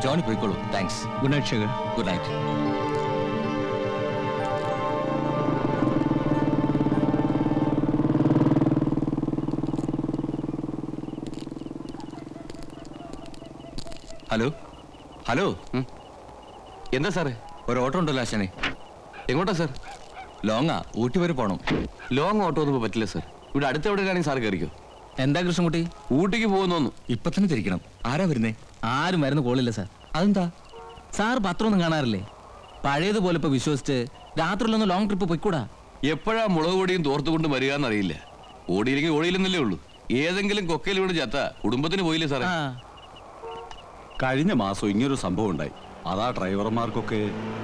Johnny പോയിക്കോളൂ thanks good night Shekhar good night hello hello എന്താ സാറേ ഒരു ഓട്ടോ ഉണ്ടല്ലോ ആശാനെ എങ്ങോട്ടാ സാർ ലോങ്ങാ ഊട്ടി വരെ പോണം ലോങ് ഓട്ടോ ഒന്നും പറ്റില്ല സാർ ഇവിടെ അടുത്ത് എവിടെയാണെങ്കിൽ സാർ കയറിക്കോ എന്താ കൃഷ്ണൻകുട്ടി ഊട്ടിക്ക് പോകുന്നു ഇപ്പൊ തന്നെ തിരിക്കണം ആരാ വരുന്നേ ആരും മരുന്ന് കോളില്ല സാർ അതെന്താ സാർ പത്രമൊന്നും കാണാറില്ലേ പഴയതുപോലെ ഇപ്പൊ വിശ്വസിച്ച് രാത്രിയിലൊന്ന് ലോങ് ട്രിപ്പ് പോയിക്കൂടാ എപ്പോഴാ മുളക് പൊടിയും തോർത്തുകൊണ്ട് വരിക എന്നറിയില്ല ഓടിയില്ലെങ്കിൽ ഓടിയില്ലെന്നല്ലേ ഉള്ളൂ ഏതെങ്കിലും കൊക്കയിൽ വീണ് ചത്ത കുടുംബത്തിന് പോയില്ലേ സാറേ ആ കഴിഞ്ഞ മാസം ഇങ്ങനൊരു സംഭവം ഉണ്ടായി അതാ ഡ്രൈവർമാർക്കൊക്കെ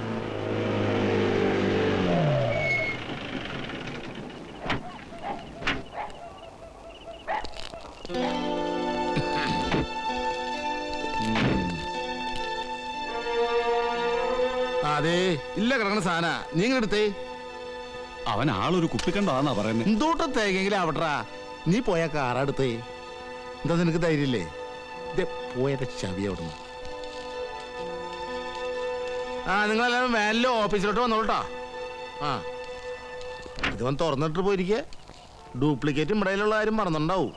അതെ ഇല്ല കിടക്കണ സാധന നീ ഇങ്ങട് എടുത്തേ അവൻ ആളൊരു കുപ്പിക്കണ്ടാന്നാ പറയുന്നത് എന്തോട്ട തേക്കെങ്കിലും ആവട്രാ നീ പോയ കാറാ എടുത്തേ എന്താ നിനക്ക് ധൈര്യല്ലേ ദേ പോയത ചവി അവിടുന്ന് ആ നിങ്ങളെല്ലാവരും വാനിലോ ഓഫീസിലോട്ട് വന്നോളൂട്ടോ ആ ഇതുവൻ തുറന്നിട്ട് പോയിരിക്കെ ഡ്യൂപ്ലിക്കേറ്റ് ഇവിടെയുള്ള ആരും മറന്നുണ്ടാവും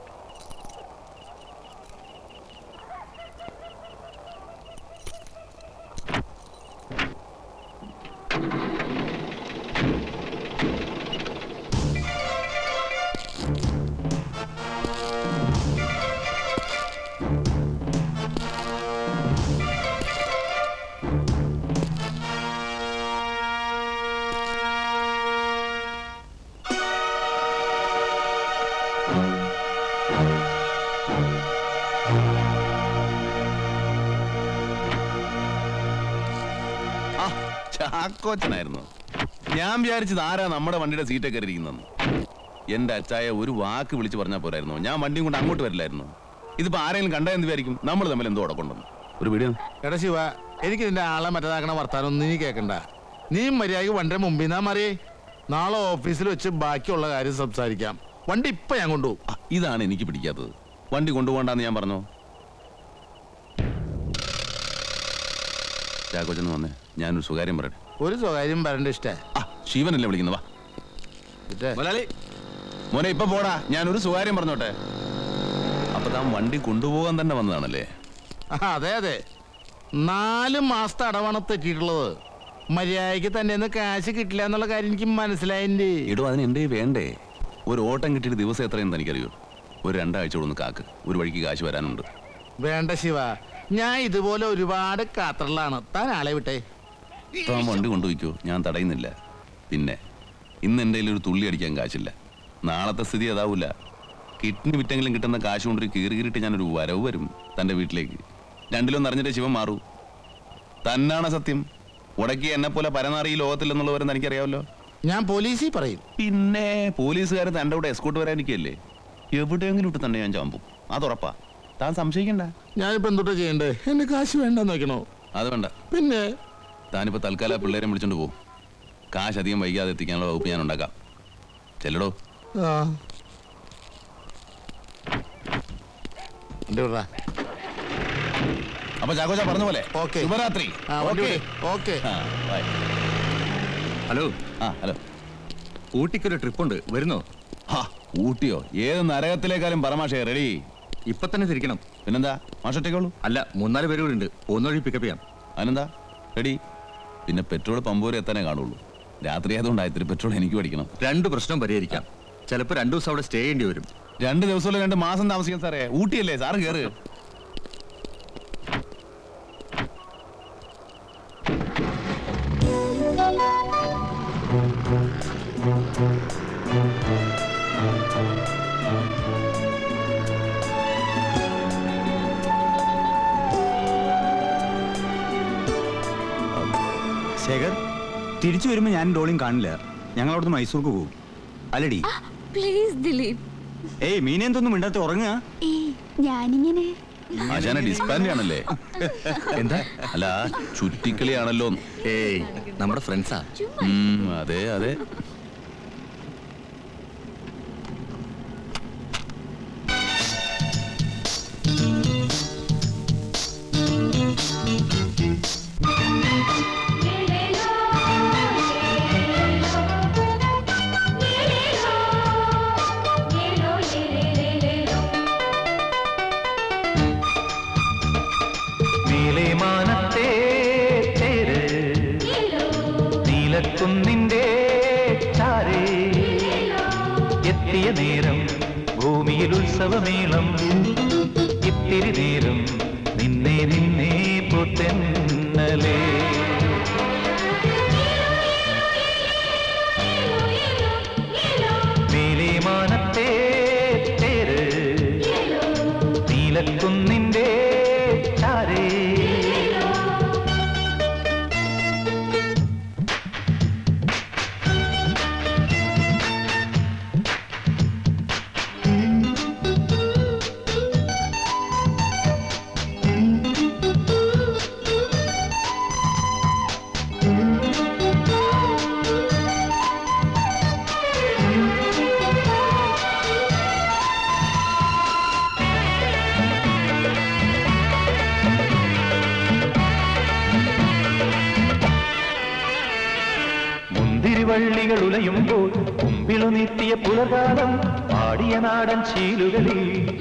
ആ ചാക്കോച്ചനായിരുന്നു ഞാൻ വിചാരിച്ചത് ആരാ നമ്മുടെ വണ്ടിയുടെ സീറ്റൊക്കെ ഇരിക്കുന്നെന്ന് എന്റെ അച്ചായ ഒരു വാക്ക് വിളിച്ച് പറഞ്ഞാൽ പോരായിരുന്നു ഞാൻ വണ്ടിയും കൊണ്ട് അങ്ങോട്ട് വരില്ലായിരുന്നു ഇതിപ്പോ ആരെങ്കിലും കണ്ടാ എന്ത് വിചാരിക്കും നമ്മൾ തമ്മിൽ എന്തോ ഉടക്കൊണ്ടെന്ന് ഒരു വീഡിയോ എടാ ശിവ എനിക്ക് നിന്റെ ആളെ മറ്റേതാക്കണ വർത്താനം ഒന്നും നീ കേൾക്കണ്ട നീ മര്യാദക്ക് വണ്ടിയുടെ മുമ്പിൽ നിന്നാ മറിയേ നാളെ ഓഫീസിൽ വെച്ച് ബാക്കിയുള്ള കാര്യം സംസാരിക്കാം വണ്ടി ഇപ്പൊ ഞാൻ കൊണ്ടുപോകും ആ, ഇതാണ് എനിക്ക് പിടിക്കാത്തത് വണ്ടി കൊണ്ടുപോകണ്ടെന്ന് ഞാൻ പറഞ്ഞു ചാക്കോച്ചെന്ന് വന്നേ ഞാനൊരു സ്വകാര്യം പറയട്ടെ ഒരു സ്വകാര്യം വരണ്ട ഇഷ്ടേ ആ ശിവനല്ലേ വിളിക്കുന്നത് വാ ഇട്ടേ. മുതലാളി മോനെ ഇപ്പൊ പോടാ ഞാനൊരു സ്വകാര്യം പറഞ്ഞോട്ടെ അപ്പൊ താൻ വണ്ടി കൊണ്ടുപോകാൻ തന്നെ വന്നതാണല്ലേ ആ, അതെ അതെ നാല് മാസത്തെ അടവാണ് തെറ്റിയിട്ടുള്ളത് മര്യാദക്ക് തന്നെ കാശ് കിട്ടില്ല എന്നുള്ള കാര്യം എനിക്ക് മനസ്സിലായില്ലേ ഇടോ അതിന് എന്തേ വേണ്ടേ ഒരു ഓട്ടം കിട്ടിയിട്ട് ദിവസം എത്രയെന്ന് എനിക്കറിയോ ഒരു രണ്ടാഴ്ച ഒന്ന് കാക്ക് ഒരു വഴിക്ക് കാശ് വരാനുണ്ട് വേണ്ട ശിവ ഞാൻ ഇതുപോലെ ഒരുപാട് കാത്തറിലാണ് താൻ ആളെ വിട്ടേ താൻ വണ്ടി കൊണ്ടുപോയിക്കോ ഞാൻ തടയുന്നില്ല പിന്നെ ഇന്ന് എൻ്റെ കയ്യിൽ ഒരു തുള്ളി അടിക്കാൻ കാശില്ല നാളത്തെ സ്ഥിതി അതാവൂല കിഡ്നി വിറ്റെങ്കിലും കിട്ടുന്ന കാശ് കൊണ്ടൊരു കീറി കീറിയിട്ട് ഞാനൊരു വരവ് വരും തൻ്റെ വീട്ടിലേക്ക് രണ്ടിലൊന്നും അറിഞ്ഞിട്ട് ശിവൻ മാറൂ തന്നാണ് സത്യം ഉടക്കി എന്നെ പോലെ പരനാറി ഈ ലോകത്തില്ലെന്നുള്ളവരെന്ന് എനിക്കറിയാമല്ലോ ഞാൻ പോലീസിൽ പറയും പിന്നെ പോലീസുകാർ തൻ്റെ കൂടെ എസ്കോട്ട് വരാനിരിക്കല്ലേ എവിടെയെങ്കിലും ഇട്ട് തന്നെ ഞാൻ ചാമ്പും അതുറപ്പാ താൻ സംശയിക്കണ്ട ഞാനിപ്പോ എന്തുട്ടാ ചെയ്യണ്ടേ എന്റെ കാശ് വേണ്ടെന്ന് വെക്കണോ അത് വേണ്ട പിന്നെ താനിപ്പോ തൽക്കാലം ആ പിള്ളേരെ വിളിച്ചോണ്ട് പോകും കാശ് അധികം വൈകാതെ എത്തിക്കാനുള്ള വകുപ്പ് ഞാൻ ഉണ്ടാക്കാം ചെല്ലടോ ആ വണ്ടി വിടറാ. അപ്പൊ ചാക്കോച്ച പറഞ്ഞ പോലെ ഓക്കേ. ശുഭരാത്രി ആ വണ്ടി ഓക്കേ. വിട്. ഓക്കേ ആ, bye. ഹലോ ആ ഹലോ ഊട്ടിക്കൊരു ട്രിപ്പ് ഉണ്ട് വരുന്നോ ഹാ ഊട്ടിയോ ഏത് നരകത്തിലേക്കാളും പരമാശയ റെഡി ഇപ്പൊ തന്നെ തിരിക്കണം പിന്നെന്താ മാഷൊറ്റേക്കുള്ളൂ അല്ല മൂന്നാല് പേര് കൂടെ ഉണ്ട് പോകുന്ന വഴി പിക്കപ്പ് ചെയ്യാം അതിനെന്താ റെഡി പിന്നെ പെട്രോൾ പമ്പ് വരെ എത്താനേ കാണുള്ളൂ രാത്രി ആയതുകൊണ്ട് ഇത്തിരി പെട്രോൾ എനിക്ക് പഠിക്കണം രണ്ട് പ്രശ്നം പരിഹരിക്കാം ചിലപ്പോൾ രണ്ടു ദിവസം അവിടെ സ്റ്റേ ചെയ്യേണ്ടി വരും രണ്ട് ദിവസമല്ല രണ്ട് മാസം താമസിക്കാൻ സാറേ ഊട്ടിയല്ലേ സാറ് കയറ് ശേഖർ തിരിച്ചു വരുമ്പോൾ ഞാൻ ഡോളിയും കാണില്ല ഞങ്ങൾ അവിടുന്ന് മൈസൂർക്ക് പോകും അല്ലടി പ്ലീസ് ദിലീപ് ഏയ് മീനെ എന്തൊന്നും മിണ്ടാത്ത ഉറങ്ങുക ഏയ് ഞാനിങ്ങനെ ആശാന ഡിസ്പാൻഡ് ആണല്ലേ എന്താ അല്ല ചുറ്റിക്കളിയാണല്ലോ ഏയ് നമ്മുടെ ഫ്രണ്ട്സാ ഉം, അതെ അതെ നീലക്കുന്നിൻ്റെ ചാരേ എത്തിയ നേരം ഭൂമിയിൽ ഉത്സവമേളം ഇത്തിരി നേരം നിന്നെ നിന്നെ പൊത്തെന്നലേ നീലിമാനത്തെ തേര് നീലക്കുന്നിൻ്റെ ചാരേ മുന്തിരിവള്ളികൾ ഉലയുമ്പോൾ കുമ്പിളു നീട്ടിയ പുലകാലം പാടിയ നാടൻ ശീലുകളിൽ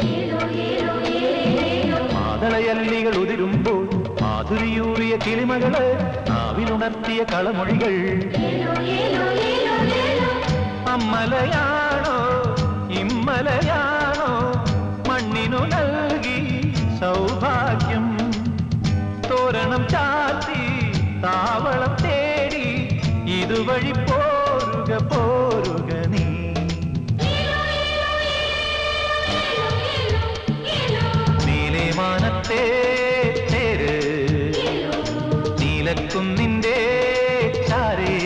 മാതളയല്ലികൾ ഉതിരുമ്പോൾ മാധുരിയൂറിയ കിളിമകള് നാവിലുണർത്തിയ കളമൊഴികൾ അമ്മലയാണോ ഇമ്മലയാണോ മണ്ണിനു നൽകി സൗഭാഗ്യം തോരണം ചാത്തി താവളം തേടി ഇതുവഴി പോരുക പോരുക നീ നീലമാനത്തെ തേര് നീലക്കുന്നിൻ്റെ ചാരേ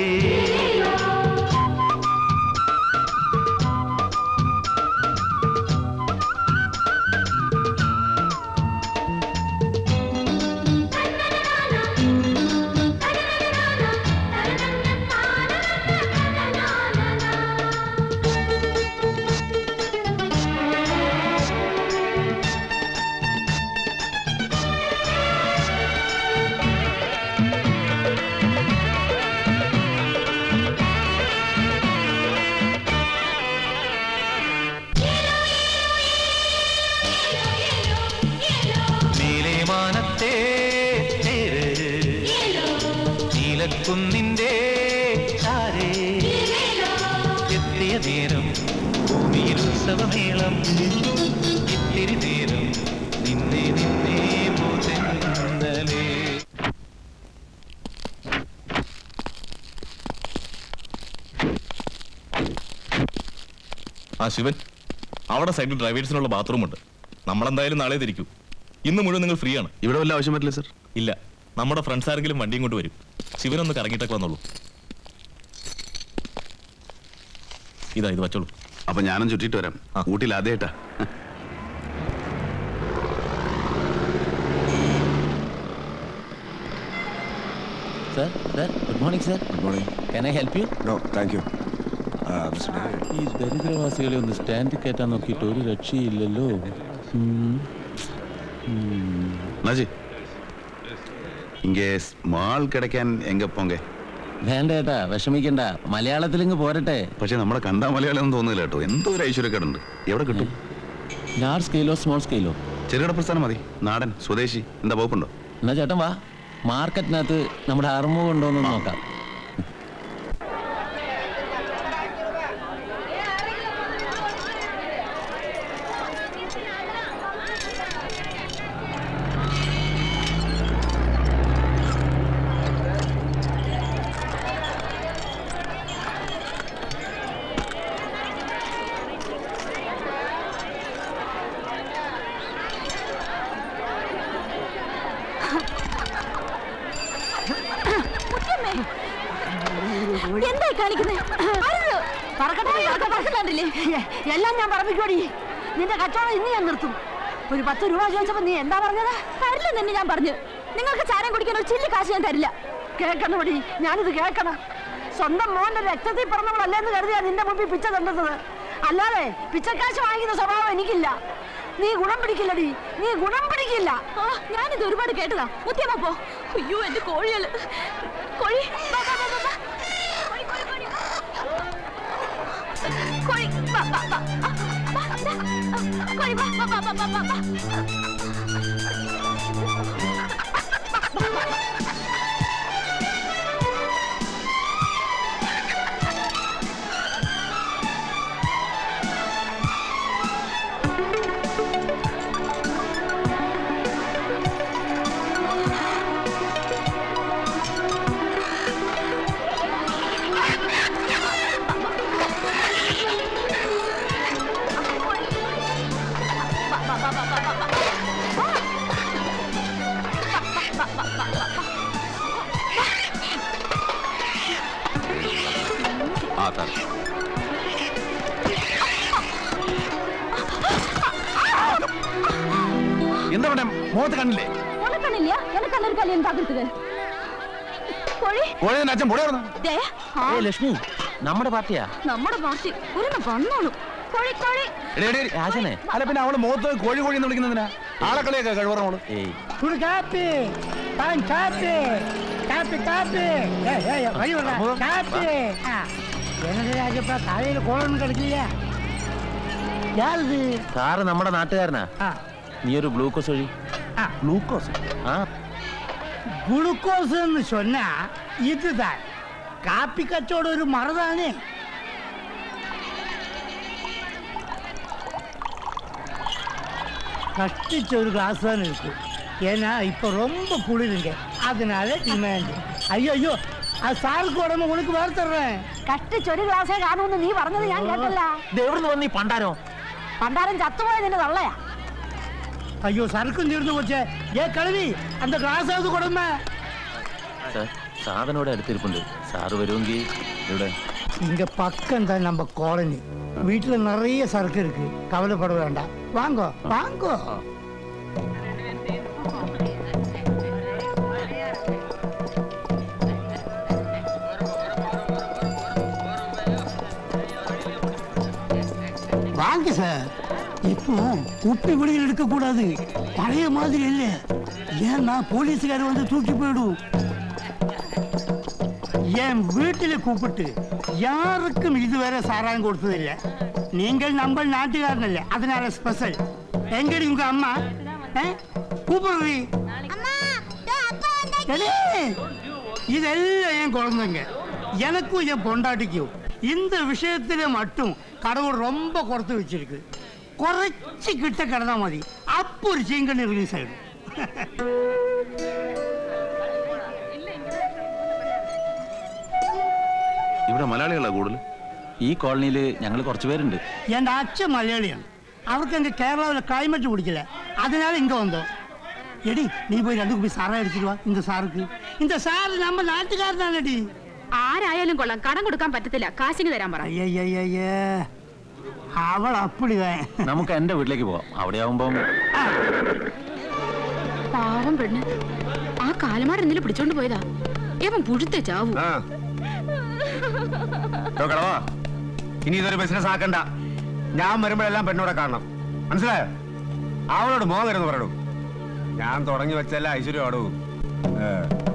നീലമാനത്തെ തേര് നീലക്കുന്നിൻ്റെ ചാരേ എത്തിയ നേരം ഭൂമിയിൽ ഉത്സവമേളം ഇത്തിരി നേരം നിന്നെ നിന്നെ പോതെന്നലേ ആ ശിവൻ അവിടെ സൈഡിൽ ഡ്രൈവേഴ്സിനുള്ള ബാത്റൂം ഉണ്ട് നമ്മളെന്തായാലും നാളെ തിരിക്കൂ ഇന്ന് മുഴുവൻ നിങ്ങൾ ഫ്രീ ആണ് ഇവിടെ വല്ല ആവശ്യം പറ്റില്ല സർ ഇല്ല നമ്മുടെ ഫ്രണ്ട്സ് ആരെങ്കിലും വണ്ടിയും കൊണ്ട് വരും ശിവനൊന്ന് കറങ്ങിയിട്ടൊക്കെ വന്നോളൂ ഇതാ ഇത് വച്ചോളൂ അപ്പൊ ഞാനും ചുറ്റിട്ട് വരാം ആ. ഊട്ടിയിൽ ആദ്യമായിട്ടാ sir sir good morning sir good morning can I help you no thank you mister ഈ ദരിദ്രവാസികളെ ഒന്ന് സ്റ്റാൻഡ് കയറ്റാൻ നോക്കിയിട്ട് ഒരു രക്ഷയില്ലല്ലോ നാജി ഇங்கே സ്മാൾ കിടക്കാൻ എങ്ക പോങ്ക വേണ്ട ഏട്ടാ വിഷമിക്കണ്ട മലയാളത്തിലിങ്ങ് പോരട്ടെ പക്ഷെ നമ്മളെ കണ്ടാ മലയാളം ഒന്നും തോന്നുന്നില്ല കേട്ടോ എന്തോ ഒരു ഐശ്വര്യക്കേടുണ്ട് എവിടെ കിട്ടും ലാർജ് സ്കെയിലോ സ്മോൾ സ്കെയിലോ ചെറുകിട പ്രസ്ഥാനം മതി നാടൻ സ്വദേശി എന്താ വകുപ്പുണ്ടോ എന്നാ ചേട്ടൻ വാ മാർക്കറ്റിനകത്ത് നമ്മുടെ അറുമു ഉണ്ടോന്ന് നോക്കാം എന്തായി കാണിക്കുന്നത് പറക്കണ്ടില്ലേ എല്ലാം ഞാൻ പറമ്പിക്കോടി നിന്റെ കച്ചവടം ഇന്ന് ഞാൻ നിർത്തും ഒരു പത്ത് രൂപ ചോദിച്ചപ്പോ നീ എന്താ പറഞ്ഞത് തരില്ല നിന്നെ ഞാൻ പറഞ്ഞു നിങ്ങൾക്ക് ചാരം കുടിക്കാൻ ഒരു ചില്ലി കാശ് ഞാൻ തരില്ല കേൾക്കണമടി ഞാനിത് കേൾക്കണം സ്വന്തം മോന്റെ രക്തത്തിൽ പറഞ്ഞവളല്ലെന്ന് കരുതിയാ നിന്റെ മുമ്പിൽ പിച്ച തണ്ടുന്നത് അല്ലാതെ പിച്ചക്കാശ് വാങ്ങിക്കുന്ന സ്വഭാവം എനിക്കില്ല നീ ഗുണം പിടിക്കില്ലടി നീ ഗുണം പിടിക്കില്ല ഞാനിത് ഒരുപാട് കേട്ടതാ മുത്തിയമ്മ പോ അയ്യോ എന്റെ കോഴികള് കോഴി വാ, വാ, വാ, വാ, വാ. കോഴി, കോഴി, കോഴി. കോഴി വാ, വാ, വാ. ആ, വാ, ദാ. ആ, കോഴി വാ, വാ, വാ, വാ, വാ, വാ. സാർ എന്താ ഇവിടെ മുഖത്ത് കണ്ടില്ലേ உனக்கு கண்ணு இல்லையா எனக்கு கண்ணு இருக்கா இல்லையான்னு பாக்குறதுக்கு കോഴി കോഴി അച്ഛൻ പൊടി ദേ, ആ, ലക്ഷ്മി നമ്മുടെ പാർട്ടിയാ നമ്മുടെ പാർട്ടി ഒരു വന്നോളൂ കോഴി കോഴി രാജനെ അല്ല പിന്നെ അവള് മുഖത്ത് കോഴി കോഴി എന്ന് വിളിക്കുന്നതിനാ ആളെ കളിയൊക്കെ കഴിവറോള് ഏയ് കാപ്പി താൻ കാപ്പി കാപ്പി കാപ്പി വഴി കാപ്പി என்னது ராஜப்பா காலையில கோலம் கிடைக்கலையா யாருது സാറ് നമ്മുടെ നാട്ടുകാരനാ ആ നീ ഒരു ഗ്ലൂക്കോസ് ഒഴി ആ ഗ്ലൂക്കോസ് ആ குளுக்கோஸ்ன்னு சொன்னா இதுதான் காப்பி கச்சோட ஒரு மரதானே கஷ்டிச்ச ஒரு கிளாஸ் தான் இருக்கு ஏன்னா இப்போ ரொம்ப குளிருங்க அதனால டிமாண்ட் ஐயோ ஐயோ அது சாருக்கு உடம்பு உனக்கு வர தர்றேன் കഷ്ടിച്ച് ഒരു ഗ്ലാസ്സേ കാണുമെന്ന് നീ പറഞ്ഞത് ഞാൻ കേട്ടല്ല എവിടുന്ന് വന്നീ പണ്ടാരോ പണ്ടാരം ചത്തുപോയ നിന്റെ തള്ളയാ ஐயோ சரக்கும் தீர்ந்து போச்சே ஏ கழுவி அந்த கிளாஸாவது கொடுமை സാർ സാധനോടെ അടുത്തിരിപ്പുണ്ട് സാറ് വരുമെങ്കിൽ ഇവിടെ இங்க பக்கம் தான் நம்ம காலனி வீட்டுல நிறைய சரக்கு இருக்கு கவலைப்பட வேண்டாம் வாங்கோ வாங்கோ வாங்க சார் இப்போ குப்பை குடிகள் எடுக்க கூடாது பழைய மாதிரி இல்ல ஏன்னா போலீஸ்காரர் வந்து தூக்கி போயிடும் என் வீட்டில் கூப்பிட்டு யாருக்கும் இதுவரை சாராயம் கொடுத்ததில்லை நீங்கள் நம்ம நாட்டுக்காரனல்ல அதனால ஸ்பெஷல் எங்கடி உங்க அம்மா கூப்பிடுறீ இதெல்லாம் என் குழந்தைங்க எனக்கும் என் பொண்டாட்டிக்கும் இந்த விஷயத்துல மட்டும் கடவுள் ரொம்ப குறைத்து வச்சிருக்கு குறைச்சி கிட்ட கிடந்தா மதி அப்போ ஒரு சீங்கன்னு ரிலீஸ் ஆயிடும் ഇവിടെ മലയാളികളാ കൂടുതൽ ഈ കോളനിയിൽ ഞങ്ങൾ കുറച്ച് പേരുണ്ട് என் அச்சன் மலையாளிയാണ് அவருக்கு அங்கே கேரளாவில் கிளைமேட் பிடிக்கல அதனால இங்கே வந்தோம் எடி நீ போய் ரெண்டு குப்பி சாரா அடிச்சிட்டு வா இந்த சாருக்கு இந்த சார் நம்ம നാട്ടുകാരനാണെടി ആരായാലും കൊള്ളാം കടം കൊടുക്കാൻ പറ്റത്തില്ല കാശിന് തരാൻ പറ അയ്യയ്യയ്യ അവൾ അപ്പടിதான் നമുക്ക് എന്റെ വീട്ടിലേക്ക് പോവാം അവിടെ ആവുമ്പം പാവം പെണ്ണ് ആ കാലമാർ എന്തെങ്കിലും പിടിച്ചോണ്ട് പോയതാ ഏവൻ പുഴുത്തെ ചാവൂ ആ കേക്കടോ ഇനി ഇതൊരു ബിസിനസ് ആക്കണ്ട ഞാൻ വരുമ്പോഴെല്ലാം പെണ്ണോടെ കാണണം മനസ്സിലായോ അവളോട് മോങ്ങരുന്ന് പറയണു ഞാൻ തുടങ്ങി വെച്ചല്ല ഐശ്വര്യം ആടൂ ഏ.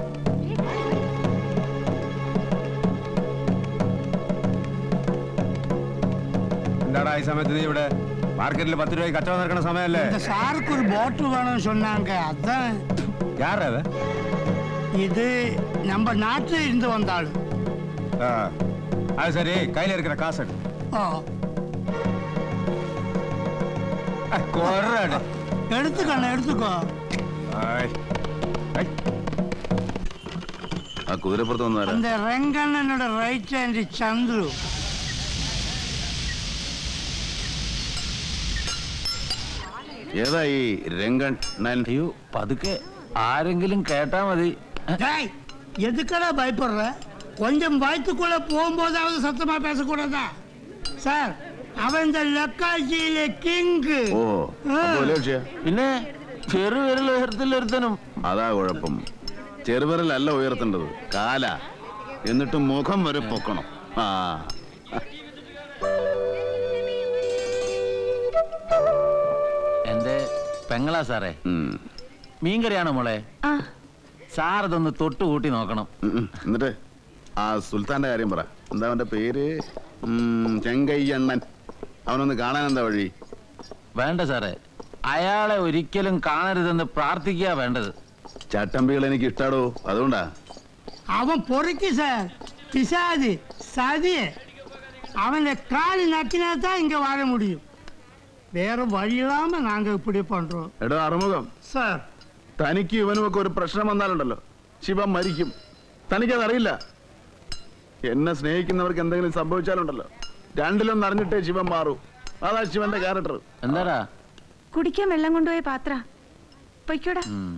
എന്താടാ ഈ സമയത്ത് നീ ഇവിടെ മാർക്കറ്റിൽ പത്ത് രൂപയ്ക്ക് കച്ചവടം നടക്കുന്ന സമയമല്ലേ இந்த சாருக்கு ஒரு பாட்டில் வேணும்னு சொன்னாங்க அதான் யாரா அவ? இது நம்ம நாட்டுல இருந்து வந்த ஆளு ஆ. அது சரி கையில இருக்கிற காசு எடு. ஓ அ, கொர்றாடு. எடுத்துக்கண்ண எடுத்துக்கோ ஐ. ஐ. ആ കുതിരപ്പുറത്ത് വന്നാരാ அந்த ரெங்கண்ணனோட ரைட் ஹேண்ட் சந்துரு ഏതാ ഈ രംഗൺ നയൻ അയ്യോ പതുക്കെ ആരെങ്കിലും കേട്ടാ മതി டேய் எதுக்கடா பயப்படுற கொஞ்சம் வயிற்றுக்குள்ள போகும்போதாவது சத்தமா பேசக்கூடாதா சார் அவன் இந்த லக்காட்சியிലെ കിങ് ഓ അപ്പൊ വലിയ വിഷയ പിന്നെ ചെറുവിരൽ ഉയരത്തിലൊരുത്തനും അതാ കുഴപ്പം ചെറുവിരലല്ല ഉയർത്തേണ്ടത് കാല എന്നിട്ട് മുഖം വരെ പൊക്കണം ആ എന്റെ പെങ്ങളാ സാറേ ഉം. മീൻകറിയാണോ മോളെ ആ സാർ ഇതൊന്ന് തൊട്ട് കൂട്ടി നോക്കണം ഉം, ഉം. എന്നിട്ട് ആ സുൽത്താന്റെ കാര്യം പറ എന്താ അവന്റെ പേര് ഉം, ചെങ്കയ്യണ്ണൻ അവനൊന്ന് കാണാൻ എന്താ വഴി വേണ്ട സാറേ അയാളെ ഒരിക്കലും കാണരുതെന്ന് പ്രാർത്ഥിക്കുക വേണ്ടത് ചട്ടമ്പികൾ എനിക്ക് ഇഷ്ടാടോ അതുകൊണ്ടാ அவன் பொறுக்கி சார் பிசாது சதி அவனை காலி நக்கினா தான் இங்க வாழ முடியும் வேற வழி இல்லாம நாங்க இப்படி பண்றோம் എടോ അറുമുഖം சார் തനിക്ക് ഇവനുമൊക്കെ ഒരു പ്രശ്നം വന്നാലുണ്ടല്ലോ ശിവൻ മരിക്കും തനിക്കത് അറിയില്ല എന്നെ സ്നേഹിക്കുന്നവർക്ക് എന്തെങ്കിലും സംഭവിച്ചാലുണ്ടല്ലോ രണ്ടിലൊന്നും അറിഞ്ഞിട്ടേ ശിവൻ മാറൂ അതാ ശിവന്റെ ക്യാരക്ടർ എന്താടാ കുടിക്കാൻ വെള്ളം കൊണ്ടുപോയ പാത്ര പൊയ്ക്കോടാ ഉം.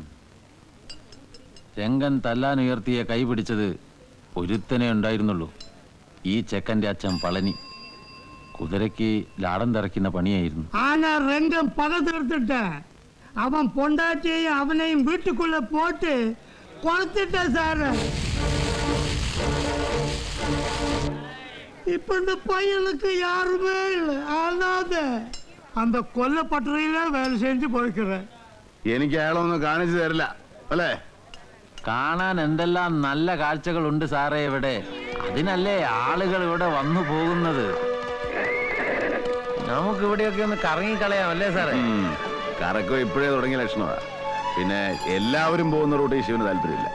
രംഗൻ തല്ലാൻ ഉയർത്തിയ കൈ പിടിച്ചത് ഒരുത്തനെ ഉണ്ടായിരുന്നുള്ളൂ ഈ ചെക്കൻ്റെ അച്ഛൻ പളനി കുതിരയ്ക്ക് ലാടം തിറക്കുന്ന പണിയായിരുന്നു ஆனா ரெங்கம் பகை தீர்த்துட்டேன் அவன் பொண்டாட்டியையும் அவனையும் வீட்டுக்குள்ள போட்டு கொளுத்துட்டேன் சார் இப்ப இந்த பையனுக்கு யாருமே இல்லை அனாத அந்த கொல்லப்பட்டறையில வேலை செஞ்சு போய்க்கிறேன் എനിക്ക് അയാളൊന്നും കാണിച്ചു തരില്ല അല്ലേ കാണാൻ എന്തെല്ലാം നല്ല കാഴ്ചകളുണ്ട് സാറേ ഇവിടെ അതിനല്ലേ ആളുകൾ ഇവിടെ വന്നു പോകുന്നത് നമുക്ക് ഇവിടെയൊക്കെ ഒന്ന് കറങ്ങിക്കളയാം അല്ലേ സാറേ കറക്കം ഇപ്പോഴേ തുടങ്ങിയ ലക്ഷണമാ പിന്നെ എല്ലാവരും പോകുന്ന റൂട്ട് ശിവന് താല്പര്യമില്ല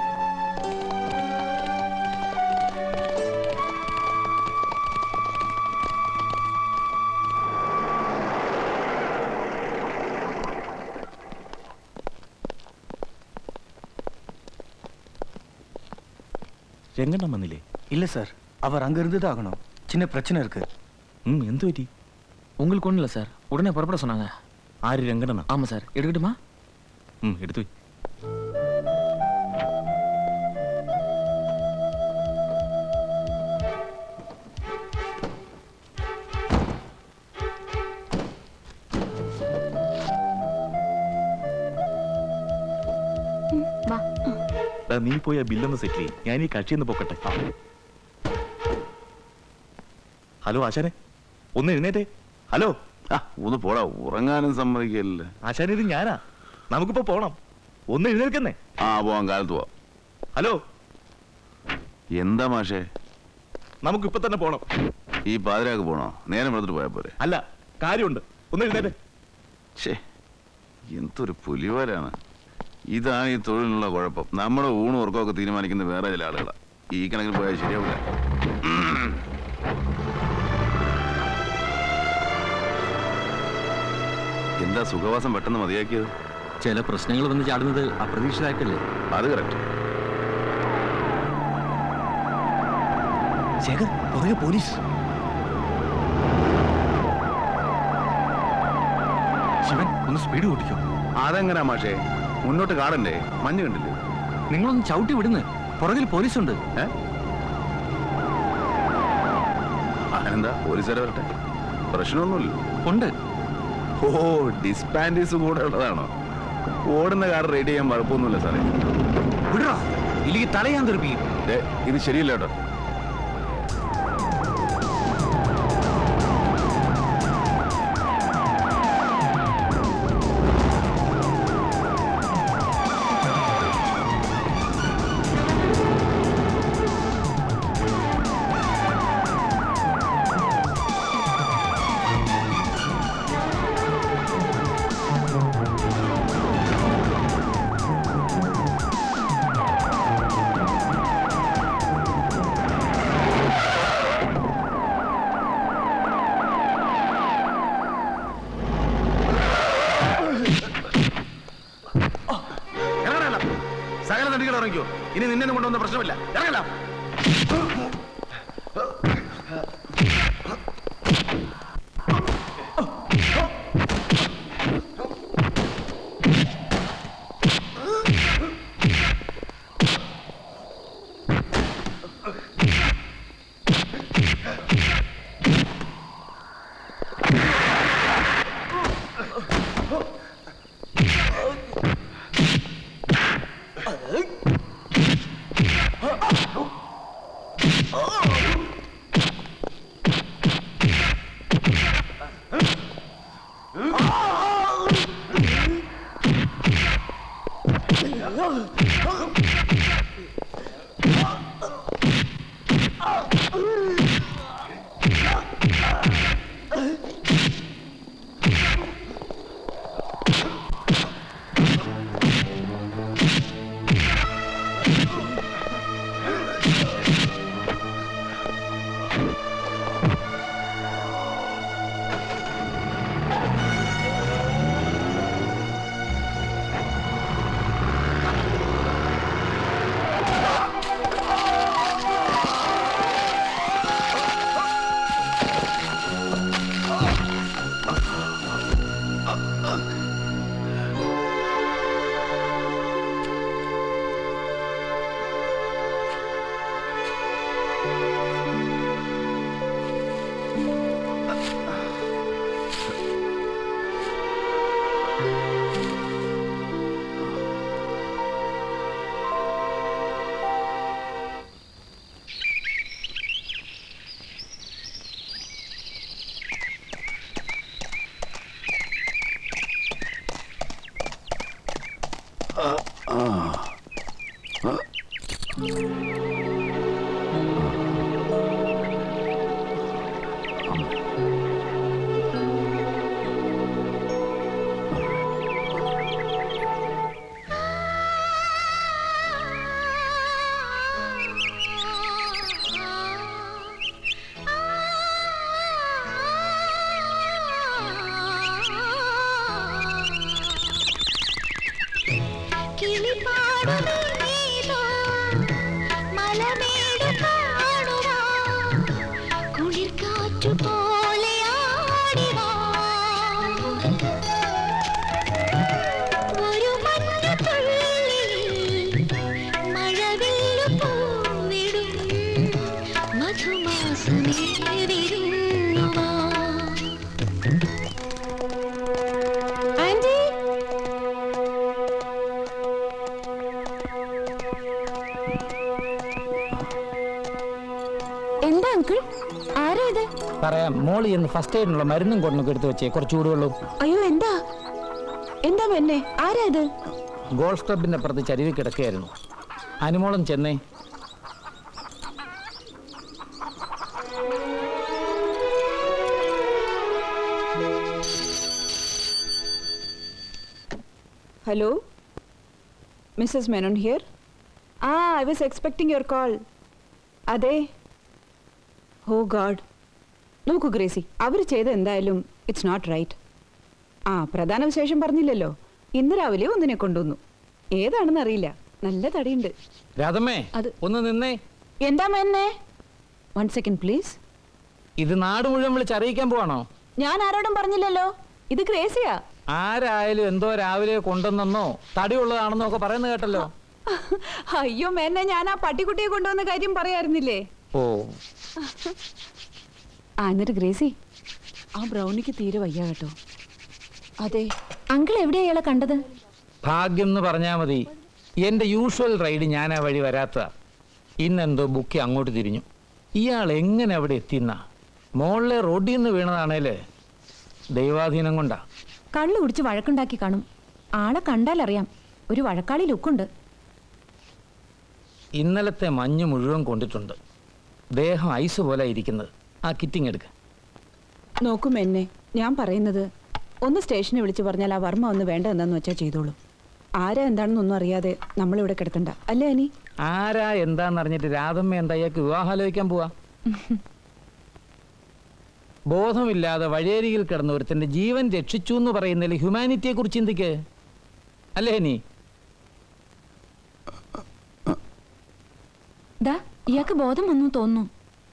രംഗണ്ണം വന്നില്ലേ இல்ல சார் அவர் அங்க இருந்து தான் ஆகணும் சின்ன பிரச்சனை இருக்கு ம் எந்த பറ്റി உங்களுக்கு ஒன்றும் இல்லை சார் உடனே புறப்பட சொன்னாங்க ആര് രംഗണ്ണ ஆமாம் சார் எடுக்கட்டுமா ഉം എടുത്തു വാ ദാ നീ പോയി ആ ബില്ലൊന്ന് സെറ്റിൽ ചെയ്യും ഞാൻ ഈ കക്ഷിന്ന് പൊക്കട്ടെ ഹലോ ആശാനെ ഒന്ന് എഴുന്നേറ്റേ ഹലോ ആ, ഒന്ന് പോടാ ഉറങ്ങാനും സമ്മതിക്കില്ല ആശാനെ ഇത് ഞാനാ നമുക്കിപ്പോ പോണം ഒന്ന് എഴുന്നേൽക്കുന്നേ ആ പോവാം കാലത്ത് പോവാം ഹലോ എന്താ മാഷേ നമുക്കിപ്പോ തന്നെ പോണം ഈ പാതിരാക്ക് പോണോ നേരം എടുത്തിട്ട് പോയാ പോരെ അല്ല കാര്യമുണ്ട് ഒന്ന് എഴുന്നേറ്റേ ഛേ എന്തൊരു പുലിവാലാണ് ഇതാണ് ഈ തൊഴിലിനുള്ള കുഴപ്പം നമ്മുടെ ഊണും ഉറക്കമൊക്കെ തീരുമാനിക്കുന്ന വേറെ ചില ആളുകളാണ് ഈ കണക്കിന് പോയാൽ ശരിയാവില്ല എന്താ സുഖവാസം പെട്ടെന്ന് മതിയാക്കിയത് ചില പ്രശ്നങ്ങൾ വന്ന് ചാടുന്നത് അപ്രതീക്ഷിതമായിട്ടല്ലേ അത് കറക്റ്റ് ശേഖർ പുറകെ പോലീസ് ശിവൻ ഒന്ന് സ്പീഡ് കൂട്ടിക്കോ അതെങ്ങനാ മാഷേ മുന്നോട്ട് കാടണ്ടേ മഞ്ഞ് കണ്ടില്ലേ നിങ്ങളൊന്ന് ചവിട്ടി വിടുന്ന് പുറകിൽ പോലീസുണ്ട് ഏ അതെന്താ പോലീസുകാരെ വരട്ടെ പ്രശ്നമൊന്നുമില്ല ഉണ്ട് ഓ ഡിസ്പാൻഡീസ് കൂടെ ഉള്ളതാണോ ഓടുന്ന കാർ റെഡി ചെയ്യാൻ കുഴപ്പമൊന്നുമില്ല സാറേ விடுறா இல்லையே தலையாந்து இருப்பீங்க ദേ, ഇത് ശരിയല്ല കേട്ടോ ഇറങ്ങണല്ല സകല തടികൾ ഇറങ്ങിക്കോ ഇനി നിന്നെ കൊണ്ടുവന്ന പ്രശ്നമില്ല ഇറങ്ങല ആന്റി എന്താ അങ്കിൾ ആരാ ഇത് പറയാം മോളി എന്ന് ഫസ്റ്റ് എയ്ഡിനുള്ള മരുന്നും കൊണ്ടൊക്കെ എടുത്ത് വെച്ചേ കുറച്ച് ചൂടുവെള്ളവും അയ്യോ എന്താ എന്താ മെന്നെ ആരാ ഇത് ഗോൾഫ് ക്ലബിന്റെ അപ്പുറത്ത് ചരിവിൽ കിടക്കുകയായിരുന്നു അനുമോളം ചെന്നേ hello Mrs Menon here ah I was expecting your call അതെ ഓ ഗാഡ് നോക്കൂ ഗ്രേസി അവർ ചെയ്ത എന്തായാലും ഇറ്റ്സ് നോട്ട് റൈറ്റ് ആ പ്രധാന വിശേഷം പറഞ്ഞില്ലല്ലോ ഇന്ന് രാവിലെ ഒന്നിനെ കൊണ്ടുവന്നു ഏതാണെന്ന് അറിയില്ല നല്ല തടിയുണ്ട് രാധമ്മേ അത് ഒന്ന് നിന്നേ എന്താ മെന്നെ വൺ സെക്കൻഡ് പ്ലീസ് ഇത് നാട് മുഴുവൻ വിളിച്ച് അറിയിക്കാൻ പോവാണോ ഞാൻ ആരോടും പറഞ്ഞില്ലല്ലോ ഇത് ഗ്രേസിയാ ആരായാലും എന്തോ രാവിലെ കൊണ്ടുവന്നെന്നോ തടിയുള്ളതാണെന്നോ ഒക്കെ പറയുന്നത് കേട്ടല്ലോ അയ്യോ മെന്നെ ഞാൻ ആ പട്ടിക്കുട്ടിയെ കൊണ്ടുവന്ന കാര്യം പറയായിരുന്നില്ലേ ഓ ആ എന്നിട്ട് ഗ്രേസി ആ ബ്രൗണിക്ക് തീരെ വയ്യ കേട്ടോ അതെ അങ്കിൾ എവിടെയാ ഇയാളെ കണ്ടത് ഭാഗ്യം എന്ന് പറഞ്ഞാൽ മതി എൻ്റെ യൂഷ്വൽ റൈഡ് ഞാൻ ആ വഴി വരാത്ത ഇന്നെന്തോ ബുക്ക് അങ്ങോട്ട് തിരിഞ്ഞു ഇയാൾ എങ്ങനെ അവിടെ എത്തിന്ന മോളിലെ റോഡിൽ നിന്ന് വീണതാണേല് ദൈവാധീനം കൊണ്ടാ കള്ളു കുടിച്ച് വഴക്കുണ്ടാക്കി കാണും ആളെ കണ്ടാലറിയാം ഒരു വഴക്കാളി ലുക്കുണ്ട് ഇന്നലത്തെ മഞ്ഞ് മുഴുവൻ കൊണ്ടിട്ടുണ്ട് ദേഹം ഐസ് പോലെ ഇരിക്കുന്നത് ആ കിറ്റിങ് എടുക്ക നോക്കും എന്നെ ഞാൻ പറയുന്നത് ഒന്ന് സ്റ്റേഷനെ വിളിച്ച് പറഞ്ഞാൽ ആ വർമ്മ ഒന്ന് വേണ്ട എന്താന്ന് വെച്ചാൽ ചെയ്തോളൂ ആരാ എന്താണെന്നൊന്നും അറിയാതെ നമ്മളിവിടെ കിടത്തണ്ട അല്ലേ അനി ആരാ എന്താന്നറിഞ്ഞിട്ട് രാധമ്മ എന്താ ഇയാൾക്ക് വിവാഹാലോചിക്കാൻ പോവാ ബോധമില്ലാതെ വഴിയരികിൽ കിടന്ന ഒരുത്തന്റെ ജീവൻ രക്ഷിച്ചു എന്ന് പറയുന്നതിൽ ഹ്യൂമാനിറ്റിയെ കുറിച്ച് ചിന്തിക്ക് അല്ലേ നീ ദാ ഇയാൾക്ക് ബോധം വന്നു തോന്നുന്നു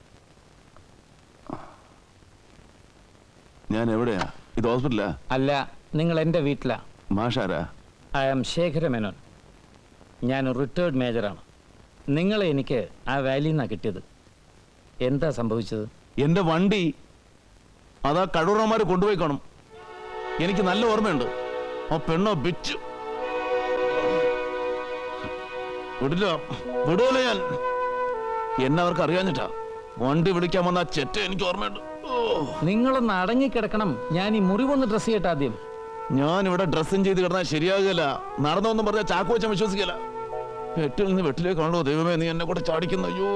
ഞാൻ എവിടെയാ ഇത് ഹോസ്പിറ്റലാ അല്ല നിങ്ങൾ എൻ്റെ വീട്ടിലാ മാഷാരാ ഐ ആം ശേഖര മേനോൻ ഞാൻ റിട്ടയർഡ് മേജറാണ് നിങ്ങളെ എനിക്ക് ആ വാലിയിൽ നിന്നാണ് കിട്ടിയത് എന്താ സംഭവിച്ചത് എന്റെ വണ്ടി അതാ കടൂറന്മാര് കൊണ്ടുപോയി കാണും എനിക്ക് നല്ല ഓർമ്മയുണ്ട് ആ പെണ്ണോ ബിച്ച് വിടില്ല വിടൂല ഞാൻ എന്നെ അവർക്ക് അറിയാഞ്ഞിട്ടാ വണ്ടി വിളിക്കാൻ വന്ന ആ ചെറ്റ എനിക്ക് ഓർമ്മയുണ്ട് നിങ്ങളൊന്ന് അടങ്ങിക്കിടക്കണം ഞാൻ ഈ മുറിവൊന്ന് ഡ്രസ് ചെയ്യട്ടെ ആദ്യം ഞാൻ ഇവിടെ ഡ്രസ്സും ചെയ്ത് കിടന്നാൽ ശരിയാകില്ല നടന്നൊന്നും പറഞ്ഞാൽ ചാക്കു വെച്ചാൽ വിശ്വസിക്കില്ല വെട്ടിൽ നിന്ന് വെട്ടിലേക്ക് കാണോ ദൈവമേ നീ എന്നെ കൂടെ ചാടിക്കുന്നു അയ്യോ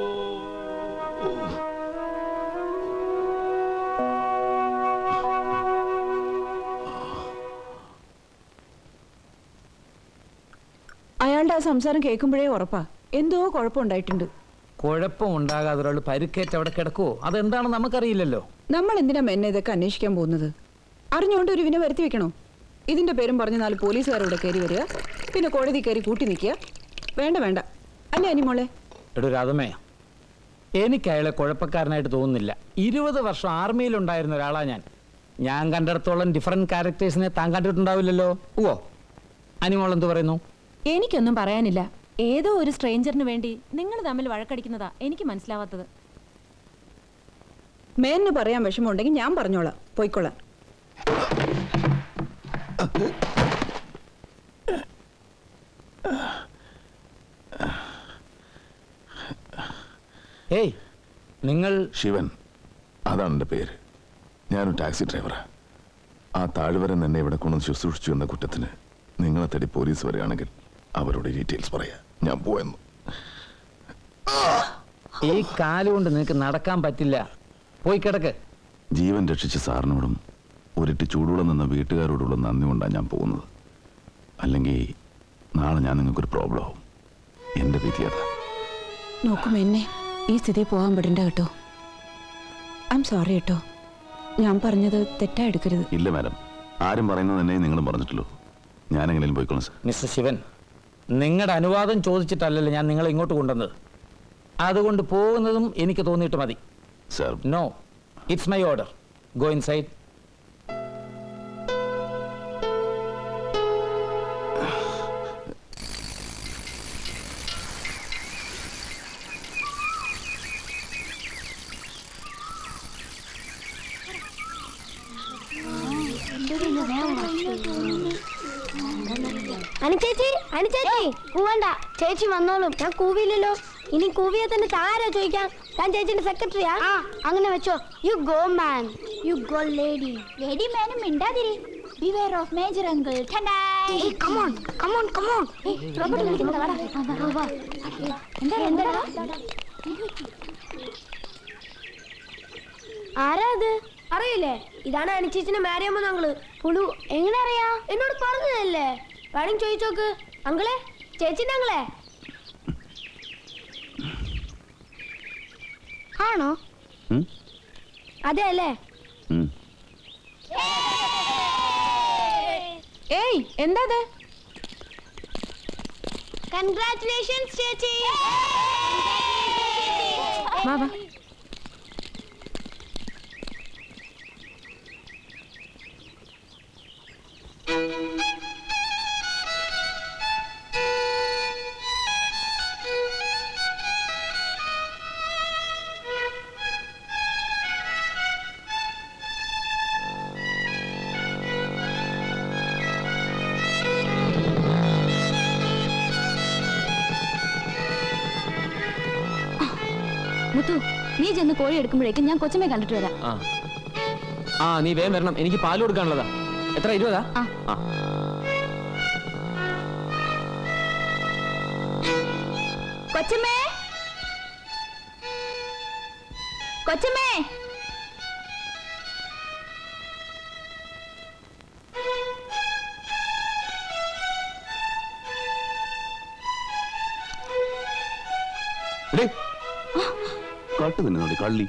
അയാളുടെ ആ സംസാരം കേൾക്കുമ്പോഴേ ഉറപ്പാ എന്തോ കുഴപ്പമുണ്ടായിട്ടുണ്ട് കുഴപ്പം ഉണ്ടാകാതെ ഒരാൾ പരുക്കേറ്റ് അവിടെ കിടക്കുവോ അതെന്താണെന്ന് നമുക്കറിയില്ലല്ലോ നമ്മൾ എന്തിനാ മെന്നെ ഇതൊക്കെ അന്വേഷിക്കാൻ പോകുന്നത് അറിഞ്ഞുകൊണ്ട് ഒരു വിനെ വരുത്തി വെക്കണോ ഇതിന്റെ പേരും പറഞ്ഞ് നാല് പോലീസുകാരോടെ കയറി വരിക പിന്നെ കോടതി കയറി കൂട്ടി നിൽക്കുക വേണ്ട വേണ്ട അല്ലേ അനിമോളെ എടോ രാധമേ എനിക്ക് അയാളെ കുഴപ്പക്കാരനായിട്ട് തോന്നുന്നില്ല ഇരുപത് വർഷം ആർമിയിലുണ്ടായിരുന്ന ഒരാളാ ഞാൻ ഞാൻ കണ്ടിടത്തോളം ഡിഫറെന്റ് ക്യാരക്ടേഴ്സിനെ താൻ കണ്ടിട്ടുണ്ടാവില്ലല്ലോ ഓ അനിമോൾ എന്ത് പറയുന്നു എനിക്കൊന്നും പറയാനില്ല ഏതോ ഒരു സ്ട്രേഞ്ചറിന് വേണ്ടി നിങ്ങൾ തമ്മിൽ വഴക്കടിക്കുന്നതാ എനിക്ക് മനസ്സിലാവാത്തത് മേലിന് പറയാൻ വിഷമമുണ്ടെങ്കിൽ ഞാൻ പറഞ്ഞോളാം പോയിക്കോളാം ഏയ് നിങ്ങൾ ശിവൻ അതാണ് എൻ്റെ പേര് ഞാനൊരു ടാക്സി ഡ്രൈവറാ ആ താഴ്വരൻ എന്നെ ഇവിടെ കൊണ്ടുവന്ന് ശുശ്രൂഷിച്ചു എന്ന കുറ്റത്തിന് നിങ്ങളെ തേടി പോലീസ് വരികയാണെങ്കിൽ അവരോട് ഡീറ്റെയിൽസ് പറയാ ഞാൻ പോയെന്ന് ഈ കാലുകൊണ്ട് നിനക്ക് നടക്കാൻ പറ്റില്ല പോയി കിടക്ക് ജീവൻ രക്ഷിച്ച സാറിനോടും ഒരിട്ട് ചൂടുവെള്ളം നിന്ന വീട്ടുകാരോടുള്ള നന്ദി കൊണ്ടാണ് ഞാൻ പോകുന്നത് അല്ലെങ്കിൽ നാളെ ഞാൻ നിങ്ങൾക്കൊരു പ്രോബ്ലം ആവും എൻ്റെ വിധി അതാ നോക്കും എന്നെ ഈ സ്ഥിതി പോകാൻ പറ്റണ്ട കേട്ടോ ഐ എം സോറി കേട്ടോ ഞാൻ പറഞ്ഞത് തെറ്റായി എടുക്കരുത് ഇല്ല മാഡം ആരും പറയുന്നത് തന്നെ നിങ്ങളും പറഞ്ഞിട്ടുള്ളൂ ഞാൻ എങ്ങനെയും പോയിക്കോളാം സാർ മിസ്റ്റർ ശിവൻ നിങ്ങളുടെ അനുവാദം ചോദിച്ചിട്ടല്ലല്ലോ ഞാൻ നിങ്ങളെ ഇങ്ങോട്ട് കൊണ്ടുവന്നത് അതുകൊണ്ട് പോകുന്നതും എനിക്ക് തോന്നിയിട്ട് മതി sir no it's my order go inside അനുചേച്ചി അനുചേച്ചി കൂവണ്ട ചേച്ചി വന്നോളും ഞാൻ കൂവിയില്ലല്ലോ ഇനി കൂവിയെ തന്നെ താരാ ചോദിക്കാം ഞാൻ ചേച്ചിന്റെ സെക്രട്ടറിയാ അങ്ങനെ വെച്ചോ you go man you go lady lady മാനും മിണ്ടാതിരി ബിവെയർ ഓഫ് മേജർ അങ്കിൾ ടണ്ടായ് കമോൺ കമോൺ കമോൺ റോബോട്ട് വിളിക്കുന്നത് വാടാ എന്താ എന്താ ആരാ അത് അറിയില്ലേ ഇതാണ് അനുചേച്ചിന്റെ മാരിയമ്മ ഞങ്ങള് പുളു എങ്ങനെ അറിയാ എന്നോട് പറഞ്ഞതല്ലേ വേണമെങ്കിൽ ചോദിച്ചോക്ക് അങ്കിളെ ചേച്ചിന്റെ അങ്കിളെ ആണോ ഉം? അതെ അല്ലേ ഉം. ഏയ് എന്താ അത് കൺഗ്രാറ്റുലേഷൻസ് ചേച്ചി വാ വാ മുത്തു നീ ചെന്ന് കോഴി എടുക്കുമ്പോഴേക്കും ഞാൻ കൊച്ചമ്മയെ കണ്ടിട്ട് വരാം ആ ആ നീ വേഗം വരണം എനിക്ക് പാല് കൊടുക്കാനുള്ളതാ എത്ര ഇരുപതാ ആ കൊച്ചമ്മേ കൊച്ചമ്മേ എടേ, കാട്ടു തന്നെ നോടി കള്ളി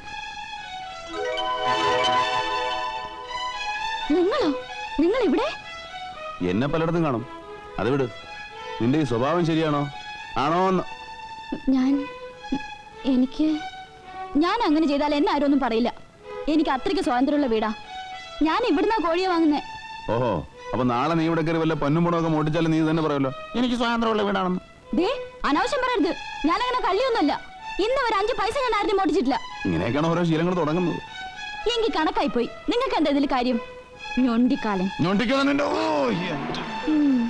നിങ്ങളോ നിങ്ങൾ ഇവിടെ എന്നെ പലയിടത്തും കാണും അത് വിട് നിന്റെ ഈ സ്വഭാവം ശരിയാണോ ആണോ എന്ന് ഞാൻ എനിക്ക് ഞാൻ അങ്ങനെ ചെയ്താൽ എന്നെ ആരും ഒന്നും പറയില്ല എനിക്ക് അത്രയ്ക്ക് സ്വാതന്ത്ര്യമുള്ള വീടാ ഞാൻ ഇവിടുന്നാ കോഴിയെ വാങ്ങുന്നേ ഓഹോ അപ്പൊ നാളെ നീ ഇവിടെ കയറി വല്ല പൊന്നും മുടമൊക്കെ മോട്ടിച്ചാലും നീ തന്നെ പറയുമല്ലോ എനിക്ക് സ്വാതന്ത്ര്യമുള്ള വീടാണെന്ന് ദേ അനാവശ്യം പറയരുത് ഞാൻ അങ്ങനെ കള്ളിയൊന്നുമല്ല ഇന്ന് ഒരു അഞ്ച് പൈസ ഞാൻ ആരും മോട്ടിച്ചിട്ടില്ല ഇങ്ങനെയൊക്കെയാണ് ഓരോ ശീലങ്ങൾ തുടങ്ങുന്നത് എങ്കിൽ കണക്കായി പോയി നിങ്ങൾക്ക് എന്താ ഇതിൽ കാര്യം ഞൊണ്ടിക്കാലൻ ഞൊണ്ടിക്കാലൻ നിന്റെ ഓ എന്റെ ഉം.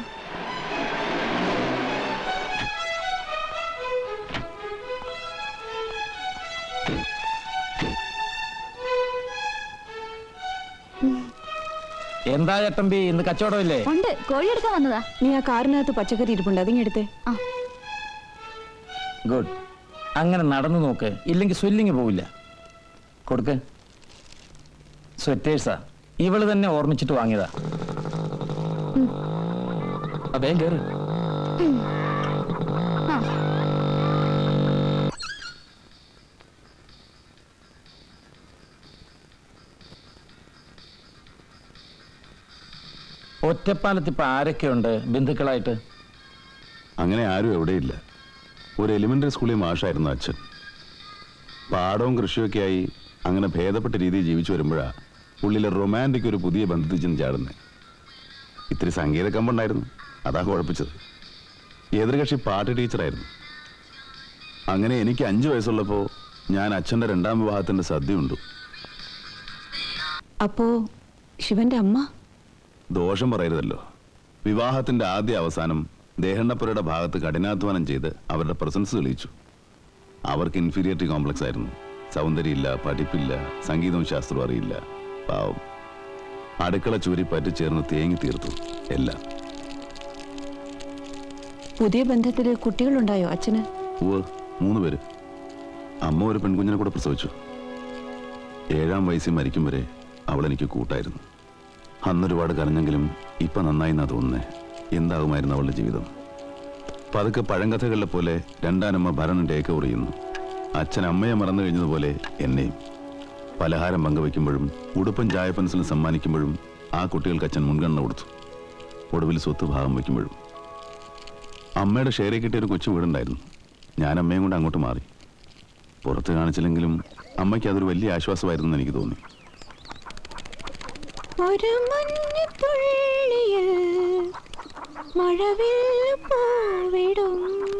എന്താ ചട്ടമ്പി ഇന്ന് കച്ചവടമില്ലേ ഉണ്ട് കോഴി എടുക്കാൻ വന്നതാ നീ ആ കാറിനകത്ത് പച്ചക്കറി ഇരിപ്പുണ്ട് അതിങ്ങെടുത്തേ ആ ഗുഡ് അങ്ങനെ നടന്നു നോക്ക് ഇല്ലെങ്കിൽ സ്വെല്ലിങ് പോവില്ല കൊടുക്ക് സ്വെറ്റേഴ്സാ ഇവള് തന്നെ ഓർമ്മിച്ചിട്ട് വാങ്ങിയതാ ആ, വേഗം കയറ് ആ ഒറ്റപ്പാലത്ത് ഇപ്പൊ ആരൊക്കെയുണ്ട് ബന്ധുക്കളായിട്ട് അങ്ങനെ ആരും എവിടെയില്ല ഒരു എലിമെന്ററി സ്കൂളിൽ മാഷായിരുന്നു അച്ഛൻ പാടവും കൃഷിയൊക്കെ ആയി അങ്ങനെ ഭേദപ്പെട്ട രീതിയിൽ ജീവിച്ചു വരുമ്പോഴാ ഉള്ളിലെ റൊമാൻറ്റിക് ഒരു പുതിയ ബന്ധത്തിൽ ചെന്ന് ചാടുന്നത് ഇത്തിരി സംഗീത കമ്പുണ്ടായിരുന്നു അതാ കുഴപ്പിച്ചത് എതിർകക്ഷി പാട്ട് ടീച്ചറായിരുന്നു അങ്ങനെ എനിക്ക് അഞ്ചു വയസ്സുള്ളപ്പോൾ ഞാൻ അച്ഛൻ്റെ രണ്ടാം വിവാഹത്തിൻ്റെ സദ്യ ഉണ്ടു അപ്പോ ശിവന്റെ അമ്മ ദോഷം പറയരുതല്ലോ വിവാഹത്തിന്റെ ആദ്യ അവസാനം ദേഹണ്ണപ്പുരയുടെ ഭാഗത്ത് കഠിനാധ്വാനം ചെയ്ത് അവരുടെ പ്രസൻസ് തെളിയിച്ചു അവർക്ക് ഇൻഫീരിയറിറ്റി കോംപ്ലക്സ് ആയിരുന്നു സൗന്ദര്യമില്ല പഠിപ്പില്ല സംഗീതവും ശാസ്ത്രവും അറിയില്ല പാവം അടുക്കള ചൂരി പറ്റിച്ചേർന്ന് തേങ്ങി തീർത്തു എല്ലാം പുതിയ ബന്ധത്തിൽ കുട്ടികളുണ്ടായോ അച്ഛന് ഉവ്വ് മൂന്ന് പേര് അമ്മ ഒരു പെൺകുഞ്ഞിനെ കൂടെ പ്രസവിച്ചു ഏഴാം വയസ്സിൽ മരിക്കും വരെ അവൾ എനിക്ക് കൂട്ടായിരുന്നു അന്നൊരുപാട് കരഞ്ഞെങ്കിലും ഇപ്പൊ നന്നായി എന്നാ തോന്നുന്നേ എന്താകുമായിരുന്നു അവളുടെ ജീവിതം പതുക്കെ പഴങ്കഥകളിലെ പോലെ രണ്ടാനമ്മ ഭരണം ടേക്ക് ചെയ്യുന്നു അച്ഛൻ അമ്മയെ മറന്നു കഴിഞ്ഞതുപോലെ എന്നെയും പലഹാരം പങ്കുവെക്കുമ്പോഴും ഉടുപ്പും ചായപ്പൻസിലും സമ്മാനിക്കുമ്പോഴും ആ കുട്ടികൾക്ക് അച്ഛൻ മുൻഗണന കൊടുത്തു ഒടുവിൽ സ്വത്ത് ഭാഗം വയ്ക്കുമ്പോഴും അമ്മയുടെ ഷെയറിൽ കിട്ടിയ ഒരു കൊച്ചു വീടുണ്ടായിരുന്നു ഞാൻ അമ്മയും കൊണ്ട് അങ്ങോട്ട് മാറി പുറത്ത് കാണിച്ചില്ലെങ്കിലും അമ്മയ്ക്ക് അതൊരു വലിയ ആശ്വാസമായിരുന്നു എന്ന് എനിക്ക് തോന്നി ഒരു മഞ്ഞത്തുള്ളിയിൽ മഴവിൽ പൂവിടും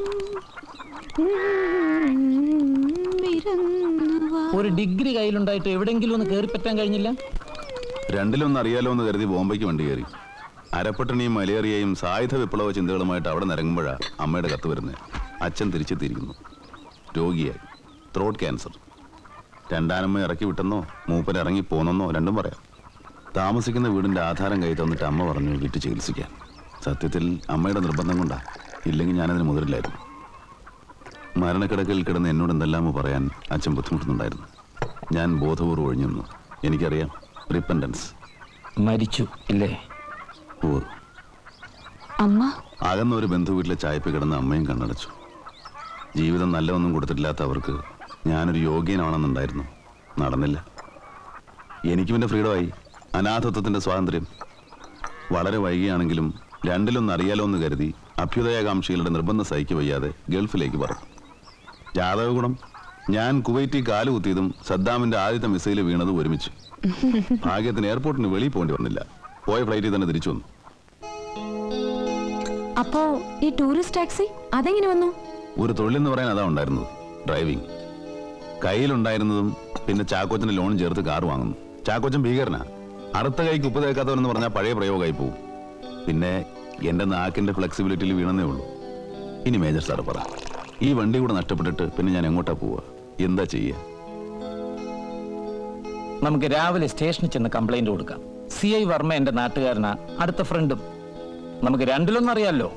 ഒരു ഡിഗ്രി കയ്യിലുണ്ടായിട്ട് എവിടെങ്കിലും ഒന്ന് കയറി പറ്റാൻ കഴിഞ്ഞില്ല രണ്ടിലൊന്നും അറിയാലോ എന്ന് കരുതി ബോംബെക്ക് വണ്ടി കയറി അരപ്പട്ടണിയും മലേറിയയും സായുധ വിപ്ലവ ചിന്തകളുമായിട്ട് അവിടെ നിരങ്ങുമ്പോഴാ അമ്മയുടെ കത്ത് വരുന്നത് അച്ഛൻ തിരിച്ചെത്തിയിരിക്കുന്നു രോഗിയായി ത്രോട്ട് ക്യാൻസർ രണ്ടാനമ്മ ഇറക്കി വിട്ടെന്നോ മൂപ്പർ ഇറങ്ങി പോന്നെന്നോ രണ്ടും പറയാം താമസിക്കുന്ന വീടിന്റെ ആധാരം കൈ തന്നിട്ട് അമ്മ പറഞ്ഞു വിറ്റ് ചികിത്സിക്കാൻ സത്യത്തിൽ അമ്മയുടെ നിർബന്ധം കൊണ്ടാ ഇല്ലെങ്കിൽ ഞാനതിന് മുതിരില്ലായിരുന്നു മരണക്കിടക്കിൽ കിടന്ന് എന്നോട് എന്തെല്ലാമോ പറയാൻ അച്ഛൻ ബുദ്ധിമുട്ടുന്നുണ്ടായിരുന്നു ഞാൻ ബോധപൂർവ്വം ഒഴിഞ്ഞു നിന്നു എനിക്കറിയാം റിപ്പൻഡൻസ് മരിച്ചു ഇല്ലേ ഓ അമ്മ അകന്ന ഒരു ബന്ധു വീട്ടിലെ ചായപ്പ് കിടന്ന് അമ്മയും കണ്ണടച്ചു ജീവിതം നല്ലതൊന്നും കൊടുത്തിട്ടില്ലാത്ത അവർക്ക് ഞാനൊരു യോഗ്യനാണെന്നുണ്ടായിരുന്നു നടന്നില്ല എനിക്കും എൻ്റെ ഫ്രീഡമായി അനാഥത്വത്തിൻ്റെ സ്വാതന്ത്ര്യം വളരെ വൈകിയാണെങ്കിലും രണ്ടിലൊന്ന് അറിയാലോ എന്ന് കരുതി അഭ്യുദയകാംക്ഷികളുടെ നിർബന്ധ സഹിക്ക് വയ്യാതെ ഗൾഫിലേക്ക് പറഞ്ഞു ജാതക ഗുണം ഞാൻ കുവൈറ്റിൽ കാലുകുത്തിയതും സദ്ദാമിന്റെ ആദ്യത്തെ മിസൈൽ വീണതും ഒരുമിച്ച് ഭാഗ്യത്തിന് എയർപോർട്ടിന് വെളിയിൽ പോകേണ്ടി വന്നില്ല പോയ ഫ്ലൈറ്റിൽ തന്നെ തിരിച്ചു വന്നു അപ്പോ ഈ ടൂറിസ്റ്റ് ടാക്സി അതെങ്ങനെ വന്നു ഒരു തൊഴിലെന്ന് പറയാൻ അതാ ഉണ്ടായിരുന്നത് ഡ്രൈവിംഗ് കയ്യിലുണ്ടായിരുന്നതും പിന്നെ ചാക്കോച്ചന്റെ ലോൺ ചേർത്ത് കാർ വാങ്ങുന്നു ചാക്കോച്ചൻ ഭീകരനാ അറുത്ത കൈക്ക് ഉപ്പ് തേക്കാത്തവരെന്ന് പറഞ്ഞാൽ പഴയ പ്രയോഗമായി പോവും പിന്നെ എന്റെ നാക്കിന്റെ ഫ്ലെക്സിബിലിറ്റിയിൽ വീണെന്നേ ഉള്ളൂ ഇനി മേജർ സാറ് പറ ഈ വണ്ടി കൂടെ നഷ്ടപ്പെട്ടിട്ട് പിന്നെ ഞാൻ എങ്ങോട്ടാ പോവുക എന്താ ചെയ്യുക നമുക്ക് രാവിലെ സ്റ്റേഷനിൽ ചെന്ന് കംപ്ലൈന്റ് കൊടുക്കാം സി ഐ വർമ്മ എന്റെ നാട്ടുകാരനാ അടുത്ത ഫ്രണ്ടും നമുക്ക് രണ്ടിലൊന്നും അറിയാലോ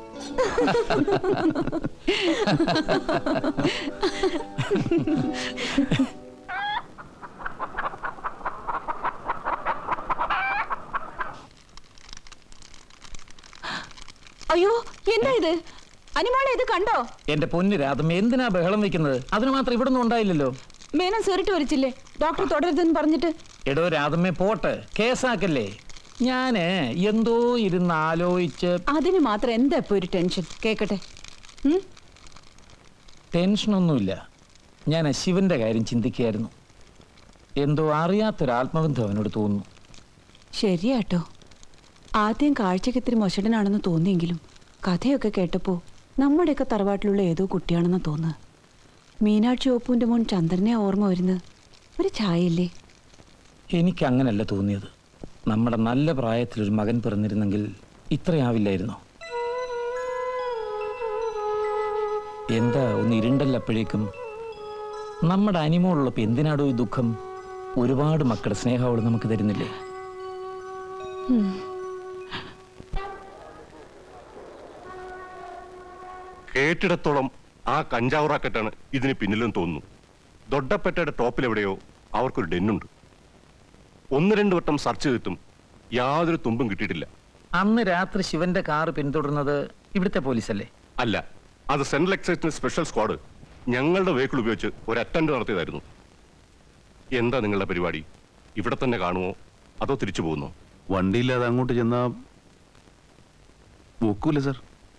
അയ്യോ എന്താ ഇത് അനിമോളെ ഇത് കണ്ടോ എന്റെ പൊന്നു രാധം എന്തിനാ ബഹളം വെക്കുന്നത് അതിന് മാത്രം ഇവിടെ ഒന്നും ഉണ്ടായില്ലല്ലോ മേനൻ സേറിട്ട് വരച്ചില്ലേ ഡോക്ടർ തുടരുതെന്ന് പറഞ്ഞിട്ട് എടോ രാധമ്മേ പോട്ടെ കേസാക്കല്ലേ ഞാന് എന്തോ ഇരുന്ന് ആലോചിച്ച് അതിന് മാത്രം എന്താ ഇപ്പൊ ഒരു ടെൻഷൻ കേക്കട്ടെ ഉം? ടെൻഷനൊന്നുമില്ല ഞാൻ ആ ശിവന്റെ കാര്യം ചിന്തിക്കുകയായിരുന്നു എന്തോ അറിയാത്തൊരു ആത്മബന്ധം അവനോട് തോന്നുന്നു ശരിയാട്ടോ ആദ്യം കാഴ്ചക്ക് ഇത്തിരി മൊശടനാണെന്ന് തോന്നിയെങ്കിലും കഥയൊക്കെ കേട്ടപ്പോ നമ്മുടെയൊക്കെ തറവാട്ടിലുള്ള ഏതോ കുട്ടിയാണെന്ന് തോന്നുക മീനാക്ഷി ഓപ്പുവിന്റെ മോൻ ചന്ദ്രനെ ഓർമ്മ വരുന്നത് ഒരു ചായയല്ലേ എനിക്ക് അങ്ങനല്ല തോന്നിയത് നമ്മുടെ നല്ല പ്രായത്തിലൊരു മകൻ പിറന്നിരുന്നെങ്കിൽ ഇത്രയാവില്ലായിരുന്നോ എന്താ ഒന്ന് ഇരുണ്ടല്ലപ്പോഴേക്കും നമ്മുടെ അനിമോളുള്ളപ്പോൾ എന്തിനാടോ ഈ ദുഃഖം ഒരുപാട് മക്കളുടെ സ്നേഹം അവൾ നമുക്ക് തരുന്നില്ലേ കേട്ടിടത്തോളം ആ കഞ്ചാവ് റാക്കറ്റാണ് ഇതിന് പിന്നിലും തോന്നുന്നു ദൊഡ്ഡപ്പെട്ടയുടെ ടോപ്പിൽ എവിടെയോ അവർക്കൊരു ഡെന്നുണ്ട് ഒന്ന് രണ്ട് വട്ടം സെർച്ച് ചെയ്തിട്ടും യാതൊരു തുമ്പും കിട്ടിയിട്ടില്ല അന്ന് രാത്രി ശിവന്റെ കാറ് പിന്തുടർന്നത് ഇവിടുത്തെ പോലീസല്ലേ അല്ല അത് സെൻട്രൽ എക്സൈസിന് സ്പെഷ്യൽ സ്ക്വാഡ് ഞങ്ങളുടെ വെഹിക്കിൾ ഉപയോഗിച്ച് ഒരു അറ്റൻഡ് നടത്തിയതായിരുന്നു എന്താ നിങ്ങളുടെ പരിപാടി ഇവിടെ തന്നെ കാണുമോ അതോ തിരിച്ചു പോകുന്നോ വണ്ടിയില്ലാതെ അങ്ങോട്ട് ചെന്നാ ഒക്കൂല സർ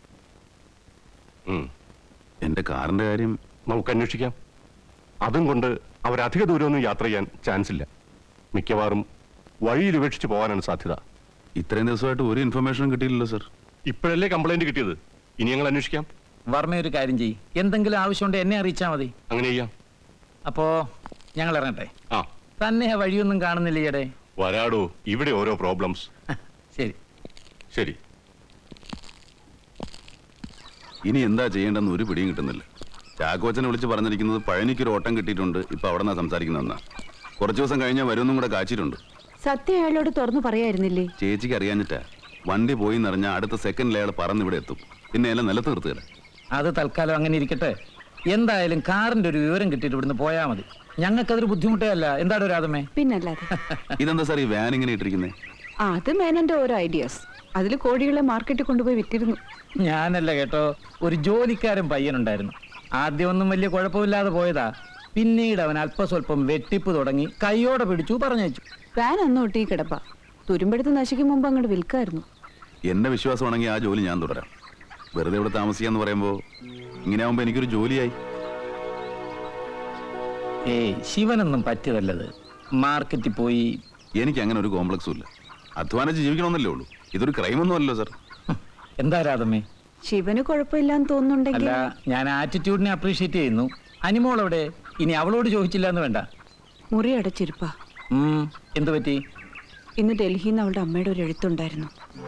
എന്റെ കാറിന്റെ കാര്യം നമുക്ക് അന്വേഷിക്കാം അതും കൊണ്ട് അവരധിക ദൂരമൊന്നും യാത്ര ചെയ്യാൻ ചാൻസ് ഇല്ല മിക്കവാറും വഴിയിൽ ഉപേക്ഷിച്ച് പോകാനാണ് സാധ്യത ഇത്രയും ദിവസമായിട്ട് ഒരു ഇൻഫർമേഷനും കിട്ടിയില്ലല്ലോ സർ ഇപ്പോഴല്ലേ കംപ്ലൈന്റ് കിട്ടിയത് ഇനി ഞങ്ങൾ അന്വേഷിക്കാം വർമ്മ ഒരു കാര്യം ചെയ്യ് എന്തെങ്കിലും ആവശ്യമുണ്ട് എന്നെ അറിയിച്ചാൽ മതി അങ്ങനെ ചെയ്യാം അപ്പോ ഞങ്ങൾ ഇറങ്ങട്ടെ ആ തന്നെ ആ വഴിയൊന്നും കാണുന്നില്ല ഈയിടെ വരാടോ ഇവിടെ ഓരോ പ്രോബ്ലംസ് ശരി ശരി ഇനി എന്താ ചെയ്യേണ്ടെന്ന് ഒരു പിടിയും കിട്ടുന്നില്ല ചാക്കോച്ചനെ വിളിച്ച് പറഞ്ഞിരിക്കുന്നത് പഴനിക്കൊരു ഓട്ടം കിട്ടിയിട്ടുണ്ട് ഇപ്പൊ അവിടെ നിന്നാ സംസാരിക്കുന്നതെന്നാ കുറച്ച് ദിവസം കഴിഞ്ഞാൽ വരുമെന്നും കൂടെ കാച്ചിട്ടുണ്ട് സത്യം അയാളോട് തുറന്നു പറയായിരുന്നില്ലേ ചേച്ചിക്ക് അറിയാഞ്ഞിട്ടാ വണ്ടി പോയി നിറഞ്ഞ അടുത്ത സെക്കൻഡിൽ അയാൾ പറന്ന് ഇവിടെ എത്തും പിന്നെ എല്ലാം നിലത്ത് നിർത്തുകയില്ല അത് തൽക്കാലം അങ്ങനെ ഇരിക്കട്ടെ എന്തായാലും കാറിന്റെ ഒരു വിവരം കിട്ടിയിട്ട് ഇവിടുന്ന് പോയാൽ മതി ഞങ്ങൾക്കതൊരു ബുദ്ധിമുട്ടേ അല്ല എന്താണ് രാധമേ പിന്നല്ലാതെ ഇതെന്താ സാർ ഈ വാൻ ഇങ്ങനെ ഇട്ടിരിക്കുന്നേ ആ, അത് മേനന്റെ ഓരോ ഐഡിയാസ് അതിൽ കോഴികളെ മാർക്കറ്റിൽ കൊണ്ടുപോയി വിറ്റിരുന്നു ഞാനല്ല കേട്ടോ ഒരു ജോലിക്കാരൻ പയ്യനുണ്ടായിരുന്നു ആദ്യമൊന്നും വലിയ കുഴപ്പമില്ലാതെ പോയതാ പിന്നീട് അവൻ അല്പസ്വല്പം വെട്ടിപ്പ് തുടങ്ങി കൈയോടെ പിടിച്ചു പറഞ്ഞയച്ചു വാൻ അന്ന് ഒട്ടി കിടപ്പ തുരുമ്പെടുത്ത് നശിക്കും മുമ്പ് അങ്ങോട്ട് വിൽക്കായിരുന്നു എന്റെ വിശ്വാസമാണെങ്കിൽ ആ ജോലി ഞാൻ തുടരാം വെറുതെ ഇവിടെ താമസിക്കാന്ന് പറയുമ്പോൾ ഇങ്ങനെ ആവുമ്പോൾ എനിക്കൊരു ജോലിയായി ഏയ് ശിവനൊന്നും പറ്റിയതല്ലത് മാർക്കറ്റിൽ പോയി എനിക്ക് അങ്ങനെ ഒരു കോംപ്ലക്സും ഇല്ല അധ്വാനിച്ച് ജീവിക്കണമെന്നല്ലേ ഉള്ളൂ ഇതൊരു ക്രൈമൊന്നും അല്ലല്ലോ സാർ എന്താ രാധമേ ശിവന് കുഴപ്പമില്ലാന്ന് തോന്നുന്നുണ്ടെങ്കിൽ അല്ല ഞാൻ ആറ്റിറ്റ്യൂഡിനെ അപ്രീഷിയേറ്റ് ചെയ്യുന്നു അനിമോൾ എവിടെ ഇനി അവളോട് ചോദിച്ചില്ല എന്ന് വേണ്ട മുറി അടച്ചിരിപ്പാ ഉം, എന്ത് പറ്റി ഇന്ന് ഡൽഹിയിൽ നിന്ന് അവളുടെ അമ്മയുടെ ഒരു എഴുത്തുണ്ടായിരുന്നു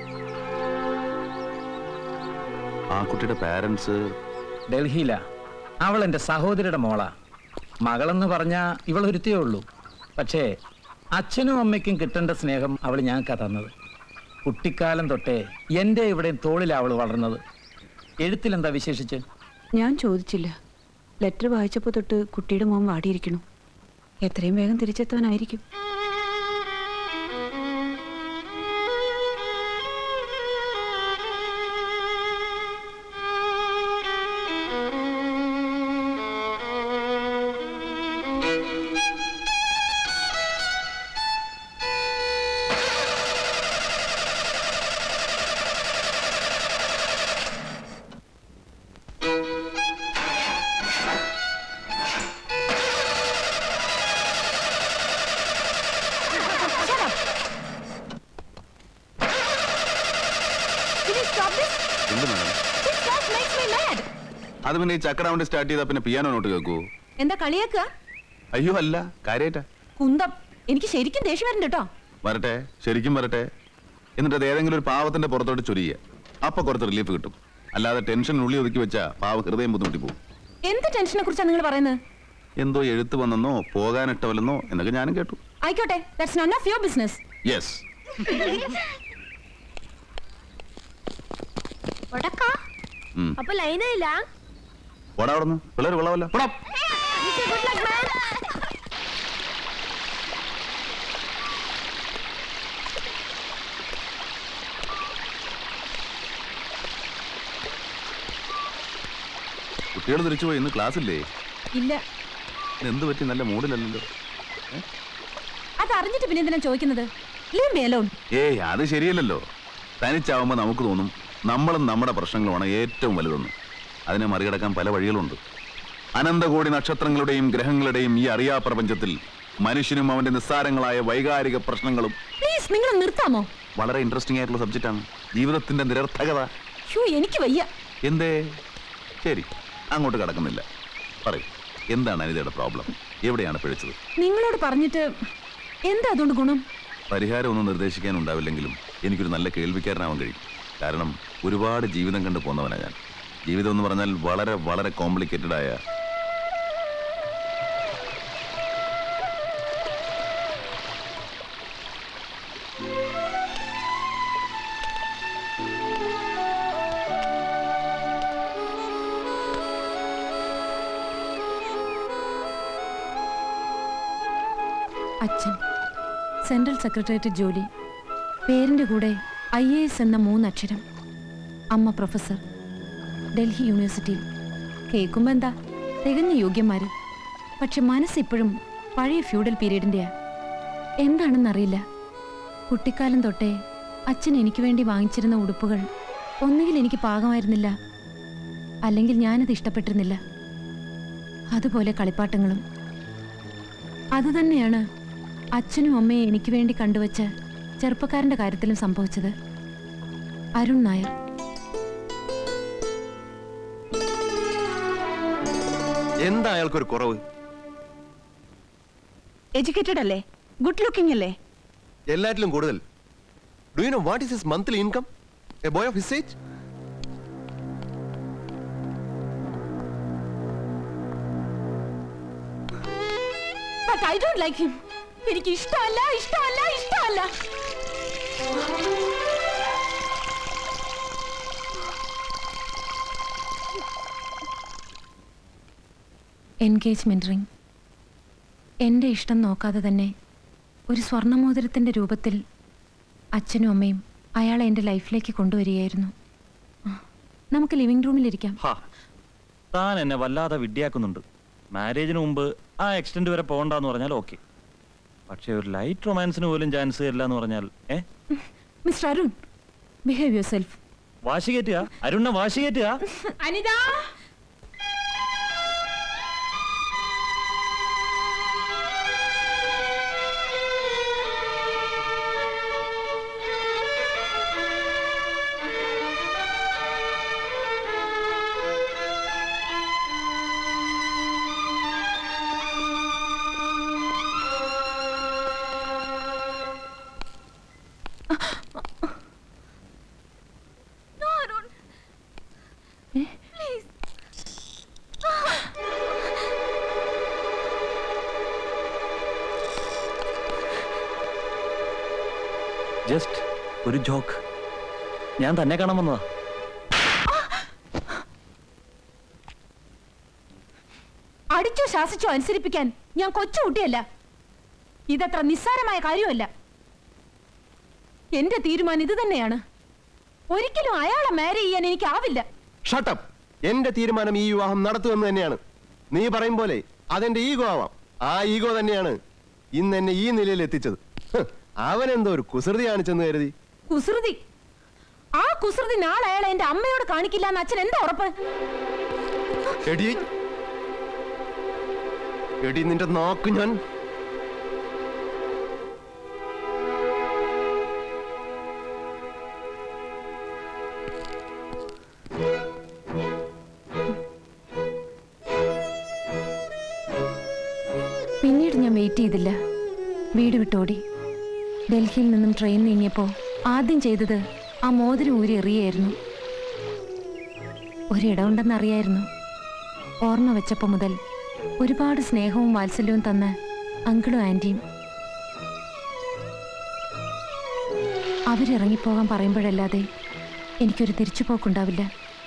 ആ കുട്ടിയുടെ പാരൻസ് ഡൽഹിയിലാ അവൾ എൻ്റെ സഹോദരിയുടെ മോളാ മകളെന്ന് പറഞ്ഞാ ഇവളൊരുത്തേ ഉള്ളൂ പക്ഷേ അച്ഛനും അമ്മയ്ക്കും കിട്ടേണ്ട സ്നേഹം അവൾ ഞങ്ങൾക്കാ തന്നത് കുട്ടിക്കാലം തൊട്ടേ എൻ്റെ ഇവിടെ തോളിലാ അവൾ വളർന്നത് എഴുത്തിലെന്താ വിശേഷിച്ച് ഞാൻ ചോദിച്ചില്ല ലെറ്റർ വായിച്ചപ്പോൾ തൊട്ട് കുട്ടിയുടെ മോൻ വാടിയിരിക്കണു എത്രയും വേഗം തിരിച്ചെത്താനായിരിക്കും Can you stop this? എന്ത് madam This class makes me mad. അത് പിന്നെ ഈ ചക്കര വണ്ടി സ്റ്റാർട്ട് ചെയ്താൽ പിന്നെ പിയാനോ നോട്ട് കേൾക്കൂ എന്താ കളിയാക്കുക അയ്യോ അല്ല കാര്യായിട്ടാ കുന്തം എനിക്ക് ശരിക്കും ദേഷ്യം വരുന്നുണ്ട് കേട്ടോ വരട്ടെ ശരിക്കും വരട്ടെ എന്നിട്ട് അത് ഏതെങ്കിലും ഒരു പാവത്തിന്റെ പുറത്തോട്ട് ചൊരിയുക അപ്പൊ കുറച്ച് റിലീഫ് കിട്ടും അല്ലാതെ ടെൻഷൻ ഉള്ളി ഒതുക്കി വെച്ചാ പാവ ഹൃദയം ബുദ്ധിമുട്ടി പോകും എന്ത് ടെൻഷനെ കുറിച്ചാണ് നിങ്ങൾ പറയുന്നത് എന്തോ എഴുത്ത് വന്നെന്നോ പോകാനിട്ടവല്ലെന്നോ എന്നൊക്കെ ഞാനും കേട്ടു ആയിക്കോട്ടെ that's none of your business yes ഒടക്കാ അപ്പൊ ലൈനില്ല പോടാ അവിടെ നിന്ന് പിള്ളേർ കൊള്ളാമല്ലോ പോടാ കുട്ടികൾ തിരിച്ചു പോയി ഇന്ന് ക്ലാസ് ഇല്ലേ ഇല്ല ഇന്ന് എന്ത് പറ്റി നല്ല മൂഡിലല്ലല്ലോ അത് അറിഞ്ഞിട്ട് പിന്നെ എന്തിനാ ചോദിക്കുന്നത് ലീവ് മീ അലോൺ ഏയ് അത് ശരിയല്ലല്ലോ തനിച്ചാവുമ്പോൾ നമുക്ക് തോന്നും നമ്മളും നമ്മുടെ പ്രശ്നങ്ങളുമാണ് ഏറ്റവും വലുതെന്ന് അതിനെ മറികടക്കാൻ പല വഴികളുണ്ട് അനന്തകോടി നക്ഷത്രങ്ങളുടെയും ഗ്രഹങ്ങളുടെയും ഈ അറിയാ പ്രപഞ്ചത്തിൽ മനുഷ്യനും അവന്റെ നിസ്സാരങ്ങളായ വൈകാരിക പ്രശ്നങ്ങളും പ്ലീസ് നിങ്ങൾ നിർത്താമോ വളരെ ഇൻട്രസ്റ്റിംഗ് ആയിട്ടുള്ള സബ്ജക്റ്റാണ് ജീവിതത്തിന്റെ നിരർത്ഥകത ഷൂ എനിക്ക് വയ്യ എന്തേ ശരി അങ്ങോട്ട് കടക്കുന്നില്ല പറയൂ എന്താണ് അനിതയുടെ പ്രോബ്ലം എവിടെയാണ് പിഴച്ചത് നിങ്ങളോട് പറഞ്ഞിട്ട് എന്താ അതുകൊണ്ട് ഗുണം പരിഹാരം ഒന്നും നിർദ്ദേശിക്കാൻ ഉണ്ടാവില്ലെങ്കിലും എനിക്കൊരു നല്ല കേൾവിക്കാരനാവാൻ കഴിയും കാരണം ഒരുപാട് ജീവിതം കണ്ടു പോന്നവനാ ഞാൻ ജീവിതം എന്ന് പറഞ്ഞാൽ വളരെ വളരെ കോംപ്ലിക്കേറ്റഡ് ആയ അച്ഛൻ സെൻട്രൽ സെക്രട്ടേറിയറ്റ് ജോലി പേരിന്റെ കൂടെ ഐ എ എസ് എന്ന മൂന്നക്ഷരം അമ്മ പ്രൊഫസർ ഡൽഹി യൂണിവേഴ്സിറ്റിയിൽ കേൾക്കുമ്പോൾ എന്താ തികഞ്ഞ യോഗ്യന്മാര് പക്ഷെ മനസ്സിപ്പോഴും പഴയ ഫ്യൂഡൽ പീരീഡിൻ്റെയാ എന്താണെന്നറിയില്ല കുട്ടിക്കാലം തൊട്ടേ അച്ഛൻ എനിക്ക് വേണ്ടി വാങ്ങിച്ചിരുന്ന ഉടുപ്പുകൾ ഒന്നുകിൽ എനിക്ക് പാകമായിരുന്നില്ല അല്ലെങ്കിൽ ഞാനത് ഇഷ്ടപ്പെട്ടിരുന്നില്ല അതുപോലെ കളിപ്പാട്ടങ്ങളും അതുതന്നെയാണ് അച്ഛനും അമ്മയും എനിക്ക് വേണ്ടി കണ്ടുവച്ച ചെറുപ്പക്കാരന്റെ കാര്യത്തിലും സംഭവിച്ചത് അരുൺ നായർ എന്താ അയാൾക്കൊരു കുറവ് എഡ്യൂക്കേറ്റഡ് അല്ലേ ഗുഡ് ലുക്കിംഗ് അല്ലേ എല്ലാറ്റിലും കൂടുതൽ do you know what is his monthly income a boy of his age but I don't like him എനിക്ക് ഇഷ്ടമല്ല ഇഷ്ടമല്ല ഇഷ്ടമല്ല എൻഗേജ്മെന്റ് റിംഗ് എൻ്റെ ഇഷ്ടം നോക്കാതെ തന്നെ ഒരു സ്വർണ്ണമോതിരത്തിൻ്റെ രൂപത്തിൽ അച്ഛനും അമ്മയും അയാളെ എൻ്റെ ലൈഫിലേക്ക് കൊണ്ടുവരികയായിരുന്നു ആ, നമുക്ക് ലിവിംഗ് റൂമിലിരിക്കാം ഹാ താൻ എന്നെ വല്ലാതെ വിഡ്ഢിയാക്കുന്നുണ്ട് മാരേജിന് മുമ്പ് ആ എക്സ്റ്റെൻഡ് വരെ പോകണ്ടെന്ന് പറഞ്ഞാൽ ഓക്കെ പക്ഷേ ഒരു ലൈറ്റ് റൊമാൻസിന് പോലും ചാൻസ് തരില്ല എന്ന് പറഞ്ഞാൽ ഏ mister Arun behave yourself വാശി കയറ്റുക അരുണ്ണ വാശി കയറ്റുക Anita No, Arun. Please. Just ഒരു ജോക്ക് ഞാൻ തന്നെ കാണാൻ വന്നതാ അടിച്ചോ ശാസിച്ചോ അനുസരിപ്പിക്കാൻ ഞാൻ കൊച്ചുകുട്ടിയല്ല ഇതത്ര നിസ്സാരമായ കാര്യമല്ല എന്റെ തീരുമാനം ഇത് തന്നെയാണ് ഒരിക്കലും അയാളെ മാരി ചെയ്യാൻ എനിക്കാവില്ല ഷട്ടപ്പ് എന്റെ തീരുമാനം ഈ വിവാഹം നടത്തുമെന്ന് തന്നെയാണ് നീ പറയും പോലെ അതെന്റെ ഈഗോ ആവാം ആ ഈഗോ തന്നെയാണ് ഇന്ന് എന്നെ ഈ നിലയിൽ എത്തിച്ചത് ഹ്, അവൻ എന്തോ ഒരു കുസൃതി കാണിച്ചെന്ന് കരുതി കുസൃതി ആ കുസൃതി നാളെ അയാളെ എന്റെ അമ്മയോട് കാണിക്കില്ല എന്ന് അച്ഛൻ എന്താ ഉറപ്പ് എടി എടി നിന്റെ നോക്ക് ഞാൻ പിന്നീട് ഞാൻ വെയിറ്റ് ചെയ്തില്ല വീട് വിട്ടോടി ഡൽഹിയിൽ നിന്നും ട്രെയിൻ നീങ്ങിയപ്പോൾ ആദ്യം ചെയ്തത് ആ മോതിരം ഊരി എറിയായിരുന്നു ഒരിടമുണ്ടെന്നറിയായിരുന്നു ഓർമ്മ വെച്ചപ്പോൾ മുതൽ ഒരുപാട് സ്നേഹവും വാത്സല്യവും തന്ന അങ്കിളും ആൻറ്റിയും അവരിറങ്ങിപ്പോകാൻ പറയുമ്പോഴല്ലാതെ എനിക്കൊരു തിരിച്ചുപോക്കുണ്ടാവില്ല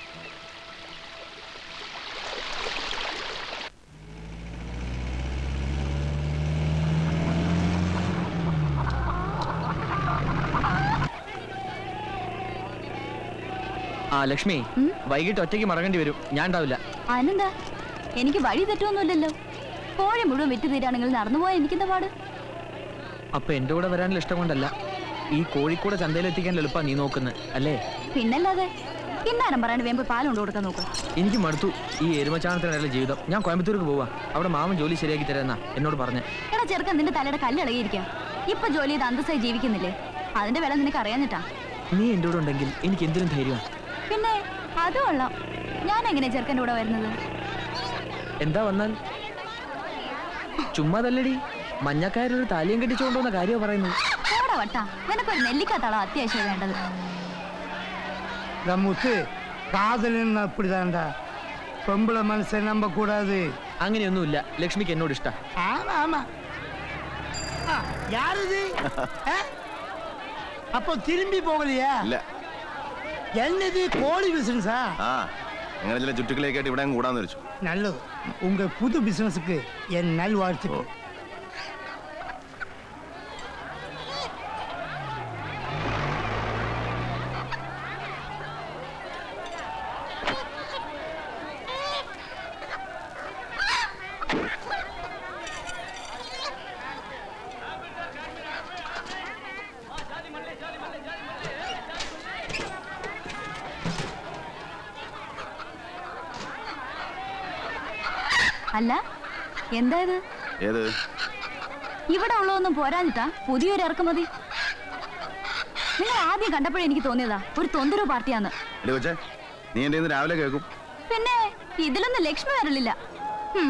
ആ ലക്ഷ്മി വൈകിട്ട് ഒറ്റയ്ക്ക് മടങ്ങേണ്ടി വരും ഞാൻ ഉണ്ടാവില്ല അതിനെന്താ എനിക്ക് വഴി തെറ്റൊന്നുമില്ലല്ലോ കോഴി മുഴുവൻ വിറ്റ് തീരാണെങ്കിൽ നടന്നു പോയാൽ എനിക്കെന്താ പാട് അപ്പൊ എന്റെ കൂടെ വരാനുള്ള ഇഷ്ടം കൊണ്ടല്ല ഈ കോഴിക്കോട് ചന്തയിലെത്തിക്കാൻ എളുപ്പാ നീ നോക്കുന്നത് അല്ലേ പിന്നല്ലാതെ കിന്നാരം പറയാണ്ട് വേമ്പ് പാലും കൊണ്ട് കൊടുക്കാൻ നോക്കും എനിക്ക് മടുത്തു ഈ എരുമച്ചാണത്തിനിടയിലെ ജീവിതം ഞാൻ കോയമ്പത്തൂർക്ക് പോവാ അവിടെ മാമൻ ജോലി ശരിയാക്കി തരാന്നാ എന്നോട് പറഞ്ഞേ എടാ ചെറുക്കൻ നിന്റെ തലയുടെ കല്ല് ഇളകിയിരിക്കാം ഇപ്പൊ ജോലി ചെയ്ത് അന്തസ്സായി ജീവിക്കുന്നില്ലേ അതിന്റെ വില നിനക്ക് അറിയാഞ്ഞിട്ടാ നീ എൻ്റെ കൂടെ ഉണ്ടെങ്കിൽ എനിക്ക് എന്തിനും ധൈര്യമാണ് പിന്നെ അത് കൊള്ളാം ഞാൻ എങ്ങനെ ചെറുക്കൻ്റെ കൂടെ വരുന്നത് എന്താ വന്നാൽ ചുമ്മാ തല്ലടി മഞ്ഞക്കാരൊരു താലിയും കെട്ടിച്ചുകൊണ്ടുവന്ന കാര്യമാണ് പറയുന്നത് പോടാ വട്ടാ നിനക്കൊരു നെല്ലിക്കാത്തളം അത്യാവശ്യം വേണ്ടത് முத்து காதலின்னு அப்படிதான்டா பொம்பளை மனசை நம்ப கூடாது അങ്ങനെയൊന്നുമില്ല ലക്ഷ്മിക്ക് എന്നോട് ഇഷ്ട ஆமா ஆமா ஆ, யார் இது ஆ? அப்போ திரும்பி போகலையா ഇല്ല என்னது கோழி பிசினஸா ആ അങ്ങനെ ചില ചുറ്റുക്കളിയൊക്കെ ഇവിടെ അങ്ങ് കൂടാന്ന് വെച്ചു நல்லது உங்க புது பிசினஸுக்கு என் நல்வாழ்த்துக்கள் അല്ല എന്താ ഇത് ഏത് ഇവിടെ ഉള്ളതൊന്നും പോരാഞ്ഞിട്ടാ പുതിയൊരു ഇറക്കുമതി നിങ്ങൾ ആദ്യം കണ്ടപ്പോഴേ എനിക്ക് തോന്നിയതാ ഒരു തൊന്തരു പാർട്ടിയാന്ന് എടി കൊച്ചേ നീ എൻ്റെ ഇന്ന് രാവിലെ കേൾക്കും പിന്നെ ഇതിലൊന്നും ലക്ഷ്മി വരലില്ല ഹും.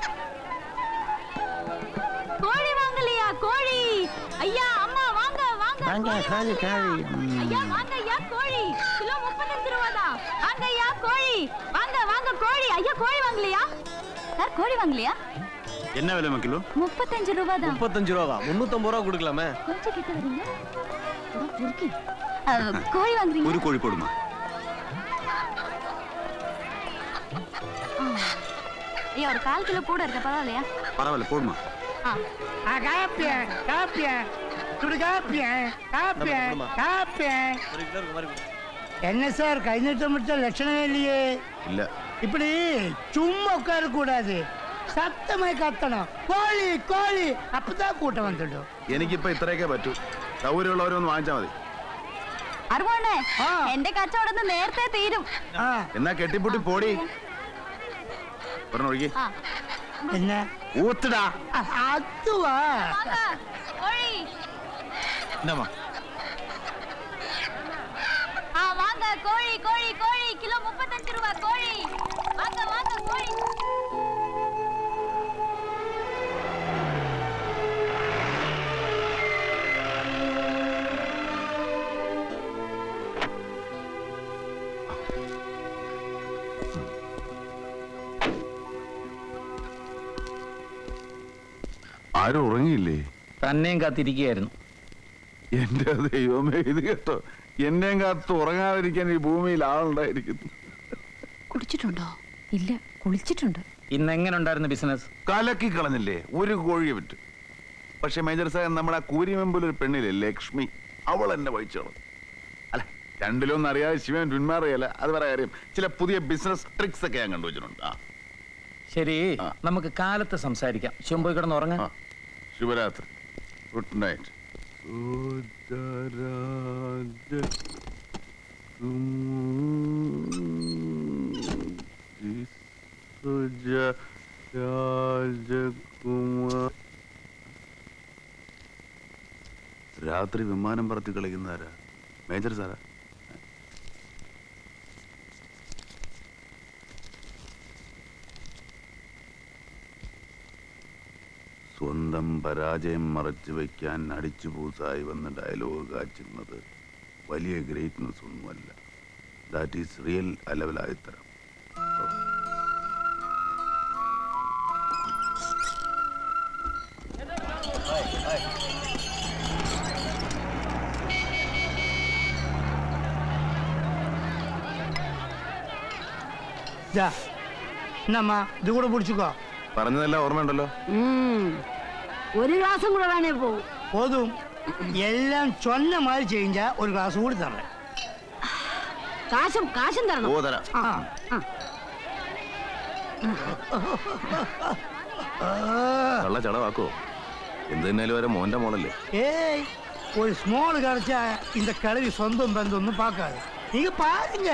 കോഴി വാങ്ങലിയാ കോഴി അയ്യാ അമ്മ വാങ്ങ വാങ്ങ കോഴി വാങ്ങ. ஐயா வாங்க ஐயா கோழி கிலோ முப்பத்தஞ்சு ரூபாதா வாங்க ஐயா கோழி வாங்க வாங்க கோழி ஐயா கோழி வாங்கலையா சார் கோழி வாங்கலையா என்ன விலை கிலோ முப்பத்தஞ்சு ரூபாதான் முப்பத்தஞ்சு ரூபா முன்னூத்தம்பது ரூபா கொடுக்கலாமே கொஞ்சம் கிட்ட வரீங்க இதோ பொறுக்கி. அஹ், கோழி வாங்குறீங்க ഒരു കോഴി കൊടുമ ஐயா ஒரு கால் கிலோ கூட இருக்க பரவாயில்லையா பரவாயில்ல போடுமா ஆ ஆ காப்பிய காப்பிய இப்படி காப்பிய காப்பிய காப்பிய என்ன சார் கை நீட்டம் முடிச்ச லட்சணமே இல்லையே இல்ல இப்படி சும்மா உட்கார கூடாது സത്യമായി കത്തണം കോഴി കോഴി അപ്പതാ കൂട്ടം വന്നിട്ടു എനിക്കിപ്പോ ഇത്രയൊക്കെ പറ്റൂ സൗകര്യമുള്ളവരൊന്ന് വാങ്ങിച്ചാൽ മതി അറുപോണ്ണേ എന്റെ കച്ചവടം ഇന്ന് നേരത്തെ തീരും എന്നാ കെട്ടിപ്പൂട്ടി പോടി പറഞ്ഞൊഴുകി ആ പിന്നെ ഊത്തിടാ അതുവാ வாங்க கோழி ஆ வாங்க கோழி கோழி கோழி கிலோ முப்பத்தஞ்சு ரூபா கோழி வாங்க வாங்க கோழி ആരും ഉറങ്ങിയില്ലേ തന്നെയും കാത്തിരിക്കുകയായിരുന്നു എന്റെ ദൈവമേ ഇത് കേട്ടോ എന്നെയും കാത്ത് ഉറങ്ങാതിരിക്കാൻ ഈ ഭൂമിയിൽ ആളുണ്ടായിരിക്കുന്നു കുടിച്ചിട്ടുണ്ടോ ഇല്ല കുളിച്ചിട്ടുണ്ട് ഇന്ന് എങ്ങനെ ഉണ്ടായിരുന്നു ബിസിനസ് കലക്കി കളഞ്ഞില്ലേ ഒരു കോഴിയെ വിറ്റ് പക്ഷെ മേജർ സാഹൻ നമ്മുടെ ആ കൂരിമെമ്പിൽ ഒരു പെണ്ണില്ലേ ലക്ഷ്മി അവൾ എന്നെ വഹിച്ചോളും അല്ല രണ്ടിലൊന്നും അറിയാതെ ശിവൻ പിന്മാറിയല്ല അത് പറയാ കാര്യം ചില പുതിയ ബിസിനസ് ട്രിക്സ് ഒക്കെ ഞാൻ കണ്ടുവച്ചിട്ടുണ്ട് ആ ശരി നമുക്ക് കാലത്ത് സംസാരിക്കാം ശിവൻ പോയി കിടന്ന് ഉറങ്ങാം ശുഭരാത്രി ഗുഡ് നൈറ്റ് രാജകുമാർ രാത്രി വിമാനം പറത്തി കളിക്കുന്നതാരാ മേജർ സാറാ സ്വന്തം പരാജയം മറച്ചു വയ്ക്കാൻ അടിച്ചു പൂസായി വന്ന് ഡയലോഗ് കാച്ചുന്നത് വലിയ ഗ്രേറ്റ്നെസ് ഒന്നുമല്ല ദാറ്റ് ഈസ് റിയൽ അലവലായത്തരം ഇതാ എന്നമ്മ ഇത് കൂടെ പിടിച്ചുക്കോ പറഞ്ഞതെല്ലാം ഓർമ്മയുണ്ടല്ലോ ഒരു ഗ്ലാസും കൂടെ വേണേ പോകും പോതും എല്ലാം ചൊന്ന മാതിരി ചെയ്ഞ്ചാ ഒരു ഗ്ലാസ് കൂടി തരണേ കാശും കാശും തരണം ഓ തരാം ആ ആ. കള്ള ചടവാക്കോ എന്ത് തന്നെയാലും വരെ മോന്റെ മോളല്ലേ ஏய் ஒரு ஸ்மால் கிடைச்சா இந்த கிழவி சொந்தம் பந்தம் ஒன்றும் பார்க்காது நீங்க பாருங்க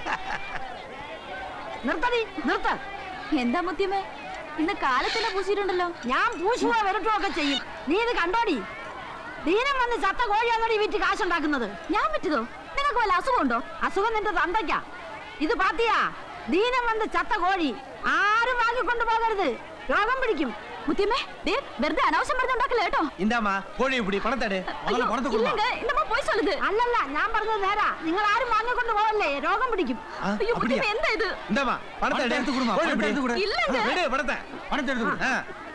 നിർത്തടി നിർത്ത എന്താ മുത്തിയമ്മേ ഇന്ന് കാലത്തന്നെ പൂശിയിട്ടുണ്ടല്ലോ ഞാൻ പൂശുവോ വരട്ടുമോ ചെയ്യും നീ ഇത് കണ്ടോടി ദീനം വന്ന് ചത്ത കോഴിയാന്നോടി വിറ്റ് കാശുണ്ടാക്കുന്നത് ഞാൻ വിറ്റതോ നിങ്ങൾക്ക് വല്ല അസുഖമുണ്ടോ അസുഖം നിന്റെ തന്തയ്ക്ക ഇത് പാത്തിയാ ദീനം വന്ന് ചത്ത കോഴി ആരും വാങ്ങിക്കൊണ്ടു പോകരുത് രോഗം പിടിക്കും മുത്തിയമ്മേ ദേ വെറുതെ അനാവശ്യം പറഞ്ഞുണ്ടാക്കല കേട്ടോ இந்தாம்மா கோழி இப்படி பணத்தடு முதல்ல பணத்தை கொடுமா இல்லங்க இந்தம்மா போய் சொல்லுது അല്ലല്ല ഞാൻ പറഞ്ഞത് നേരാ നിങ്ങൾ ആരും വാങ്ങിക്കൊണ്ട് പോകല്ലേ രോഗം പിടിക്കും ஐயோ முத்தியம்மே എന്താ இது இந்தாம்மா பணத்தை எடுத்து கொடுமா கோழி பணத்தை எடுத்து கொடு இல்லங்க. விடு பணத்தை பணத்தை எடுத்து கொடு ஆ.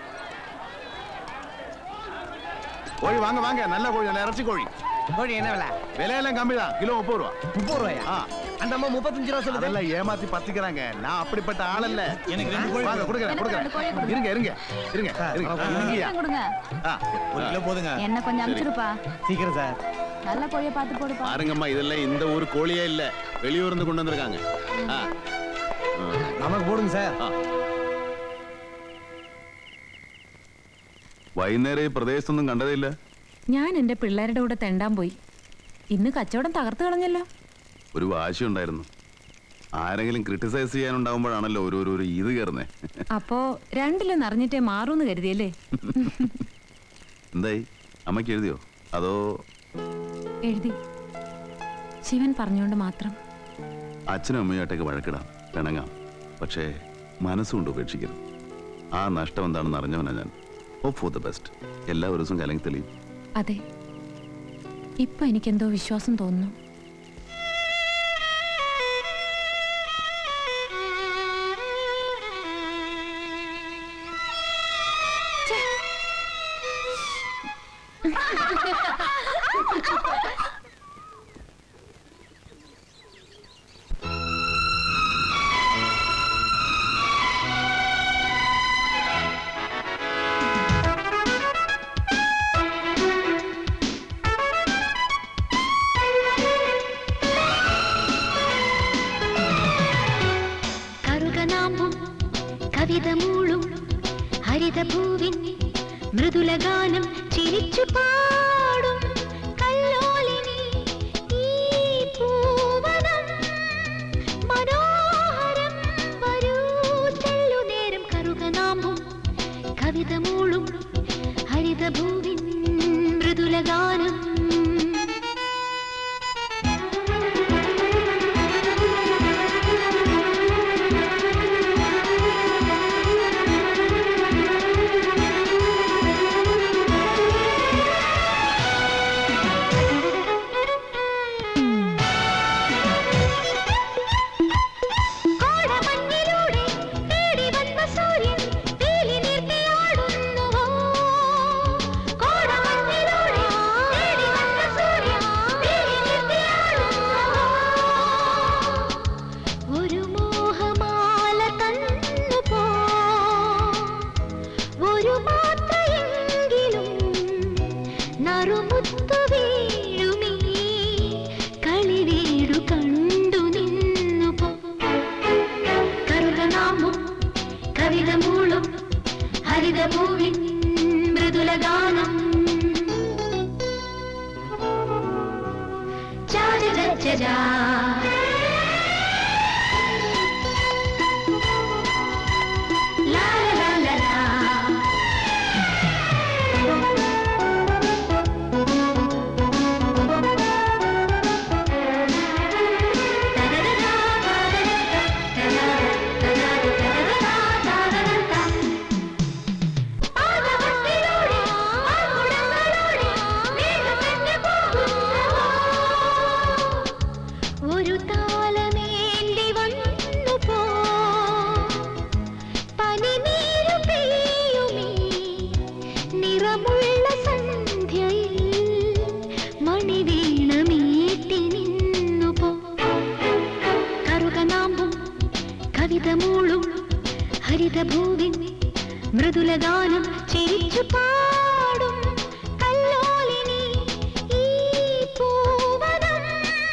കോഴി വാങ്ങ വാങ്ങ നല്ല കോഴി നല്ല ഇറച്ചി കോഴി கோழி என்ன விலை വിലയെല്ലാം കമ്മിதான் കിലോ മുപ്പത് രൂപ முப்பது ரூபாயா ஆ. அந்த அம்மா முப்பத்தஞ்சு ரூபா சொல்லுது அதெல்லாம் ஏமாத்தி பத்திக்கிறாங்க நான் அப்படிப்பட்ட ஆளல்ல எனக்கு ரெண்டு கோழி வாங்க கொடுக்குறேன் எனக்கு ரெண்டு கோழி கொடுக்குறேன் இருங்க இருங்க இருங்க இருங்க இருங்கய்யா. சீக்கிரம் கொடுங்க ஆ, ஒரு கிலோ போதுங்க என்ன கொஞ்சம் சரி. அனுப்பிச்சிருப்பா சீக்கிரம் சார் நல்ல கோழியை பார்த்து போடுப்பா பாருங்கம்மா இதெல்லாம் இந்த ஊர் கோழியே இல்ல வெளியூர்ல இருந்து கொண்டு வந்திருக்காங்க ஆ. ஆ. நமக்கு போடுங்க சார் വൈകുന്നേരം ഈ പ്രദേശത്തൊന്നും കണ്ടതില്ല ഞാൻ എൻ്റെ പിള്ളേരുടെ കൂടെ തെണ്ടാൻ പോയി ഇന്ന് കച്ചവടം തകർത്ത് കളഞ്ഞല്ലോ ഒരു വാശി ഉണ്ടായിരുന്നു ആരെങ്കിലും ക്രിട്ടിസൈസ് ചെയ്യാനുണ്ടാവുമ്പോഴാണല്ലോ ഒരു ഒരു ഒരു ഇത് കയറുന്നേ അപ്പോ രണ്ടിലും നിറഞ്ഞിട്ടേ മാറൂന്ന് കരുതിയല്ലേ എന്തായി അമ്മയ്ക്ക് എഴുതിയോ അതോ എഴുതി ശിവൻ പറഞ്ഞുകൊണ്ട് മാത്രം അച്ഛനും അമ്മയുമായിട്ടൊക്കെ വഴക്കിടാം പിണങ്ങാം പക്ഷേ മനസ്സുകൊണ്ട് ഉപേക്ഷിക്കരുത് ആ നഷ്ടം എന്താണെന്ന് അറിഞ്ഞവനാ ഞാൻ ഹോപ്പ് ഫോർ ദ ബെസ്റ്റ് എല്ലാ ദിവസവും കലങ്ങി തെളിയും അതെ ഇപ്പൊ എനിക്കെന്തോ വിശ്വാസം തോന്നുന്നു ആ കറുകനാമ്പും കവിത മൂളും ഹരിതഭൂവിൻ മൃദുലഗാനം ചിരിച്ചു പാടും കല്ലോലിനി ഈ പൂവനം മനോഹരം വരൂ തെല്ലുനേരം കറുകനാമ്പും കവിത മൂളും ഹരിതഭൂവിൻ മൃദുലഗാനം കോടമഞ്ഞിലൂടെ തേടി വന്ന സൂര്യൻ വേലി നീർത്തിയാടുന്നുവോ കോടമഞ്ഞിലൂടെ തേടി വന്ന സൂര്യൻ വേലി നീർത്തിയാടുന്നുവോ ഒരു മോഹമാല തന്നു പോ ഒരു മാത്രയെങ്കിലും നറുമുത്തു വീഴുമീ കളിവീടു കണ്ടു നിന്നു പോ കറുകനാമ്പും കവിത മൂളും ഹരിതഭൂവിൻ മൃദുലഗാനം ചാചാ ലാ ലാ ലാ ലാ ഒരു താളമേന്തി വന്നു പോ പനിനീരു പെയ്യുമീ നിറമുള്ള സന്ധ്യയിൽ മണിവീണ മീട്ടി നിന്നു പോ കറുകനാമ്പും കവിത മൂളും ഹരിതഭൂവിൻ മൃദുലഗാനം ചിരിച്ചു പാടും കല്ലോലിനി ഈ പൂവനം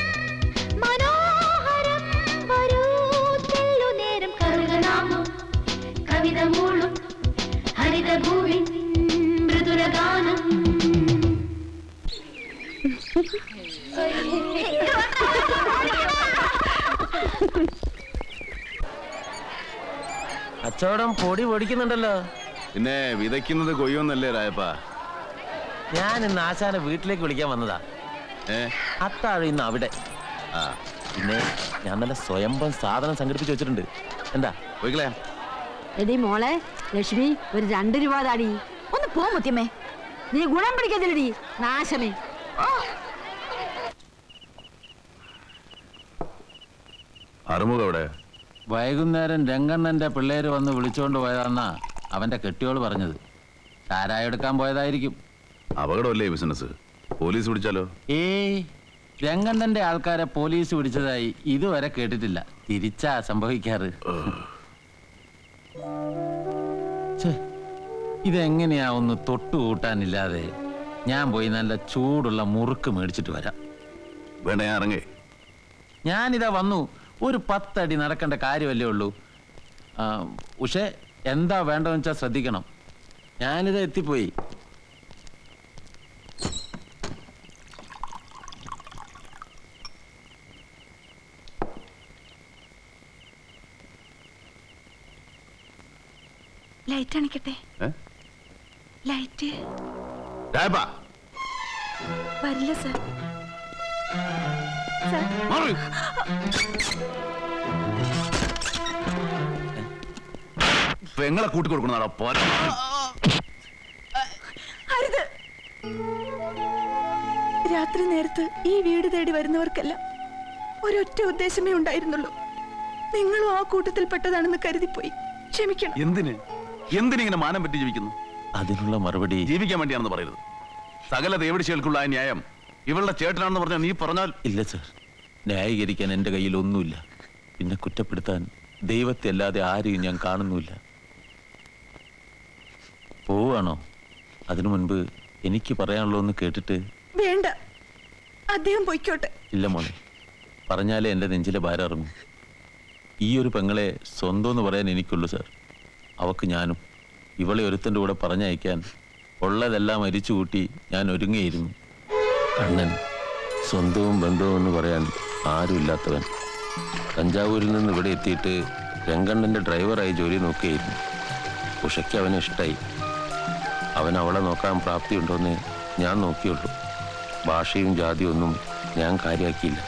മനോഹരം വരൂ തെല്ലുനേരം കറുകനാമ്പും കവിത മൂളും ഹരിതഭൂവിൻ മൃദുലഗാനം കച്ചവടം പൊടി പൊടിക്കുന്നുണ്ടല്ലോ പിന്നെ വിതയ്ക്കുന്നത് കൊയ്യൊന്നല്ലേ രായപ്പ ഞാൻ ഇന്ന് ആശാനെ വീട്ടിലേക്ക് വിളിക്കാൻ വന്നതാ അത്താഴം ഇന്ന് അവിടെ ആ പിന്നെ ഞാൻ നല്ല സ്വയംഭം സാധനം സംഘടിപ്പിച്ച് വെച്ചിട്ടുണ്ട് എന്താ പോയിക്കളയാ എടി മോളെ ലക്ഷ്മി ഒരു രണ്ട് രൂപ താടി ഒന്ന് പോ മുത്തിയമ്മേ നീ ഗുണം പിടിക്കത്തില്ലടി നാശമേ ഓ അറുമുഖം എവിടെ വൈകുന്നേരം രംഗണ്ണന്റെ പിള്ളേര് വന്ന് വിളിച്ചോണ്ട് പോയതാന്നാ അവന്റെ കെട്ടിയോള് പറഞ്ഞത് ചാരായ എടുക്കാൻ പോയതായിരിക്കും അപകടമല്ലേ ഈ ബിസിനസ് പോലീസ് പിടിച്ചാലോ ഏയ് രംഗണ്ണന്റെ ആൾക്കാരെ പോലീസ് പിടിച്ചതായി ഇതുവരെ കേട്ടിട്ടില്ല തിരിച്ചാ സംഭവിക്കാറ് ഛെ, ഇതെങ്ങനെയാ ഒന്ന് തൊട്ടുകൂട്ടാനില്ലാതെ ഞാൻ പോയി നല്ല ചൂടുള്ള മുറുക്ക് മേടിച്ചിട്ട് വരാം വേണ്ട ഞാൻ ഇറങ്ങേ ഞാനിതാ വന്നു ഒരു പത്തടി നടക്കേണ്ട കാര്യമല്ലേ ഉള്ളൂ ആ, ഉഷേ എന്താ വേണ്ടതെന്ന് വെച്ചാൽ ശ്രദ്ധിക്കണം ഞാനിത് എത്തിപ്പോയി ലൈറ്റ് അണിക്കട്ടെ ഏ? ലൈറ്റ് രായപ്പ വരില്ല സർ സർ മാറി പെങ്ങളെ കൂട്ടി കൊടുക്കണതാടാ പോരാ അരുത് രാത്രി നേരത്ത് ഈ വീട് തേടി വരുന്നവർക്കെല്ലാം ഒരൊറ്റ ഉദ്ദേശമേ ഉണ്ടായിരുന്നുള്ളൂ നിങ്ങളും ആ കൂട്ടത്തിൽപ്പെട്ടതാണെന്ന് കരുതിപ്പോയി ക്ഷമിക്കണം എന്തിന് എന്തിനിങ്ങനെ മാനം പറ്റി ജീവിക്കുന്നു അതിനുള്ള മറുപടി ജീവിക്കാൻ വേണ്ടിയാണെന്ന് പറയരുത് സകല ദേവടിശകൾക്കുള്ള ആ ന്യായം ഇവളുടെ ചേട്ടനാണെന്ന് പറഞ്ഞാൽ നീ പറഞ്ഞാൽ ഇല്ല സർ ന്യായീകരിക്കാൻ എൻ്റെ കയ്യിൽ ഒന്നുമില്ല പിന്നെ കുറ്റപ്പെടുത്താൻ ദൈവത്തെ അല്ലാതെ ആരെയും ഞാൻ കാണുന്നുമില്ല പോവാണോ അതിനു മുൻപ് എനിക്ക് പറയാനുള്ളൂ എന്ന് കേട്ടിട്ട് വേണ്ട അദ്ദേഹം പൊയ്ക്കോട്ടെ ഇല്ല മോനെ പറഞ്ഞാലേ എൻ്റെ നെഞ്ചിലെ ഭാരം ഇറങ്ങും ഈ ഒരു പെങ്ങളെ സ്വന്തം എന്ന് പറയാൻ എനിക്കുള്ളൂ സാർ അവക്ക് ഞാനും ഇവളെ ഒരുത്തൻ്റെ കൂടെ പറഞ്ഞയക്കാൻ ഉള്ളതെല്ലാം അരിച്ചു കൂട്ടി ഞാൻ ഒരുങ്ങിയിരുന്നു കണ്ണൻ സ്വന്തവും ബന്ധവും എന്ന് പറയാൻ ആരുമില്ലാത്തവൻ തഞ്ചാവൂരിൽ നിന്ന് ഇവിടെ എത്തിയിട്ട് രംഗണ്ണൻ്റെ ഡ്രൈവറായി ജോലി നോക്കിയായിരുന്നു ഉഷയ്ക്ക് അവനെ ഇഷ്ടമായി അവൻ അവളെ നോക്കാൻ പ്രാപ്തിയുണ്ടോയെന്ന് ഞാൻ നോക്കിയുള്ളൂ ഭാഷയും ജാതിയും ഒന്നും ഞാൻ കാര്യമാക്കിയില്ല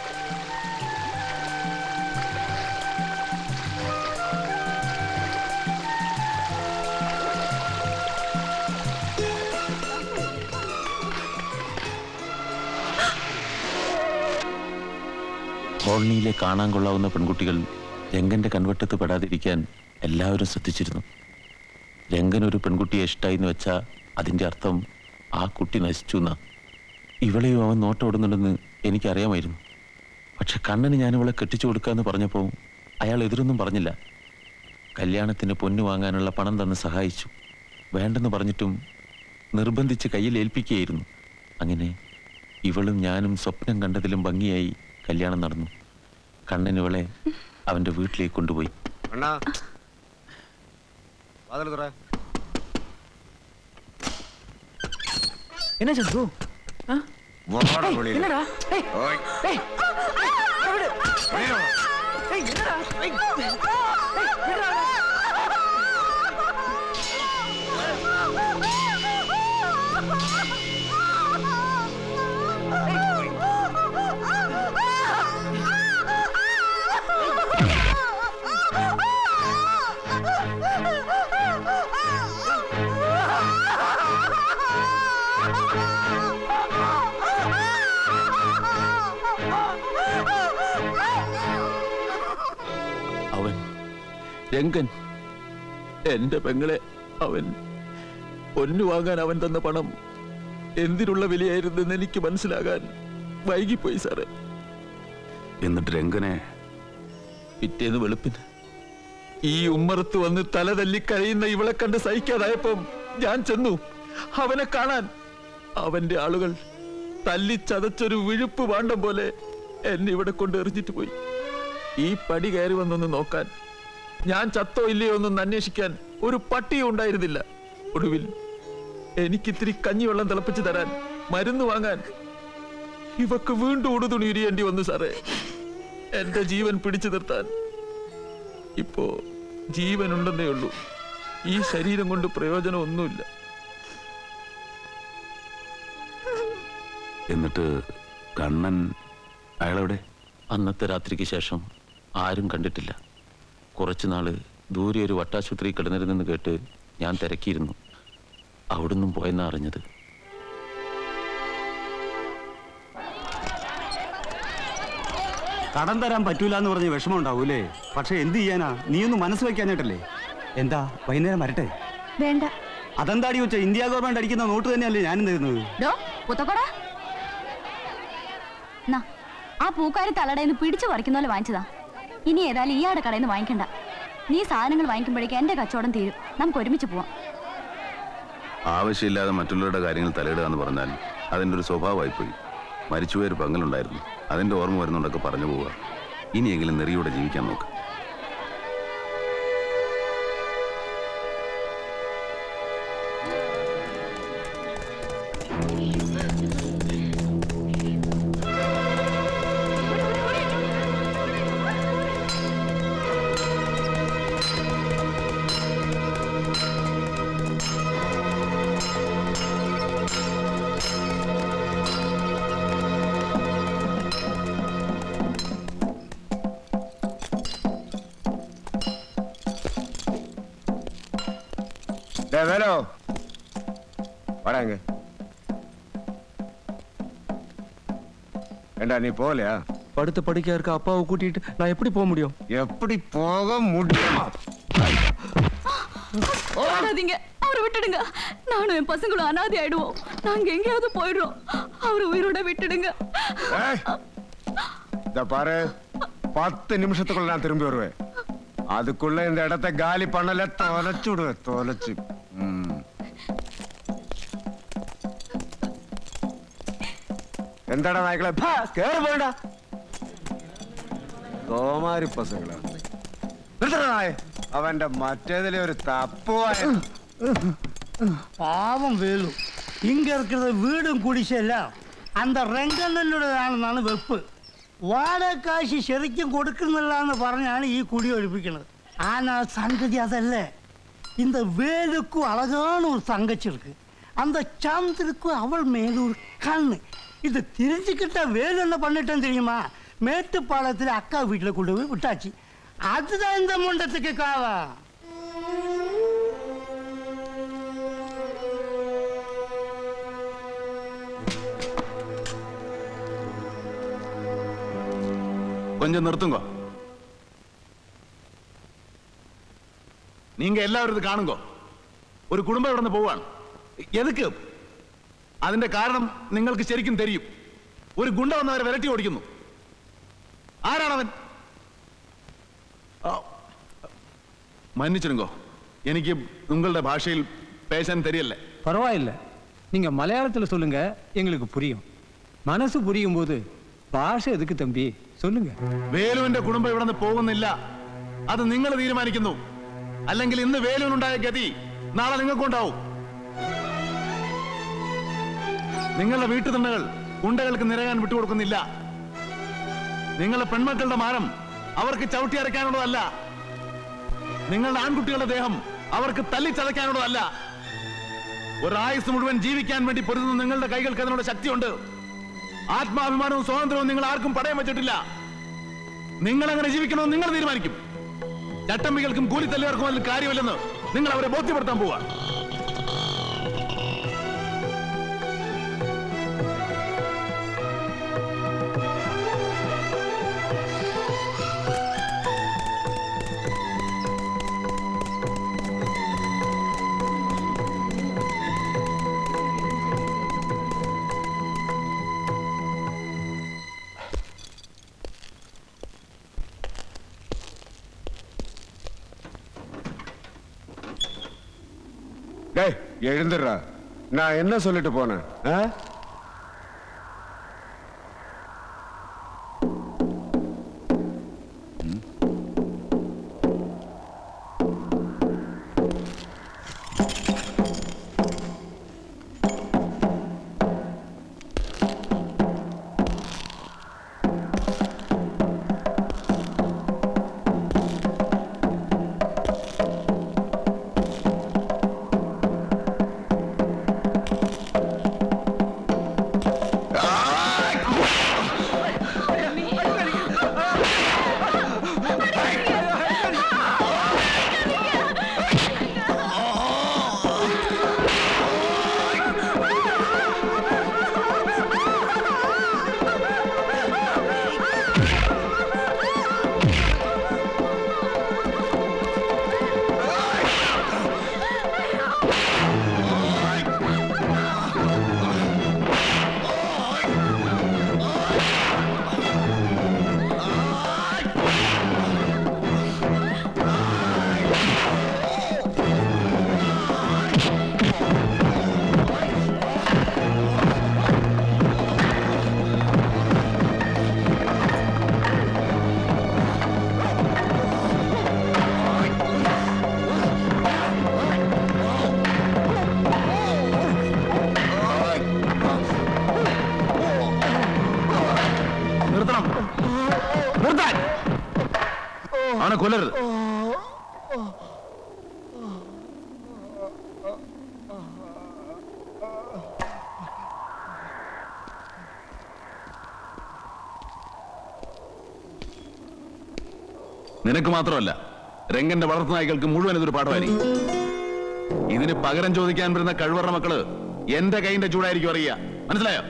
കോളനിയിലെ കാണാൻ കൊള്ളാവുന്ന പെൺകുട്ടികൾ രംഗന്റെ കൺവട്ടത്ത് പെടാതിരിക്കാൻ എല്ലാവരും ശ്രദ്ധിച്ചിരുന്നു രംഗൻ ഒരു പെൺകുട്ടിയെ ഇഷ്ടമായി എന്ന് വെച്ചാൽ അതിൻ്റെ അർത്ഥം ആ കുട്ടി നശിച്ചു എന്നാ ഇവളെയും അവൻ നോട്ടോടുന്നുണ്ടെന്ന് എനിക്കറിയാമായിരുന്നു പക്ഷെ കണ്ണന് ഞാൻ ഇവളെ കെട്ടിച്ചു കൊടുക്കാന്ന് പറഞ്ഞപ്പോൾ അയാൾ എതിരൊന്നും പറഞ്ഞില്ല കല്യാണത്തിന് പൊന്നു വാങ്ങാനുള്ള പണം തന്ന് സഹായിച്ചു വേണ്ടെന്ന് പറഞ്ഞിട്ടും നിർബന്ധിച്ച് കയ്യിൽ ഏൽപ്പിക്കുകയായിരുന്നു അങ്ങനെ ഇവളും ഞാനും സ്വപ്നം കണ്ടതിലും ഭംഗിയായി കല്യാണം നടന്നു കണ്ണൻ ഇവളെ അവൻ്റെ വീട്ടിലേക്ക് കൊണ്ടുപോയി അണ്ണാ വാതിൽ തുറ என்ன சந்து വാടാ വെളിയിൽ. என்னடா ஏய் ഓയ്. ஏய் விடு ஏய் என்னடா ஏய் ஏய் விடுடா അവൻ രംഗൻ എന്റെ പെങ്ങളെ അവൻ പൊന്നു വാങ്ങാൻ അവൻ തന്ന പണം എന്തിനുള്ള വിലയായിരുന്നെന്ന് എനിക്ക് മനസ്സിലാകാൻ വൈകിപ്പോയി സാറേ എന്നിട്ട് രംഗനെ പിറ്റേന്ന് വെളുപ്പിന് ഈ ഉമ്മറത്ത് വന്ന് തല തല്ലി കഴിയുന്ന ഇവളെ കണ്ട് സഹിക്കാതായപ്പം ഞാൻ ചെന്നു അവനെ കാണാൻ അവന്റെ ആളുകൾ തല്ലി ചതച്ചൊരു വിഴുപ്പ് പാണ്ടം പോലെ എന്നെ ഇവിടെ കൊണ്ട് എറിഞ്ഞിട്ട് പോയി ഈ പടി കയറി വന്നൊന്ന് നോക്കാൻ ഞാൻ ചത്തോ ഇല്ലയോ എന്നൊന്ന് അന്വേഷിക്കാൻ ഒരു പട്ടിയും ഉണ്ടായിരുന്നില്ല ഒടുവിൽ എനിക്കിത്തിരി കഞ്ഞിവെള്ളം തിളപ്പിച്ചു തരാൻ മരുന്ന് വാങ്ങാൻ ഇവക്ക് വീണ്ടും ഉടുതുണി ഉരിയേണ്ടി വന്നു സാറേ എന്റെ ജീവൻ പിടിച്ചു നിർത്താൻ ഇപ്പോ ജീവൻ ഉണ്ടെന്നേ ഉള്ളൂ ഈ ശരീരം കൊണ്ട് പ്രയോജനം ഒന്നുമില്ല എന്നിട്ട് കണ്ണൻ അയാളെവിടെ അന്നത്തെ രാത്രിക്ക് ശേഷം ആരും കണ്ടിട്ടില്ല കുറച്ചു നാള് ദൂരെ ഒരു വട്ടാശുപത്രി കിടന്നിരുന്നെന്ന് കേട്ട് ഞാൻ തിരക്കിയിരുന്നു അവിടുന്നും പോയെന്നാ അറിഞ്ഞത് കടം തരാൻ പറ്റൂല എന്ന് പറഞ്ഞ് വിഷമം ഉണ്ടാവൂലേ പക്ഷെ എന്ത് ചെയ്യാനാ നീ ഒന്ന് മനസ്സ് വെക്കാഞ്ഞിട്ടല്ലേ എന്താ വൈകുന്നേരം വരട്ടെ വേണ്ട അതെന്താടി വെച്ച ഇന്ത്യ ഗവൺമെന്റ് അടിക്കുന്ന നോട്ട് തന്നെയല്ലേ ഞാനും തരുന്നത് ഡോ പുത്തക്കോടാ നാ ആ പൂക്കാരി തലടയിൽ നിന്ന് പിടിച്ചു പറിക്കുന്ന പോലെ വാങ്ങിച്ചതാ ഇനി ഏതായാലും ഇയാളുടെ കടയിൽ നിന്ന് വാങ്ങിക്കണ്ട നീ സാധനങ്ങൾ വാങ്ങിക്കുമ്പോഴേക്കും എന്റെ കച്ചവടം തീരും നമുക്ക് ഒരുമിച്ച് പോവാം ആവശ്യമില്ലാതെ മറ്റുള്ളവരുടെ കാര്യങ്ങൾ തലയിടുക എന്ന് പറഞ്ഞാൽ അതിൻ്റെ ഒരു സ്വഭാവമായി പോയി മരിച്ചുപോയൊരു പങ്കലുണ്ടായിരുന്നു അതിൻ്റെ ഓർമ്മ വരുന്നുണ്ടൊക്കെ പറഞ്ഞു പോവുക ഇനിയെങ്കിലും നെറിയോടെ ജീവിക്കാൻ നോക്ക് டே வேலு வாடாங்க ஏண்டா நீ போகலையா படுத்த படுக்கையா இருக்க அப்பாவை கூட்டிட்டு நான் எப்படி போக முடியும் எப்படி போக முடியும் ஓடாதீங்க அவரை விட்டுடுங்க நானும் என் பசங்களும் அனாதை ஆயிடுவோம் நாங்க எங்கேயாவது போயிடுறோம் அவரை உயிரோட விட்டுடுங்க ஏய், இந்த பாரு பத்து நிமிஷத்துக்குள்ள நான் திரும்பி வருவேன் அதுக்குள்ள இந்த இடத்த காலி பண்ணல தொலைச்சு விடுவேன் தொலைச்சு ம். எந்தடா நாய்க்கள கேறு போடா கோமாரி பசங்களா നിർത്തണേ അവന്റെ മറ്റേതിലെ ഒരു തപ്പുവായ பாவம் வேலு இங்க இருக்கிறது வீடும் குடிசெல்லாம் அந்த രംഗണ്ണനുടേതാണെന്നാണ് വെപ്പ് വാടക കാശ് ശരിക്കും കൊടുക്കുന്നില്ലാന്ന് പറഞ്ഞാണ് ഈ കുടി ഒഴിപ്പിക്കുന്നത് ആനാ സംഗതി അതല്ലേ இந்த வேலுக்கும் அழகான ஒரு தங்கச்சி இருக்கு அந்த சந்திரக்கும் அவள் மேல ஒரு கண்ணு இது தெரிஞ்சுக்கிட்ட வேலு என்ன பண்ணிட்டேன்னு தெரியுமா மேட்டுப்பாளையத்தில் அக்கா வீட்டில் கொண்டு போய் விட்டாச்சு அதுதான் இந்த முண்டத்துக்கு காவா கொஞ்சம் நிறுத்துங்க நீங்க எல்லாரும் இது കാണുங்கോ ഒരു കുടുംബം ഇവിടെ നിന്ന് പോവാണ് എതുക്ക് അതിന്റെ കാരണം നിങ്ങൾക്ക് ശരിക്കും തെരിയും ഒരു ഗുണ്ട വന്നവരെ വിരട്ടി ഓടിക്കുന്നു ആരാണവൻ ആ, மன்னிச்சிடுங்கோ എനിക്ക് உங்களுடைய ഭാഷയിൽ பேச தெரியல பரவாயில்ல நீங்க மலையாளத்துல சொல்லுங்க எங்களுக்கு புரியும் மனசு புரியும் போது பாஷை எதுக்கு தம்பி சொல்லுங்க വേലുവിന്റെ കുടുംബം ഇവിടെ നിന്ന് പോകുന്നില്ല അത് നിങ്ങൾ തീരുമാനിക്കുന്നു അല്ലെങ്കിൽ ഇന്ന് വേലുവിനുണ്ടായ ഗതി നാളെ നിങ്ങൾക്കുണ്ടാവും നിങ്ങളുടെ വീട്ടുതണ്ടകൾ ഗുണ്ടകൾക്ക് നിരകാൻ വിട്ടുകൊടുക്കുന്നില്ല നിങ്ങളുടെ പെൺമക്കളുടെ മാനം അവർക്ക് ചവിട്ടി അരയ്ക്കാനുള്ളതല്ല നിങ്ങളുടെ ആൺകുട്ടികളുടെ ദേഹം അവർക്ക് തല്ലിച്ചതയ്ക്കാനുള്ളതല്ല ഒരായുസ് മുഴുവൻ ജീവിക്കാൻ വേണ്ടി പൊരുതുന്ന നിങ്ങളുടെ കൈകൾക്ക് അതിനുള്ള ശക്തിയുണ്ട് ആത്മാഭിമാനവും സ്വാതന്ത്ര്യവും നിങ്ങൾ ആർക്കും പടയം വെച്ചിട്ടില്ല നിങ്ങൾ അങ്ങനെ ജീവിക്കണമെന്ന് നിങ്ങൾ തീരുമാനിക്കും ചട്ടമ്പികൾക്കും കൂലിത്തല്ലുകാർക്കും അതിൽ കാര്യമില്ലെന്ന് നിങ്ങൾ അവരെ ബോധ്യപ്പെടുത്താൻ പോവാ டேய் எழுந்துடுறா நான் என்ன சொல்லிட்டு போனேன் ஆ? നിർത്തണം നിർത്താൻ അവനെ കൊല്ലരുത് നിനക്ക് മാത്രമല്ല രംഗന്റെ വളർത്തു നായ്ക്കൾക്ക് മുഴുവൻ ഇതൊരു പാഠമായിരിക്കും ഇതിന് പകരം ചോദിക്കാൻ വരുന്ന കഴിവറ മക്കള് എന്റെ കൈന്റെ ചൂടായിരിക്കും അറിയുക മനസ്സിലായോ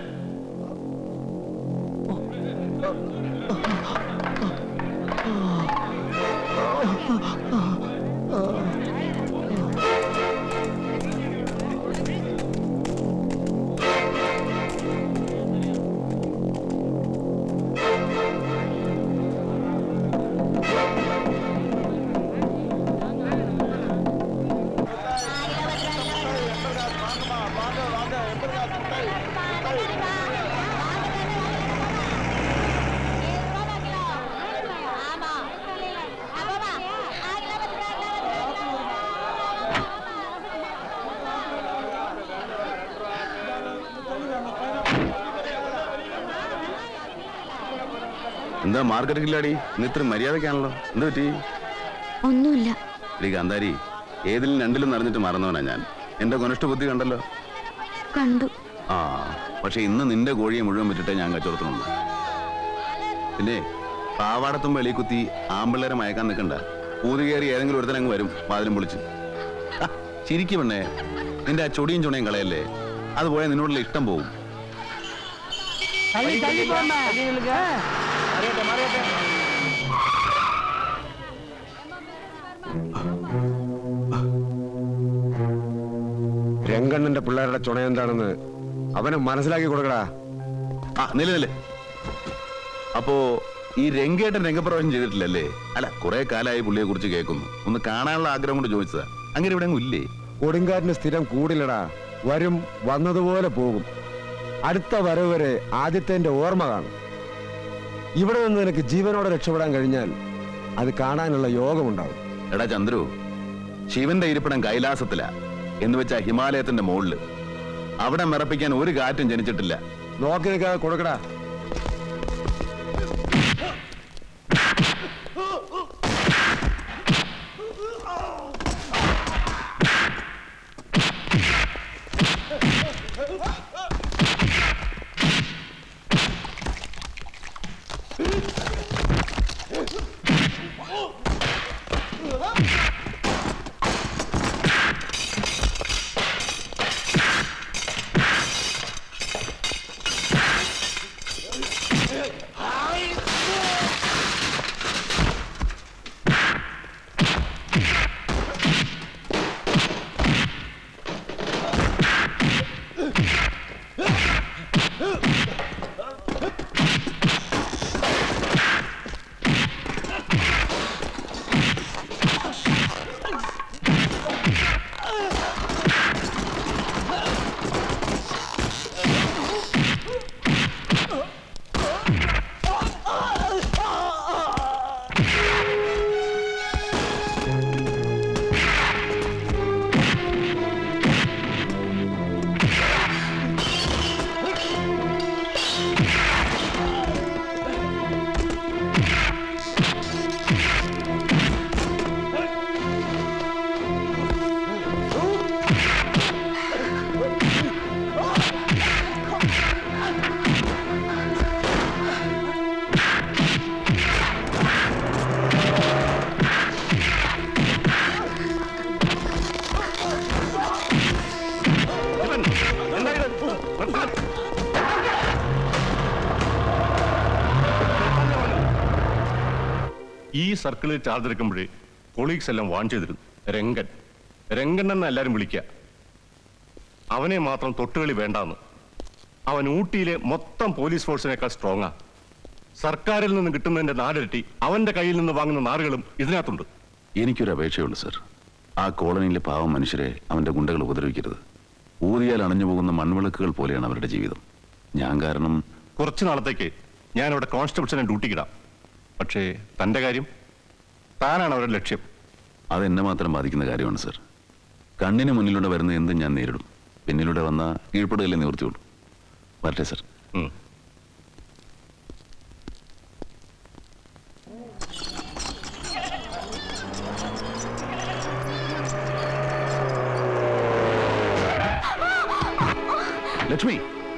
வாங்க എന്താ മാർക്കറ്റില്ലാടി ഇന്ന് ഇത്ര മര്യാദക്കാണല്ലോ എന്ത് പറ്റി ഒന്നുമില്ല എടി കാന്താരി ഏതിലും രണ്ടിലും നിറഞ്ഞിട്ട് മറന്നവനാ ഞാൻ എന്റെ കൊനിഷ്ഠ ബുദ്ധി കണ്ടല്ലോ കണ്ടു ആ പക്ഷെ ഇന്ന് നിന്റെ കോഴിയെ മുഴുവൻ വിറ്റിട്ടേ ഞാൻ കച്ചവടത്തിനുണ്ട് പിന്നെ പാവാടത്തും വെളി കുത്തി ആമ്പിള്ളേരെ മയക്കാൻ നിൽക്കണ്ട പൂതി കയറി ഏതെങ്കിലും ഒരുത്തൻ അങ്ങ് വരും വാതിലും പൊളിച്ച് ആ, ചിരിക്ക് പെണ്ണേ നിന്റെ ആ ചൊടിയും ചുണയും കളയല്ലേ അത് പോയാൽ നിന്നോടുള്ള ഇഷ്ടം പോവും தள்ளி தள்ளி போமா രംഗണ്ണന്റെ പിള്ളേരുടെ ചുണ എന്താണെന്ന് അവനെ മനസ്സിലാക്കി കൊടുക്കടാ ആ നില നില അപ്പോ ഈ രംഗേട്ടൻ രംഗപ്രവേശം ചെയ്തിട്ടില്ലല്ലേ അല്ല കുറെ കാലമായി പുള്ളിയെ കുറിച്ച് കേൾക്കുന്നു ഒന്ന് കാണാനുള്ള ആഗ്രഹം കൊണ്ട് ചോദിച്ചതാ അങ്ങനെ ഇവിടെ അങ്ങ് ഇല്ലേ കൊടുങ്കാറ്റിന് സ്ഥിരം കൂടില്ലടാ വരും വന്നതുപോലെ പോകും അടുത്ത വരവ് വരെ ആദ്യത്തെ ഓർമ്മ കാണും ഇവിടെ നിന്ന് നിനക്ക് ജീവനോടെ രക്ഷപ്പെടാൻ കഴിഞ്ഞാൽ അത് കാണാനുള്ള യോഗമുണ്ടാവും എടാ ചന്ദ്രു ശിവന്റെ ഇരിപ്പിടം കൈലാസത്തില എന്ന് വെച്ചാ ഹിമാലയത്തിന്റെ മുകളില് അവിടെ മിറപ്പിക്കാൻ ഒരു കാറ്റും ജനിച്ചിട്ടില്ല നോക്കി നിൽക്കാതെ കൊടുക്കടാ ഈ സർക്കിളിൽ ചാർജ് എടുക്കുമ്പോഴേ കൊളീഗ്സ് എല്ലാം വാൺ ചെയ്തിരുന്നു രംഗൻ രംഗൻ എന്ന് എല്ലാരും വിളിക്കുക അവനെ മാത്രം തൊട്ടുകളി വേണ്ടാന്ന് അവൻ ഊട്ടിയിലെ മൊത്തം പോലീസ് ഫോഴ്സിനേക്കാൾ സ്ട്രോങ്ങാ സർക്കാരിൽ നിന്ന് കിട്ടുന്നതിന്റെ നാലിരട്ടി അവന്റെ കയ്യിൽ നിന്ന് വാങ്ങുന്ന നാറുകളും ഇതിനകത്തുണ്ട് എനിക്കൊരു അപേക്ഷയുള്ളൂ സർ ആ കോളനിയിലെ പാവം മനുഷ്യരെ അവന്റെ ഗുണ്ടകൾ ഉപദ്രവിക്കരുത് ഊതിയാൽ അണഞ്ഞു പോകുന്ന മൺവിളക്കുകൾ പോലെയാണ് അവരുടെ ജീവിതം ഞാൻ കാരണം കുറച്ചു നാളത്തേക്ക് ഞാൻ അവിടെ കോൺസ്റ്റബിൾസിനെ ഡ്യൂട്ടിക്കിടാം പക്ഷേ തന്റെ കാര്യം താനാണ് അവരുടെ ലക്ഷ്യം അതെന്നെ മാത്രം ബാധിക്കുന്ന കാര്യമാണ് സർ കണ്ണിന് മുന്നിലൂടെ വരുന്ന എന്തും ഞാൻ നേരിടും പിന്നിലൂടെ വന്ന കീഴ്പ്പെടുകയല്ലേ നിവൃത്തിയുള്ളൂ വരട്ടെ സർ ലക്ഷ്മി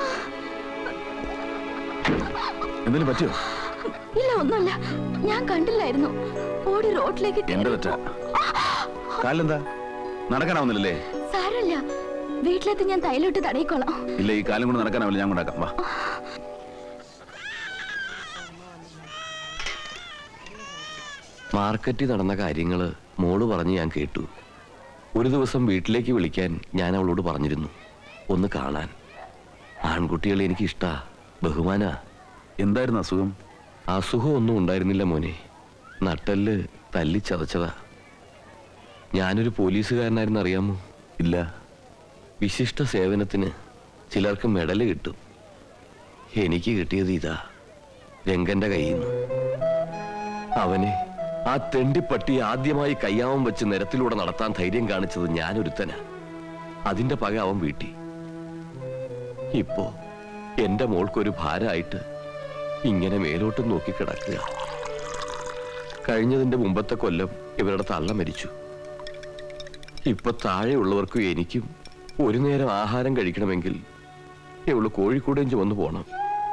എന്തെങ്കിലും പറ്റിയോ ഇല്ല ഒന്നുമില്ല ഞാൻ കണ്ടില്ലായിരുന്നു ഓടി റോഡിലേക്ക് എന്റെ തെറ്റ കാലെന്താ നടക്കാനാവുന്നില്ലല്ലേ സാരമില്ല വീട്ടിലെത്തി ഞാൻ തൈലിട്ട് തടയിക്കോളാം ഇല്ല ഈ കാലം കൊണ്ട് നടക്കാനാവില്ല ഞാൻ കൊണ്ടാക്കാം വാ മാർക്കറ്റിൽ നടന്ന കാര്യങ്ങൾ മോള് പറഞ്ഞ് ഞാൻ കേട്ടു ഒരു ദിവസം വീട്ടിലേക്ക് വിളിക്കാൻ ഞാൻ അവളോട് പറഞ്ഞിരുന്നു ഒന്ന് കാണാൻ ആൺകുട്ടികളെ എനിക്ക് ഇഷ്ടാ ബഹുമാന എന്തായിരുന്നു അസുഖം അസുഖം ഒന്നും ഉണ്ടായിരുന്നില്ല മോനെ നട്ടല് തല്ലി ചതച്ചതാ ഞാനൊരു പോലീസുകാരനായിരുന്നു അറിയാമോ ഇല്ല വിശിഷ്ട സേവനത്തിന് ചിലർക്ക് മെഡല് കിട്ടും എനിക്ക് കിട്ടിയത് ഇതാ രംഗന്റെ കയ്യിൽ നിന്ന് അവനെ ആ തെണ്ടിപ്പട്ടി ആദ്യമായി കയ്യാമം വെച്ച് നിരത്തിലൂടെ നടത്താൻ ധൈര്യം കാണിച്ചത് ഞാനൊരുത്തനാ അതിന്റെ പക അവൻ വീട്ടി ഇപ്പോ എന്റെ മോൾക്കൊരു ഭാരമായിട്ട് ഇങ്ങനെ മേലോട്ട് നോക്കി കിടക്കുക കഴിഞ്ഞതിന്റെ മുമ്പത്തെ കൊല്ലം ഇവരുടെ തള്ള മരിച്ചു ഇപ്പൊ താഴെയുള്ളവർക്കും എനിക്കും ഒരു നേരം ആഹാരം കഴിക്കണമെങ്കിൽ ഇവള് കോഴിക്കോടും ചുമന്നു പോണം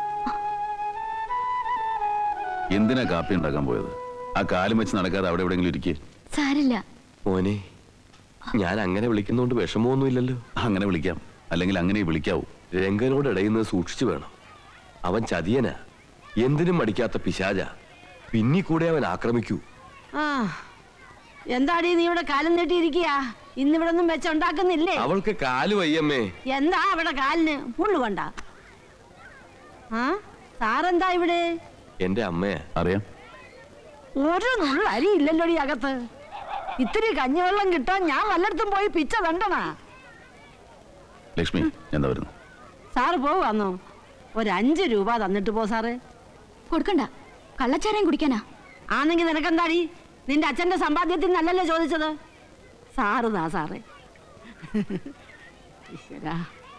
എന്തിനാ കാപ്പി ഉണ്ടാക്കാൻ പോയത് ആ കാലും വെച്ച് നടക്കാതെ അവിടെ എവിടെയെങ്കിലും ഇരിക്കേ സാരില്ല മോനെ ഞാൻ അങ്ങനെ വിളിക്കുന്നോണ്ട് വിഷമമൊന്നുമില്ലല്ലോ അങ്ങനെ വിളിക്കാം അല്ലെങ്കിൽ അങ്ങനെ വിളിക്കാവൂ രംഗനോട് ഇടയുന്നത് സൂക്ഷിച്ചു വേണം അവൻ ചതിയനാ എന്തിനും മടിക്കാത്ത പിശാച പിന്നി കൂടെ അവൻ ആക്രമിക്കൂ ആ എന്താടി നീ ഇവിടെ കാലം നീട്ടിയിരിക്കുക ഇന്നിവിടെ ഒന്നും വെച്ചുണ്ടാക്കുന്നില്ലേ അവൾക്ക് കാല് വയ്യമ്മേ എന്താ അവിടെ കാലിന് പുള്ളു കൊണ്ട ആ സാറെന്താ ഇവിടെ എന്റെ അമ്മയാ അറിയാം ഒരു നുള്ള അരി ഇല്ലല്ലോടി അകത്ത് ഇത്തിരി കഞ്ഞിവെള്ളം കിട്ടാൻ ഞാൻ വല്ലയിടത്തും പോയി പിച്ച കണ്ടനാ ലക്ഷ്മി എന്താ വരുന്നു സാറ് പോവാന്നോ ഒരു അഞ്ച് രൂപ തന്നിട്ട് പോ സാറ് കൊടുക്കണ്ട കള്ളച്ചാരം കുടിക്കാനാ ആണെങ്കിൽ നിനക്കെന്താടി നിന്റെ അച്ഛന്റെ സമ്പാദ്യത്തിൽ നല്ലല്ലേ ചോദിച്ചത് സാറ് താ സാറേ ഈശ്വരാ.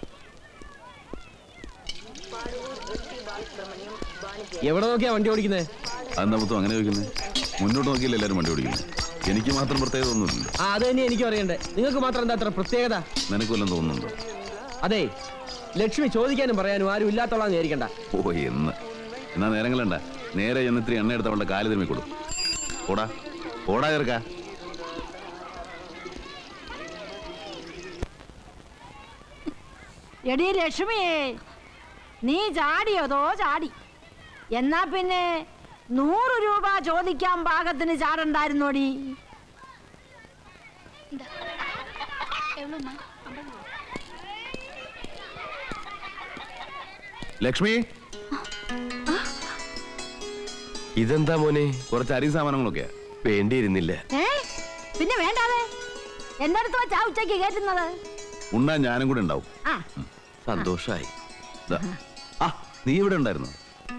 എവിടെ നോക്കിയാ വണ്ടി ഓടിക്കുന്നത് അതെന്താ മൊത്തം അങ്ങനെ ചോദിക്കുന്നത് മുന്നോട്ട് നോക്കിയില്ല എല്ലാവരും വണ്ടി ഓടിക്കുന്നത് എനിക്ക് മാത്രം പ്രത്യേകത ഒന്നുമില്ല ആ അത് തന്നെ എനിക്കും അറിയണ്ടേ നിങ്ങൾക്ക് മാത്രം എന്താ അത്ര പ്രത്യേകത നിനക്ക് വല്ലതും തോന്നുന്നുണ്ടോ അതെ ലക്ഷ്മി ചോദിക്കാനും പറയാനും ആരും ഇല്ലാത്തോളാന്ന് വിചാരിക്കണ്ട ഓ എന്ന് എന്നാ നേരങ്ങളണ്ട നേരെ ചെന്ന് ഇത്തിരി എണ്ണ എടുത്ത് അവളുടെ കാല് തിരുമ്മി കൊടു ഓടാ ഓടാ ചേർക്ക എടി ലക്ഷ്മിയേ നീ ചാടിയതോ ചാടി എന്നാ പിന്നെ നൂറ് രൂപ ചോദിക്കാൻ പാകത്തിന് ചാടണ്ടായിരുന്നോടി ലക്ഷ്മി ഇതെന്താ മോനെ കുറച്ച് അരി സാമാനങ്ങളൊക്കെ വേണ്ടിയിരുന്നില്ല ഏ പിന്നെ വേണ്ടാതെ എന്റെ അടുത്ത് വെച്ചാ ഉച്ചയ്ക്ക് കയറ്റുന്നത് ഉണ്ണാൻ ഞാനും കൂടെ ഉണ്ടാവും ആ സന്തോഷായി ദാ. ആ നീ ഇവിടെ ഉണ്ടായിരുന്നു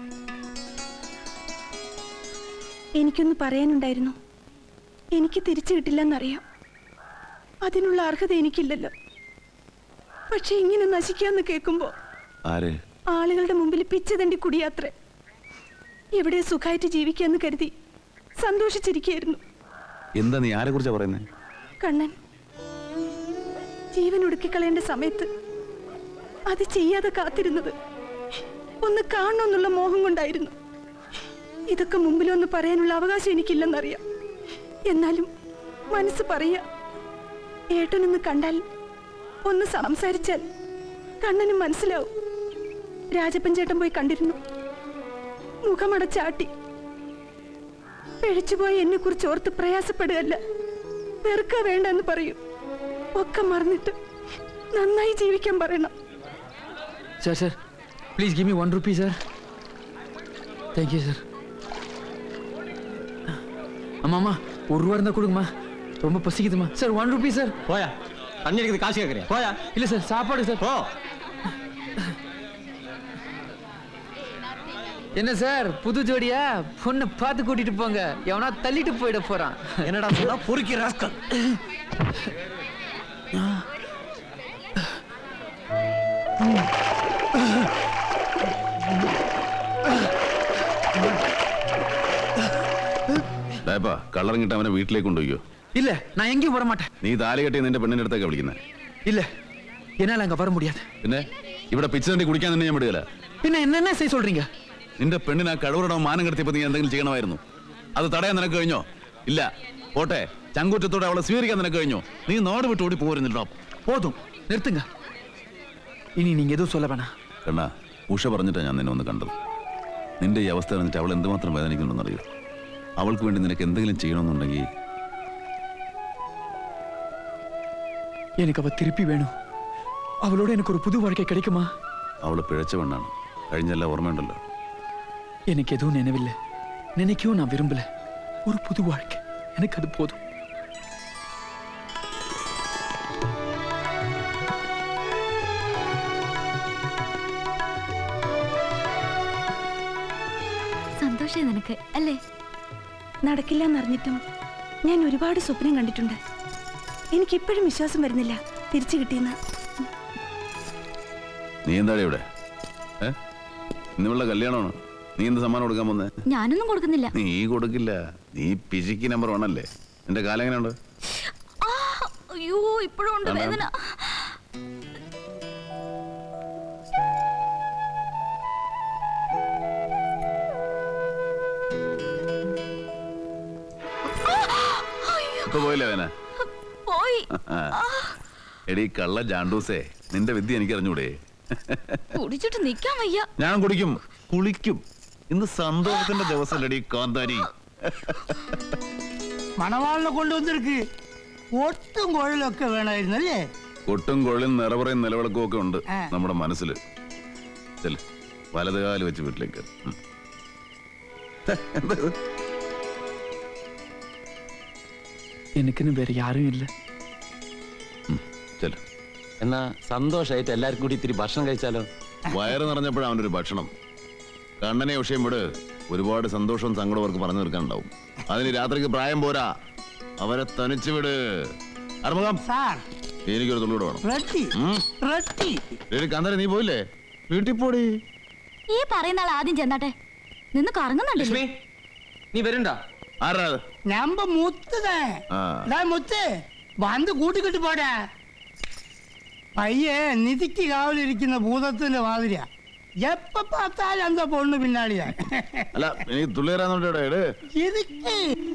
എനിക്കൊന്ന് പറയാനുണ്ടായിരുന്നു എനിക്ക് തിരിച്ചു കിട്ടില്ലെന്നറിയാം അതിനുള്ള അർഹത എനിക്കില്ലല്ലോ പക്ഷെ ഇങ്ങനെ നശിക്കാന്ന് കേൾക്കുമ്പോ ആര് ആളുകളുടെ മുമ്പിൽ പിച്ചതണ്ടി കുടിയാത്രേ എവിടെ സുഖമായിട്ട് ജീവിക്കാന്ന് കരുതി സന്തോഷിച്ചിരിക്കുകയായിരുന്നു എന്താ നീ ആരെ കുറിച്ചാ പറയുന്നത് കണ്ണൻ ജീവൻ ഒടുക്കിക്കളയേണ്ട സമയത്ത് അത് ചെയ്യാതെ കാത്തിരുന്നത് ഒന്ന് കാണണമെന്നുള്ള മോഹം കൊണ്ടായിരുന്നു ഇതൊക്കെ മുമ്പിലൊന്ന് പറയാനുള്ള അവകാശം എനിക്കില്ലെന്നറിയാം എന്നാലും മനസ്സ് പറയാ ഏട്ടനൊന്ന് കണ്ടാൽ ഒന്ന് സംസാരിച്ചാൽ കണ്ണന് മനസ്സിലാവും രാജപ്പൻ ചേട്ടൻ പോയി കണ്ടിരുന്നു മുഖമടച്ചാട്ടി പിഴച്ചുപോയ എന്നെ കുറിച്ച് ഓർത്ത് പ്രയാസപ്പെടുകയല്ല വെറുക്ക വേണ്ടെന്ന് പറയൂ ഒക്കെ മറന്നിട്ട് നന്നായി ജീവിക്കാൻ പറയണം sir sir please give me one rupee sir thank you sir அம்மா அம்மா ஒரு ரூபா இருந்தால் கொடுங்கம்மா ரொம்ப பசிக்குதுமா சார் ஒன் ருபி சார் போயா தண்ணி அடிக்கிறது காசு கேட்குறியா போயா இல்லை சார் சாப்பாடு சார் போ என்ன சார் புது ஜோடியா பொண்ணை பார்த்து கூட்டிட்டு போங்க எவனா தள்ளிட்டு போயிட போறான் என்னடா சொன்னா பொறுக்கி ராஸ்கல் ഡേപ്പാ കള്ളറിങ്ങിട്ട് അവനെ വീട്ടിലേക്ക് കൊണ്ടുപോയിക്കോ இல்ல நான் எங்கேயும் வர மாட்டேன் നീ താലി കെട്ടി നിന്റെ പെണ്ണിന്റെ അടുത്തേക്ക് വിളിക്കുന്നത് இல்ல என்னால அங்க வர முடியாது പിന്നെ ഇവിടെ പിച്ച തണ്ടി കുടിക്കാൻ തന്നെ ഞാൻ വിടുകയില്ല பின்ன என்னென்ன செய்ய சொல்றீங்க നിന്റെ പെണ്ണിന് ആ കഴിവറടം മാനം കെടുത്തിയപ്പോ നീ എന്തെങ്കിലും ചെയ്യണമായിരുന്നു അത് തടയാൻ നിനക്ക് കഴിഞ്ഞോ ഇല്ല പോട്ടെ ചങ്കൂറ്റത്തോടെ അവളെ സ്വീകരിക്കാൻ നിനക്ക് കഴിഞ്ഞോ നീ നാട് വിട്ട് ഓടി പോരുന്നില്ലോ போதும் நிறுத்துங்க இனி நீங்க எதுவும் சொல்ல வேணாம் കണ്ണാ ഉഷ പറഞ്ഞിട്ടാ ഞാൻ നിന്നെ ഒന്ന് കണ്ടത് നിന്റെ ഈ അവസ്ഥ അറിഞ്ഞിട്ട് അവൾ എന്തുമാത്രം വേദനിക്കുന്നുണ്ടെന്നറിയോ അവൾക്ക് വേണ്ടി നിനക്ക് എന്തെങ്കിലും ചെയ്യണമെന്നുണ്ടെങ്കിൽ எனக்கு அவ திருப்பி வேணும் அவளோட எனக்கு ஒரு புது வாழ்க்கை கிடைக்குமா അവള് പിഴച്ച പെണ്ണാണ് കഴിഞ്ഞല്ല ഓർമ്മയുണ്ടല്ലോ எனக்கு எதுவும் நினைவில்லை நினைக்கவும் நான் விரும்பல ஒரு புது வாழ்க்கை எனக்கு அது போதும் സന്തോഷം നിനക്ക് അല്ലേ നടക്കില്ല എന്നറിഞ്ഞിട്ടും ഞാൻ ഒരുപാട് സ്വപ്നം കണ്ടിട്ടുണ്ട് എനിക്കിപ്പോഴും വിശ്വാസം വരുന്നില്ല തിരിച്ചു കിട്ടിയെന്ന് നീ എന്താടി ഇവിടെ ഏ ഇന്നുമുള്ള കല്യാണമാണ് നീ എന്ത് സമ്മാനം കൊടുക്കാൻ പോന്നെ ഞാനൊന്നും കൊടുക്കുന്നില്ല നീ കൊടുക്കില്ല നീ പിശിക്ക് നമ്പർ വൺ അല്ലേ നിന്റെ കാലം എങ്ങനെയുണ്ട് ആ, അയ്യോ ഇപ്പോഴും ഉണ്ട് വേണ്ട. വേദന ഇപ്പൊ പോയില്ലേ വേന പോയി എടീ കള്ള ജാണ്ടൂസേ നിന്റെ വിദ്യ എനിക്ക് അറിഞ്ഞൂടെ കുടിച്ചിട്ട് നിക്കാൻ വയ്യ ഞാൻ കുടിക്കും കുളിക്കും ഇന്ന് സന്തോഷത്തിന്റെ ദിവസമല്ലടി കാന്താരി മണവാളിനെ കൊണ്ടുവന്നിരിക്ക് ഒട്ടും കുഴലൊക്കെ വേണമായിരുന്നല്ലേ കൊട്ടും കൊള്ളും നിറപറയും നിലവിളക്കും ഒക്കെ ഉണ്ട് ആ. നമ്മുടെ മനസ്സിൽ ചെല് വലതുകാല് വെച്ച് വീട്ടിലേക്ക് ഉം. എന്താ ഇത്? എനിക്കിന് വേറെ ആരും ഇല്ല ചെല് എന്നാ സന്തോഷമായിട്ട് എല്ലാവർക്കും കൂടി ഇത്തിരി ഭക്ഷണം കഴിച്ചാലോ വയറ് നിറഞ്ഞപ്പോഴാണ് അവൻ്റെ ഒരു ഭക്ഷണം കണ്ണനെ വിഷയം വിട് ഒരുപാട് സന്തോഷവും സങ്കടവും അവർക്ക് പറഞ്ഞു തീർക്കാനുണ്ടാവും അതിന് രാത്രിക്ക് പ്രായം പോരാ അവരെ തനിച്ചു വിട് അറുമുഖം സാർ എനിക്കൊരു തുള്ളിയുടെ വേണം റെഡി ഉം. റെഡി എടി കാന്താരി നീ പോയില്ലേ വീട്ടിൽ പോടി ഈ പറയുന്ന ആൾ ആദ്യം ചെന്നാട്ടെ നിന്ന് കറങ്ങുന്നുണ്ടല്ലേ നീ വരണ്ട ആരാ അത്? நம்ப முத்துதான் ആ டேய் முத்து வந்து കൂട്ടിക്കിട്ട് പോടാ പയ്യൻ നിധിക്ക് കാവലിരിക്കുന്ന ഭൂതത്തിന്റെ മാതിരിയാ എപ്പ பார்த்தாலும் அந்த பொண்ணு പിന്നാളിയാ അല്ല നീ തുള്ളി തരാന്നോട്ടെ എട് இதுக்கு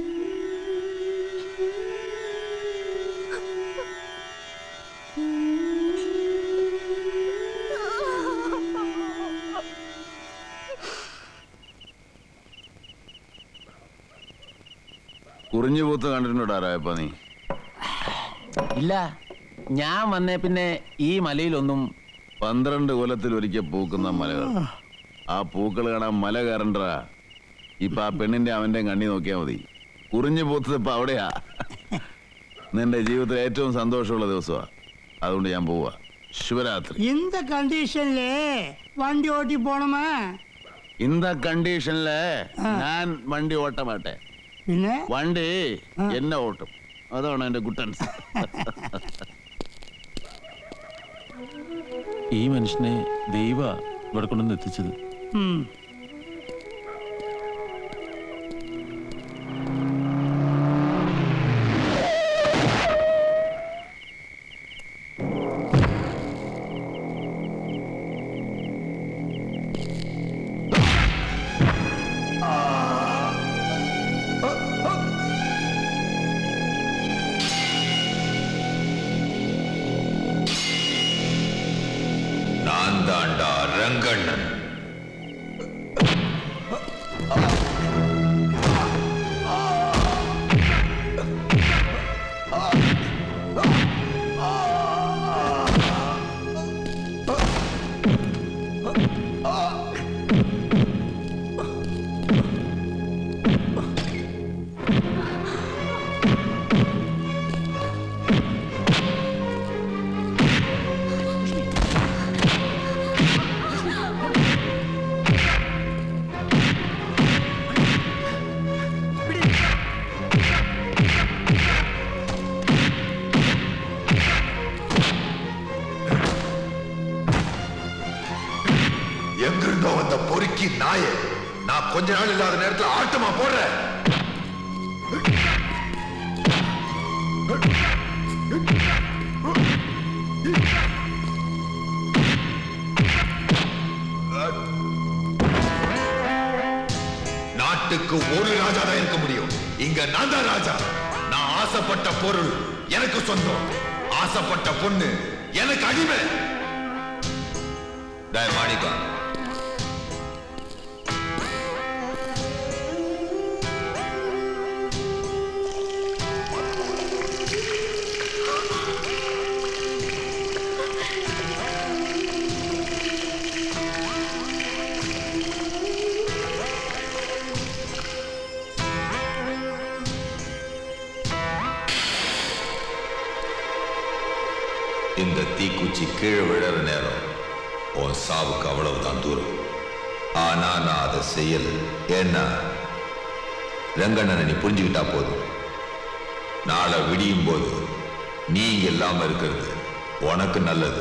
കുറിഞ്ഞു പൂത്ത് കണ്ടിട്ടുണ്ടോടാരായപ്പ നീ ഇല്ല ഞാൻ വന്നേ പിന്നെ ഈ മലയിലൊന്നും പന്ത്രണ്ട് കൊല്ലത്തിൽ ഒരിക്കൽ പൂക്കുന്ന മലകൾ ആ പൂക്കൾ കാണാൻ മല കയറണ്ടാ ഇപ്പൊ ആ പെണ്ണിന്റെ അവന്റെ കണ്ണി നോക്കിയാ മതി കുറിഞ്ഞു പൂത്തത് ഇപ്പൊ അവിടെയാ നിന്റെ ജീവിതത്തിൽ ഏറ്റവും സന്തോഷമുള്ള ദിവസമാ അതുകൊണ്ട് ഞാൻ പോവാ ശിവരാത്രി இந்த கண்டிஷன்ல വണ്ടി ഓട്ടി പോണമാ இந்த കണ്ടീഷനില് ഞാൻ വണ്ടി ഓട്ടമാട്ടെ പിന്നെ വണ്ടി എന്നെ ഓട്ടും അതാണ് എന്റെ ഗുട്ടൻസ് ഈ മനുഷ്യനെ ദൈവ ഇവിടെ കൊണ്ടുവന്ന് എത്തിച്ചത് ഉം. நான் தாண்டா ரங்கண்ணன் எங்கிருந்தோ வந்த பொறுக்கி நாயே நான் கொஞ்ச நாள் இல்லாத நேரத்துல ஆட்டமா போடுறேன் நாட்டுக்கு ஒரு ராஜா தான் இருக்க முடியும் இங்க நான் தான் ராஜா நான் ஆசைப்பட்ட பொருள் எனக்கு சொந்தம் ஆசைப்பட்ட பொண்ணு எனக்கு அடிமை டேய் மாணிக்கா இந்த தீக்குச்சி கீழே விழற நேரம் உன் சாவுக்கு அவ்வளவுதான் தூரம் ஆனா நான் அதை செய்யல ஏன்னா ரங்கண்ணனை நீ புரிஞ்சுக்கிட்டா போதும் நாளை விடியும் போது நீ இங்க இல்லாம இருக்கிறது உனக்கு நல்லது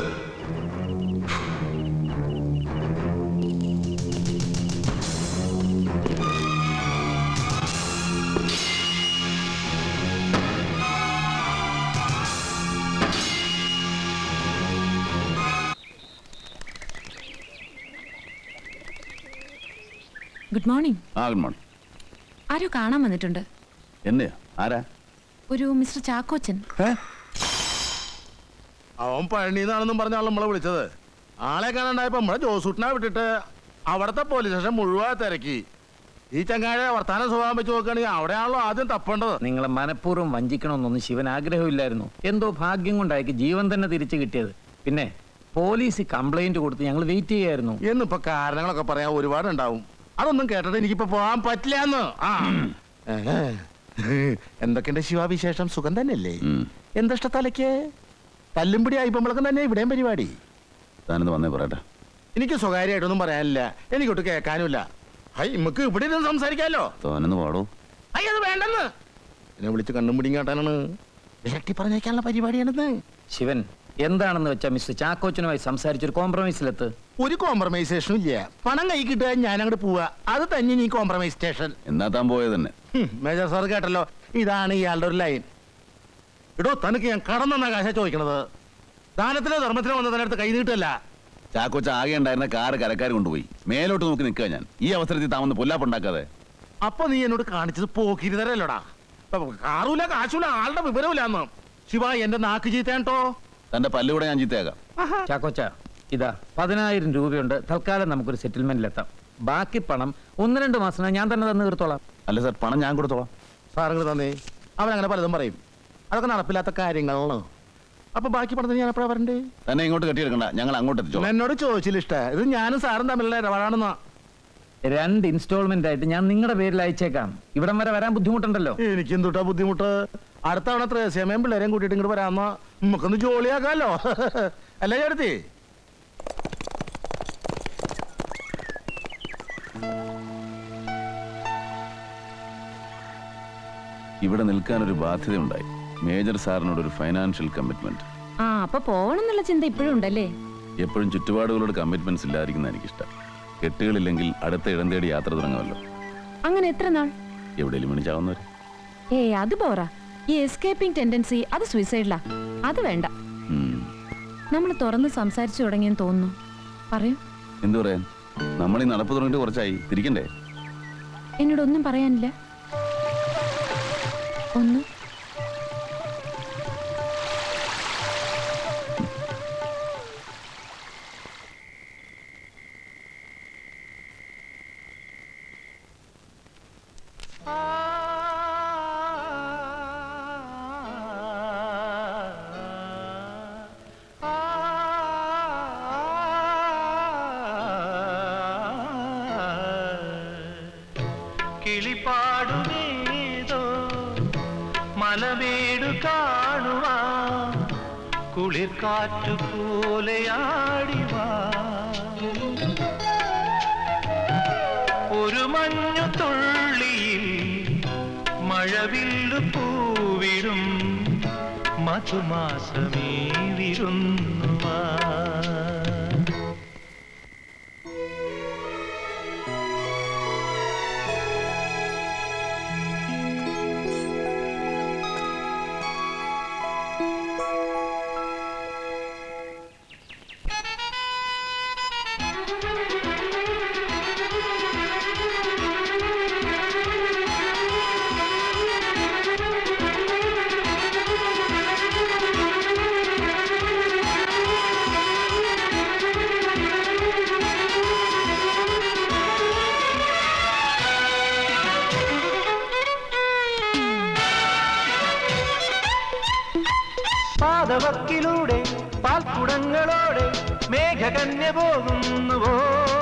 ഗുഡ് മോർണിംഗ് ആ ഗുഡ് മോർണിംഗ് ആരോ കാണാൻ വന്നിട്ടുണ്ട് എന്നെയോ ആരാ ഒരു മിസ്റ്റർ ചാക്കോച്ചൻ അവൻ പഴനിന്നാണെന്നും പറഞ്ഞാണ് നമ്മളെ വിളിച്ചത് ആളെ കാണാണ്ടായപ്പോ നമ്മളെ ജോസൂട്ടിനെ വിട്ടിട്ട് അവിടത്തെ പോലീസ് സ്റ്റേഷൻ മുഴുവൻ തിരക്കി ഈ ചങ്ങാഴെ വർത്താനം സ്വഭാവം വെച്ച് നോക്കുകയാണെങ്കിൽ അവിടെയാണല്ലോ ആദ്യം തപ്പേണ്ടത് നിങ്ങളെ മനഃപൂർവ്വം വഞ്ചിക്കണമെന്നൊന്നും ശിവൻ ആഗ്രഹമില്ലായിരുന്നു എന്തോ ഭാഗ്യം കൊണ്ടായിരിക്കും ജീവൻ തന്നെ തിരിച്ചു കിട്ടിയത് പിന്നെ പോലീസ് കംപ്ലൈന്റ് കൊടുത്ത് ഞങ്ങൾ വെയിറ്റ് ചെയ്യായിരുന്നു എന്നിപ്പോ കാരണങ്ങളൊക്കെ പറയാൻ ഒരുപാട് ഉണ്ടാവും അതൊന്നും കേട്ടിട്ട് എനിക്കിപ്പോ പോകാൻ പറ്റില്ല ആ ഏഹ്. എന്തൊക്കെയുണ്ട് ശിവാവിശേഷം സുഖം തന്നെയല്ലേ എന്താ തലയ്ക്ക് തല്ലുംപിടി ആയിപ്പോഴൊക്കെ തന്നെ ഇവിടെയും പരിപാടി താനെന്ന് വന്നേ പറയട്ടെ എനിക്ക് സ്വകാര്യമായിട്ടൊന്നും പറയാനില്ല എനിക്കൊട്ട് കേൾക്കാനുമില്ല ഹൈ നമുക്ക് ഇവിടെ ഇരുന്ന് സംസാരിക്കാലോ തോനെന്ന് പാടൂ അയ്യ അത് വേണ്ടെന്ന് എന്നെ വിളിച്ച് കണ്ണും പിടിയും കാട്ടാനാണ് വിരട്ടി പറഞ്ഞേക്കാനുള്ള പരിപാടിയാണെന്ന് ശിവൻ എന്താണെന്ന് വെച്ചാൽ മിസ്റ്റർ ചാക്കോച്ചനുമായി സംസാരിച്ചൊരു കോംപ്രമൈസിലെത്ത് ഒരു കോംപ്രമൈസേഷനും ഇല്ല പണം കൈ കിട്ടുക ഞാൻ അങ്ങോട്ട് പോവാ അത് തന്നെ നീ കോംപ്രമൈസ് സ്റ്റേഷൻ എന്നാ താൻ പോയത് തന്നെ ഹും, മേജർ സാർ കേട്ടല്ലോ ഇതാണ് ഇയാളുടെ ഒരു ലൈൻ ഇടോ തനിക്ക് ഞാൻ കടന്നെന്ന കാശ ചോദിക്കണത് ദാനത്തിനോ ധർമ്മത്തിനോ വന്നതിനടുത്ത് കൈ നീട്ടല്ല ചാക്കോച്ച ആകെ ഉണ്ടായിരുന്ന കാറ് കരക്കാർ കൊണ്ടുപോയി മേലോട്ട് നോക്കി നിൽക്കുക ഞാൻ ഈ അവസരത്തിൽ താമന്ന് പൊല്ലാപ്പുണ്ടാക്കാതെ അപ്പൊ നീ എന്നോട് കാണിച്ചത് പോക്കിരുതരല്ലോടാ കാറൂല കാശൂല ആളുടെ വിവരമില്ല അന്ന് ശിവ എന്റെ നാക്ക് ചീത്തേട്ടോ തന്റെ പല്ലുകൂടെ ഞാൻ ചീത്തയാകാം ചാക്കോച്ച ഇതാ പതിനായിരം രൂപയുണ്ട് തൽക്കാലം നമുക്കൊരു സെറ്റിൽമെന്റിലെത്താം ബാക്കി പണം ഒന്ന് രണ്ട് മാസം ഞാൻ തന്നെ തന്നു തീർത്തോളാം അല്ല സാർ പണം ഞാൻ കൊടുത്തോളാം സാറുകൾ തന്നേ അവൻ അങ്ങനെ പലതും പറയും അതൊക്കെ നടപ്പില്ലാത്ത കാര്യങ്ങളാണ് അപ്പൊ ബാക്കി പണത്തിന് ഞാൻ എപ്പോഴാ വരണ്ടേ തന്നെ ഇങ്ങോട്ട് കെട്ടിയെടുക്കണ്ട ഞങ്ങൾ അങ്ങോട്ട് എത്തിച്ചോളാം എന്നോട് ചോദിച്ചില്ല ഇഷ്ട ഇത് ഞാനും സാറും തമ്മിലുള്ള ഇടപാടാണെന്നാ രണ്ട് ഇൻസ്റ്റാൾമെന്റ് ആയിട്ട് ഞാൻ നിങ്ങളുടെ പേരിൽ അയച്ചേക്കാം ഇവിടം വരെ വരാൻ ബുദ്ധിമുട്ടുണ്ടല്ലോ എനിക്ക് എന്തുട്ടാ ബുദ്ധിമുട്ട് അടുത്ത തവണ ത്രേസ്യമയും പിള്ളേരെയും കൂട്ടിയിട്ട് ഇങ്ങോട്ട് വരാമെന്നാ നമുക്കൊന്ന് ജോളിയാക്കാലോ അല്ലേ ചേർത്തി ഇവിടെ നിൽക്കാൻ ഒരു ബാധ്യതയുണ്ടായി മേജർ സാറിനോട് ഒരു ഫൈനാൻഷ്യൽ കമ്മിറ്റ്മെന്റ് ആ അപ്പൊ പോകണം എന്നുള്ള ചിന്ത ഇപ്പോഴും ഉണ്ടല്ലേ എപ്പോഴും ചുറ്റുപാടുകളോട് കമ്മിറ്റ്മെന്റ്സ് ഇല്ലാതിരിക്കുന്ന എനിക്കിഷ്ടം കെട്ടുകളില്ലെങ്കിൽ അടുത്ത ഇടം തേടി യാത്ര തുടങ്ങുമല്ലോ അങ്ങനെ എത്ര നാൾ എവിടെയെങ്കിലും മണിച്ചാവുന്നവർ ഏയ് അത് പോറാ ഈ എസ്കേപ്പിംഗ് ടെൻഡൻസി അത് സൂയിസൈഡിലാ അത് വേണ്ട നമ്മൾ തുറന്ന് സംസാരിച്ചു തുടങ്ങിയെന്ന് തോന്നുന്നു പറയൂ എന്തു പറയാൻ നമ്മൾ ഈ നടപ്പ് തുടങ്ങിയിട്ട് കുറച്ചായി തിരിക്കണ്ടേ എന്നോടൊന്നും പറയാനില്ല ഒന്നും കിളിപാടുമേതോ മലമേടു കാണുവാ കുളിർ കാറ്റു പോലെയാടിവാ ഒരു മഞ്ഞു തുള്ളിയിൽ മഴവില്ലു പൂവിടും മധുമാസമേ വിരുന്നുവാ പാതവക്കിലൂടെ പാൽക്കുടങ്ങളോടെ മേഘകന്യ പോകുന്നുവോ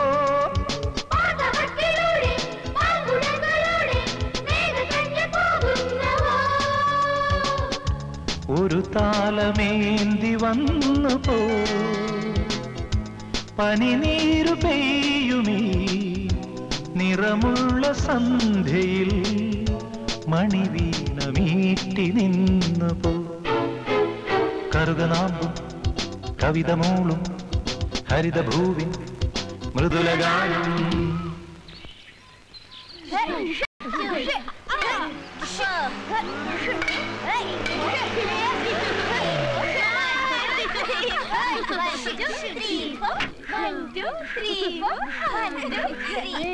ഒരു താലമേന്തി വന്നു പോ പനിനീരു പെയ്യുമീ നിറമുള്ള സന്ധ്യയിൽ മണിവീണ മീട്ടി നിന്നു പോ കറുകനാമ്പും കവിത മൂളും ഹരിതഭൂവിൻ മൃദുലഗാനം Hey! One, two, three, four. One, two, three,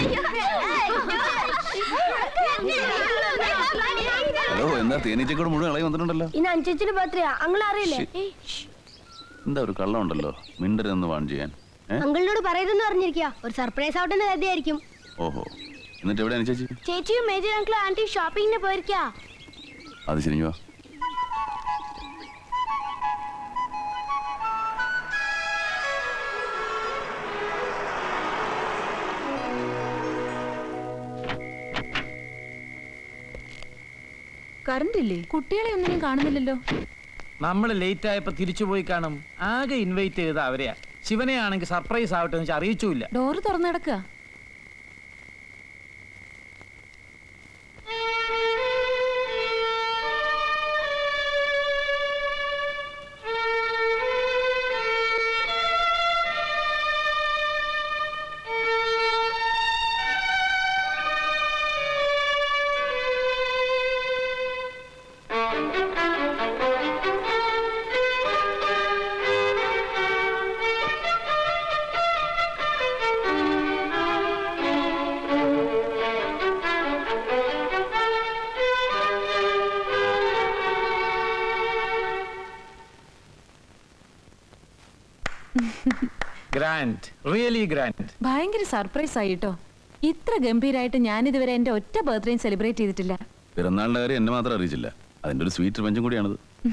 hello എന്താ തേനീച്ചക്കൂട് മുഴുവൻ ഇളകി വന്നിട്ടുണ്ടല്ലോ ഇന്ന് അഞ്ചച്ചിന് ബർത്ത്ഡേ അങ്ങൾ അറിയില്ലേ എന്താ ഒരു കള്ളം ഉണ്ടല്ലോ മിണ്ടരുതെന്ന് വാൺ ചെയ്യാൻ ഏ അങ്കിളിനോട് പറയരുതെന്ന് പറഞ്ഞിരിക്കുക ഒരു സർപ്രൈസ് ആവട്ടെന്ന് കരുതിയായിരിക്കും ഓഹോ എന്നിട്ട് എവിടെയാണ് ചേച്ചി ചേച്ചിയും മേജർ അങ്കിളും ആന്റി ഷോപ്പിങ്ങിന് പോയിരിക്കാ അത് ശരി വാ കറണ്ട് ഇല്ലേ കുട്ടികളെ ഒന്നിനും കാണുന്നില്ലല്ലോ നമ്മൾ ലേറ്റ് ആയപ്പോ തിരിച്ചു പോയി കാണും ആകെ ഇൻവൈറ്റ് ചെയ്ത അവരെയാ ശിവനെ ആണെങ്കിൽ സർപ്രൈസ് ആവട്ടെ എന്ന് വെച്ചാൽ അറിയിച്ചുമില്ല ഡോറ് തുറന്നു കിടക്കുക ഗ്രാൻഡ് റിയലി ഗ്രാൻഡ് ഭയങ്കര സർപ്രൈസ് ആയിട്ടോ ഇത്ര ഗംഭീരായിട്ട് ഞാനിതുവരെ എന്റെ ഒറ്റ ബർത്ത്ഡേയും സെലിബ്രേറ്റ് ചെയ്തിട്ടില്ല പിറന്നാളിന്റെ കാര്യം എന്നെ മാത്രം അറിയിച്ചില്ല അതിന്റെ ഒരു സ്വീറ്റ് പഞ്ചും കൂടിയാണത്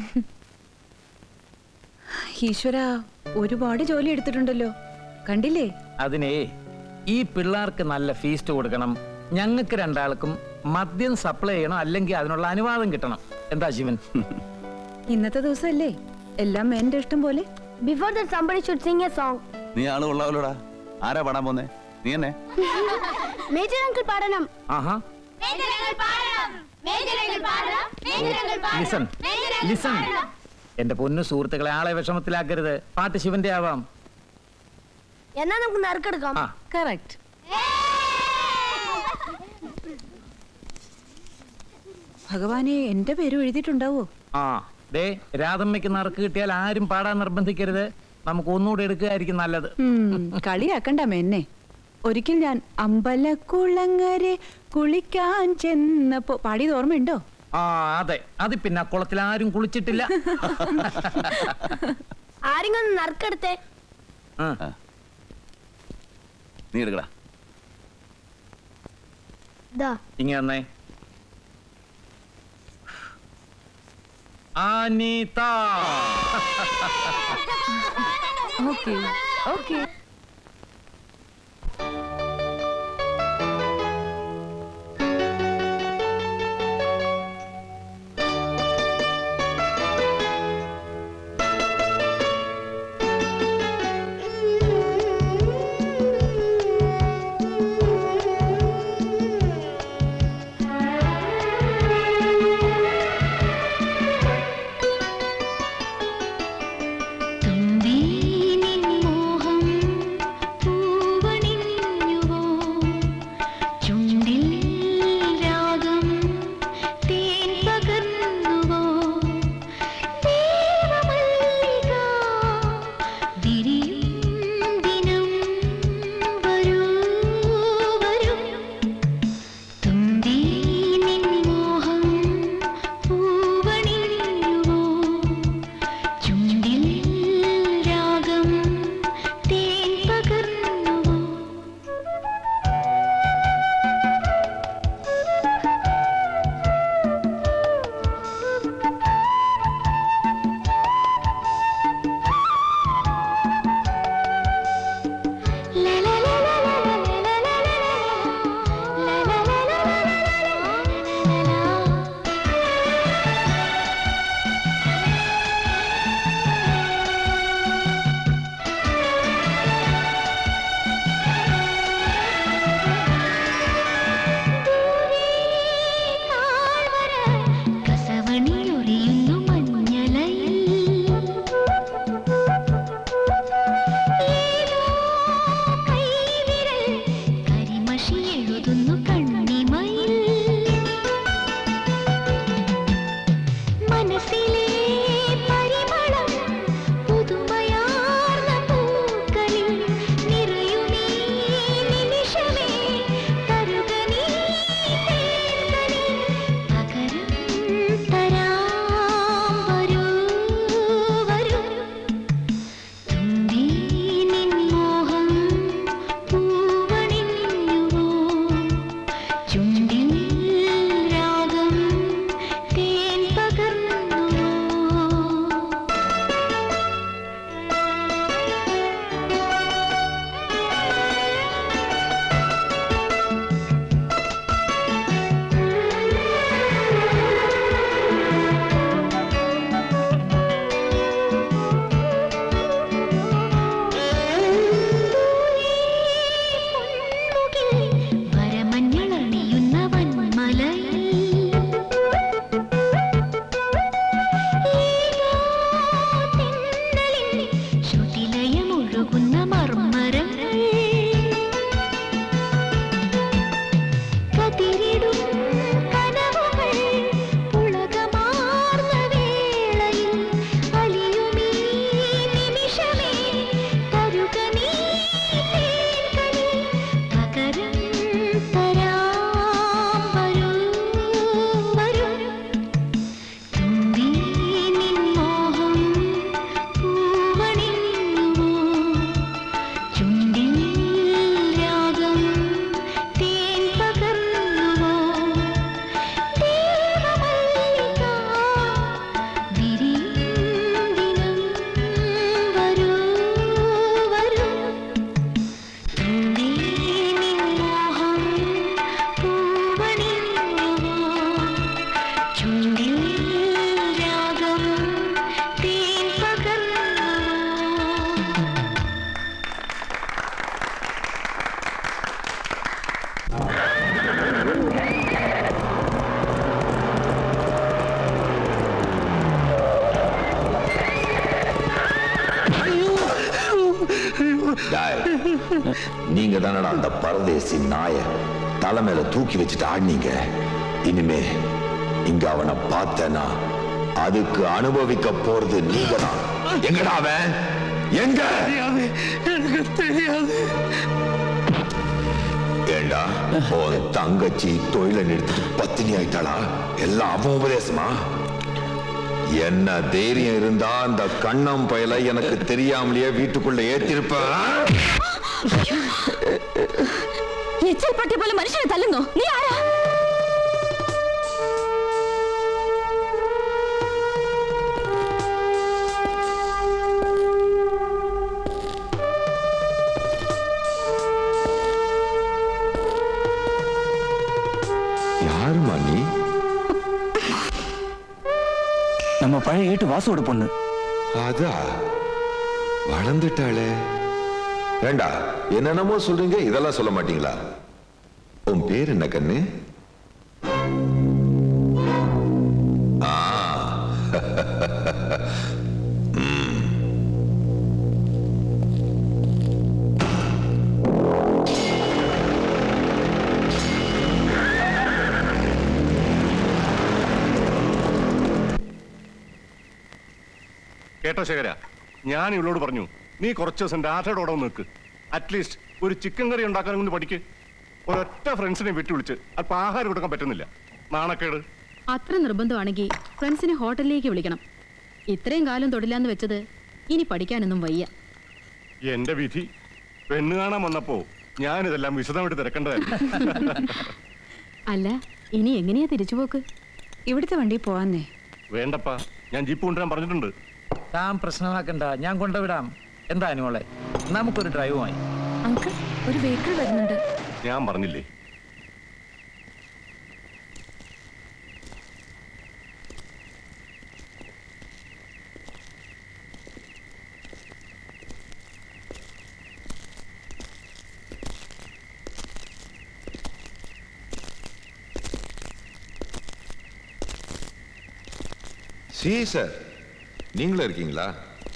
ഈശ്വര ഒരുപാട് ജോലി എടുത്തിട്ടുണ്ടല്ലോ കണ്ടില്ലേ അതിനെ ഈ പിള്ളേർക്ക് നല്ല ഫീസ്റ്റ് കൊടുക്കണം ഞങ്ങൾക്ക് രണ്ടാൾക്കും മദ്യം സപ്ലൈ ചെയ്യണം അല്ലെങ്കിൽ അതിനുള്ള അനുവാദം കിട്ടണം എന്താ ശിവൻ ഇന്നത്തെ ദിവസമല്ലേ എല്ലാം എന്റെ ഇഷ്ടം പോലെ before that somebody should sing a song നീ ആള് കൊള്ളാവല്ലോടാ ആരാ പാടാൻ പോന്നേ നീ എന്നെ മേജർ അങ്കിൾ പാടണം ആഹാ ലിസൺ ലിസൺ എന്റെ പൊന്നു സുഹൃത്തുക്കളെ ആളെ വിഷമത്തിലാക്കരുത് പാട്ട് ശിവന്റെ ആവാം എന്നാ നമുക്ക് നറുക്കെടുക്കാം കറക്റ്റ് ഭഗവാനെ എന്റെ പേരും എഴുതിയിട്ടുണ്ടാവോ ആ ദേ രാധമ്മയ്ക്ക് നറുക്ക് കിട്ടിയാൽ ആരും പാടാൻ നിർബന്ധിക്കരുത് നമുക്ക് ഒന്നുകൂടെ എടുക്കുകയായിരിക്കും നല്ലത് ഉം, കളിയാക്കണ്ടമ്മ എന്നെ ഒരിക്കൽ ഞാൻ അമ്പലക്കുളങ്ങരെ കുളിക്കാൻ ചെന്നപ്പോ പാടിയത് ഓർമ്മയുണ്ടോ ആ അതെ അത് പിന്നെ ആ കുളത്തിൽ ആരും കുളിച്ചിട്ടില്ല ആരെങ്കിലും ഒന്ന് നറുക്കെടുത്തേ ആ. നീ എടുക്കടാ ദാ ഇങ്ങനെ വന്നേ അനിത ഓക്കെ ഓക്കെ തുമ്പീ നിൻ മോഹം டேய், நீங்க தானடா அந்த பரதேசி நாய தலை மேல தூக்கி வச்சுட்டு ஆடினீங்க இனிமே இங்க அவனை பார்த்தேனா அதுக்கு அனுபவிக்க போறது நீங்க தான் எங்கடா அவன் எங்க எனக்கு தெரியாது ஏண்டா உன் தங்கச்சி தொழிலை நிறுத்திட்டு பத்தினி ஆயிட்டாளா எல்லாம் அவன் உபதேசமா என்ன தைரியம் இருந்தா அந்த கண்ணம் பயல எனக்கு தெரியாமலேயே வீட்டுக்குள்ள ஏத்திருப்பேன் எச்சல் பட்டி போல மனுஷனை தள்ளுங்க நீ யாரா யாருமா நீ நம்ம பழைய ஏட்டு வாசுவோட பொண்ணு அதா வளர்ந்துட்டாளே ஏண்டா என்னென்னமோ சொல்றீங்க இதெல்லாம் சொல்ல மாட்டீங்களா உன் பேர் என்ன கண்ணு ஆ. ம். കേട്ടോ ശേഖര ഞാൻ ഇവളോട് പറഞ്ഞു നീ കുറച്ച് ദിവസം രാധയുടെ കൂടെ ഒന്ന് നിൽക്ക് അറ്റ്ലീസ്റ്റ് ഒരു ചിക്കൻ കറി ഉണ്ടാക്കാൻ കൊണ്ട് പഠിക്ക് ഒരൊറ്റ ഫ്രണ്ട്സിനെ വിട്ടുവിളിച്ച് അല്പം ആഹാരം കൊടുക്കാൻ പറ്റുന്നില്ല നാണക്കേട് അത്ര നിർബന്ധമാണെങ്കിൽ ഫ്രണ്ട്സിനെ ഹോട്ടലിലേക്ക് വിളിക്കണം ഇത്രയും കാലം തൊടില്ലാന്ന് വെച്ചത് ഇനി പഠിക്കാനൊന്നും വയ്യ എന്റെ വിധി പെണ്ണ് കാണാൻ വന്നപ്പോ ഞാനിതെല്ലാം വിശദമായിട്ട് തിരക്കേണ്ടതായിരുന്നു അല്ല ഇനി എങ്ങനെയാ തിരിച്ചുപോക്ക് ഇവിടുത്തെ വണ്ടി പോവാന്നേ വേണ്ടപ്പാ ഞാൻ ജീപ്പ് കൊണ്ടുവരാൻ പറഞ്ഞിട്ടുണ്ട് താൻ പ്രശ്നമാക്കണ്ട ഞാൻ കൊണ്ടുവിടാം എന്താ അനുമോളെ നമുക്കൊരു ഡ്രൈവുമായി അങ്കിൾ ഒരു വെഹിക്കിൾ വരുന്നുണ്ട് ഞാൻ പറഞ്ഞില്ലേ சி சார் நீங்களும் இருக்கீங்களா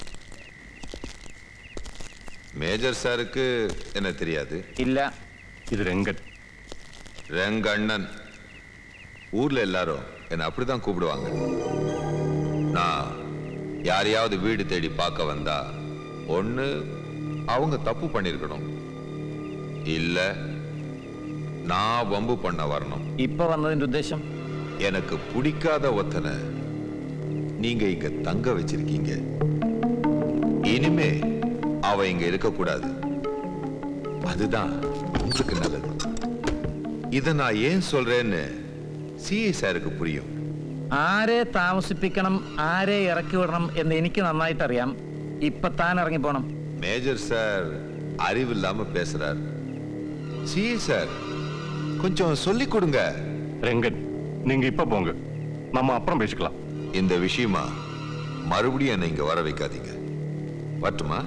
மேஜர் சாருக்கு என்ன தெரியாது இல்ல இது ரெங்கன் ரெங்கண்ணன் ஊர்ல எல்லாரும் என்ன அப்படிதான் கூப்பிடுவாங்க நான் யாரையாவது வீடு தேடி பார்க்க வந்தா ஒண்ணு அவங்க தப்பு பண்ணிருக்கணும் இல்ல நான் வம்பு பண்ண வரணும் ഇപ്പൊ വന്നതിന്റെ ഉദ്ദേശം எனக்கு பிடிக்காத ஒத்தனை நீங்க இங்க தங்க வச்சிருக்கீங்க இனிமே அவ இங்க இருக்கக்கூடாது அதுதான் உங்களுக்கு நல்லது இத நான் ஏன் சொல்றேன்னு சிஐ சாருக்கு புரியும் ആരെ താമസിപ്പിക്കണം ആരെ ഇറക്കി വിടണം എന്ന് എനിക്ക് നന്നായിട്ട് അറിയാം ഇപ്പൊ താൻ ഇറങ്ങി പോണം மேஜர் சார் அறிவில்லாம பேசுறார் சிஐ சார் கொஞ்சம் சொல்லி கொடுங்க ரெங்கன் நீங்க இப்ப போங்க நம்ம அப்புறம் பேசிக்கலாம் இந்த விஷயமா மறுபடியும் என்னை இங்க வர வைக்காதீங்க வரட்டுமா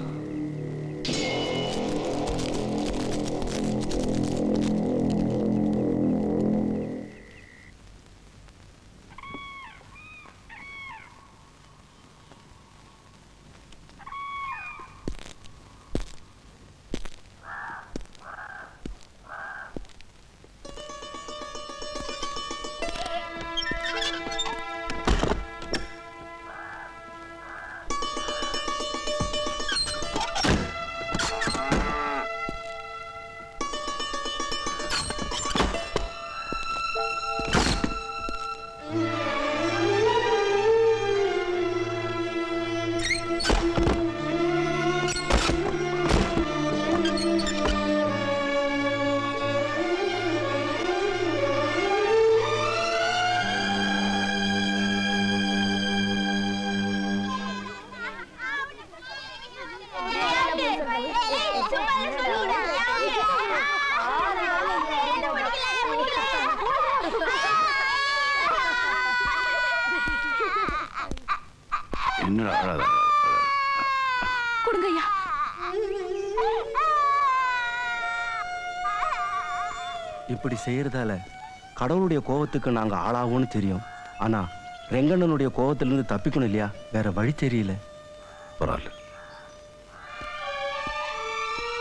என்னடா அழாத கொடுங்க ஐயா இப்படி செய்யறதால கடவுளுடைய கோவத்துக்கு நாங்க ஆளாவோம்னு தெரியும் ஆனா ரெங்கண்ணனுடைய கோவத்திலிருந்து தப்பிக்கணும் இல்லையா வேற வழி தெரியல பரவாயில்ல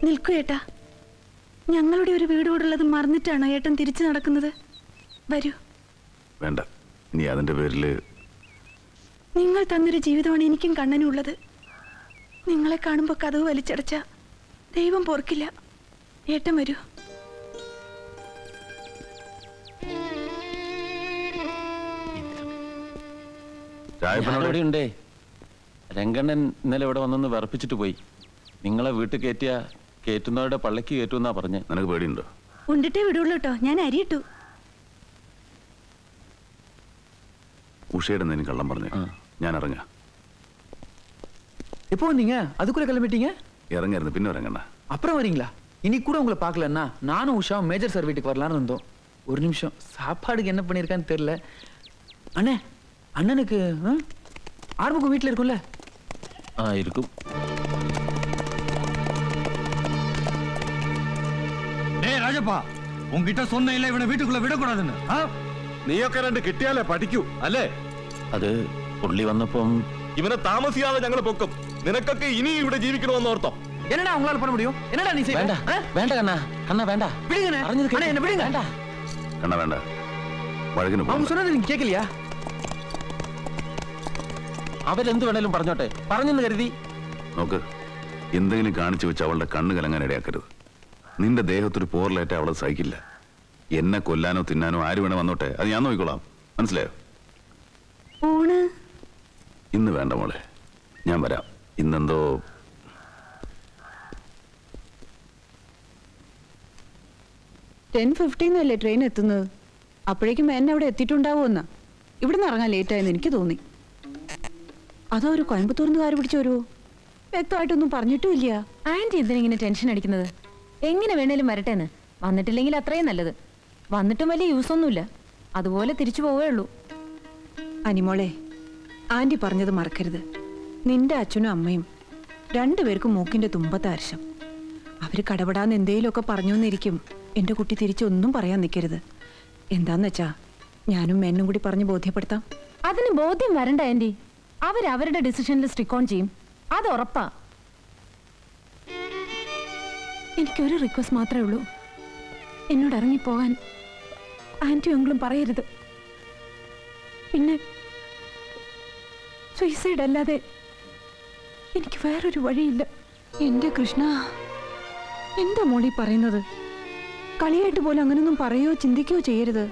നിൽക്കൂ ഏട്ടാ ഞങ്ങളുടെ ഒരു വീട് കൂടുള്ളത് മറന്നിട്ടാണോ ഏട്ടൻ തിരിച്ചു നടക്കുന്നത് വരൂ വേണ്ട ഇനി അതിന്റെ പേരിൽ നിങ്ങൾ തന്നൊരു ജീവിതമാണ് എനിക്കും കണ്ണനും ഉള്ളത് നിങ്ങളെ കാണുമ്പോൾ കഥവ് വലിച്ചടച്ച ദൈവം പോർക്കില്ല ഏട്ടൻ വരൂ ഇവിടെ ഉണ്ടേ രംഗണ്ണൻ ഇന്നലെ ഇവിടെ വന്നൊന്ന് വിറപ്പിച്ചിട്ട് പോയി നിങ്ങളെ വീട്ടിൽ കയറ്റിയ കയറ്റുന്നവരുടെ പള്ളക്ക് കയറ്റുമെന്നാ പറഞ്ഞേ നിനക്ക് പേടിയുണ്ടോ ഉണ്ടിട്ടേ വിടുള്ളൂ കേട്ടോ ഞാൻ അരിയിട്ടു ഉഷയുടെ എന്തെങ്കിലും കള്ളം പറഞ്ഞു ഞാൻ ഇറങ്ങാം எப்போ வந்தீங்க அதுக்குள்ள கிளம்பிட்டீங்க இறங்காയിരുന്നു പിന്നെ இறங்கண்ணா அப்புறம் வரீங்களா இன்னைக்கு கூட உங்களை பார்க்கலன்னா நானும் உஷாவும் மேஜர் சார் வீட்டுக்கு வரலான்னு வந்தோம் ஒரு நிமிஷம் சாப்பாடுக்கு என்ன பண்ணியிருக்கான்னு தெரியல அண்ணே அண்ணனுக்கு ஆ? ஆறுமுகம் வீட்டில் இருக்கும்ல ஆ இருக்கும் டேய் ராஜப்பா உன்கிட்ட சொன்ன இல்ல இவனை வீட்டுக்குள்ள விடக்கூடாதுன்னு ஆ? നീയൊക്കെ രണ്ട് കിട്ടിയാലേ പഠിക്കൂ അല്ലേ അത് പുള്ളി വന്നപ്പം ഇവനെ താമസിയാതെ ഞങ്ങൾ പൊക്കും നിനക്കൊക്കെ ഇനി ഇവിടെ ജീവിക്കണമെന്ന് ഓർത്തോ என்னடா உங்களால பண்ண முடியும் என்னடா நீ செய்வ? വേണ്ട ஆ? വേണ്ട കണ്ണാ കണ്ണാ വേണ്ട விடுங்கண்ணே അറിഞ്ഞത് அண்ணே, என்ன விடுங்க വേണ്ട കണ്ണ വേണ്ട വഴകിന് அவங்க சொன்னது நீங்க கேட்கலையா അവരെന്ത് വേണേലും പറഞ്ഞോട്ടെ പറഞ്ഞെന്ന് കരുതി നോക്ക് എന്തെങ്കിലും കാണിച്ചു വെച്ച് അവളുടെ കണ്ണ് കലങ്ങാൻ ഇടയാക്കരുത് നിന്റെ ദേഹത്തൊരു പോറലേറ്റ അവളെ സഹിക്കില്ല എന്നെ കൊല്ലാനോ തിന്നാനോ ആര് വേണേ വന്നോട്ടെ അത് ഞാൻ നോക്കിക്കോളാം മനസ്സിലായോ ഊണ് ഇന്ന് വേണ്ട മോളെ ഞാൻ വരാം ഇന്നെന്തോ ടെൻ ഫിഫ്റ്റീന്നല്ലേ ട്രെയിൻ എത്തുന്നത് അപ്പോഴേക്കും എന്നെ അവിടെ എത്തിയിട്ടുണ്ടാവുമെന്ന് ഇവിടെ നിന്ന് ഇറങ്ങാൻ ലേറ്റായെന്ന് എനിക്ക് തോന്നി അതോ ഒരു കോയമ്പത്തൂർന്ന് കാര് പിടിച്ചു വരുമോ വ്യക്തമായിട്ടൊന്നും പറഞ്ഞിട്ടുമില്ല ആന്റി എന്തിനിങ്ങനെ ടെൻഷൻ അടിക്കുന്നത് എങ്ങനെ വേണേലും വരട്ടേന്ന് വന്നിട്ടില്ലെങ്കിൽ അത്രയും നല്ലത് വന്നിട്ടും വലിയ യൂസ് ഒന്നുമില്ല അതുപോലെ തിരിച്ചു പോവേ ഉള്ളൂ അനിമോളെ ആന്റി പറഞ്ഞത് മറക്കരുത് നിന്റെ അച്ഛനും അമ്മയും രണ്ടുപേർക്കും മൂക്കിന്റെ തുമ്പത്ത് അർശം അവര് കടപെടാന്ന് എന്തേലുമൊക്കെ പറഞ്ഞു എന്നിരിക്കും എന്റെ കുട്ടി തിരിച്ചൊന്നും പറയാൻ നിൽക്കരുത് എന്താന്ന് വെച്ചാ ഞാനും മേനും കൂടി പറഞ്ഞ് ബോധ്യപ്പെടുത്താം അതിന് ബോധ്യം വരണ്ട ആന്റി അവരവരുടെ ഡിസിഷനിൽ സ്റ്റിക്ക് ഓൺ ചെയ്യും അത് ഉറപ്പാ എനിക്കൊരു റിക്വസ്റ്റ് മാത്രമേ ഉള്ളൂ എന്നോട് ഇറങ്ങിപ്പോകാൻ ആന്റിയും അങ്കിളും പറയരുത് പിന്നെ സൂയിസൈഡ് അല്ലാതെ എനിക്ക് വേറൊരു വഴിയില്ല എന്റെ കൃഷ്ണ എന്താ മോളി പറയുന്നത് കളിയായിട്ട് പോലും അങ്ങനൊന്നും പറയോ ചിന്തിക്കുകയോ ചെയ്യരുത്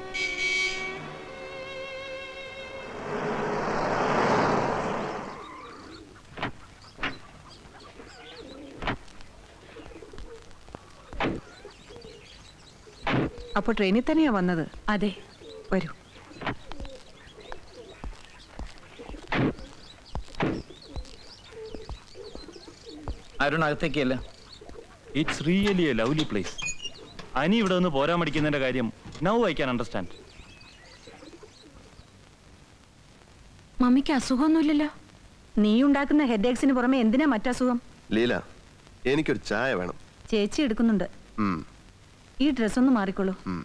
അപ്പൊ ട്രെയിനിൽ തന്നെയാ വന്നത് അതെ വരൂ അരുൺ അകത്തേക്കല്ല it's really a lovely place Ani ഇവിടെ നിന്ന് പോരാൻ മടിക്കുന്നതിന്റെ കാര്യം നൗ ഐ ക്യാൻ അണ്ടർസ്റ്റാൻഡ് മമ്മിക്ക് അസുഖമൊന്നുമില്ലല്ലോ നീ ഉണ്ടാക്കുന്ന ഹെഡേക്സിന് പുറമെ എന്തിനാ മറ്റസുഖം ലീല എനിക്കൊരു ചായ വേണം ചേച്ചി എടുക്കുന്നുണ്ട് ഉം, ഈ ഡ്രസ് ഒന്ന് മാറിക്കോളൂ ഉം.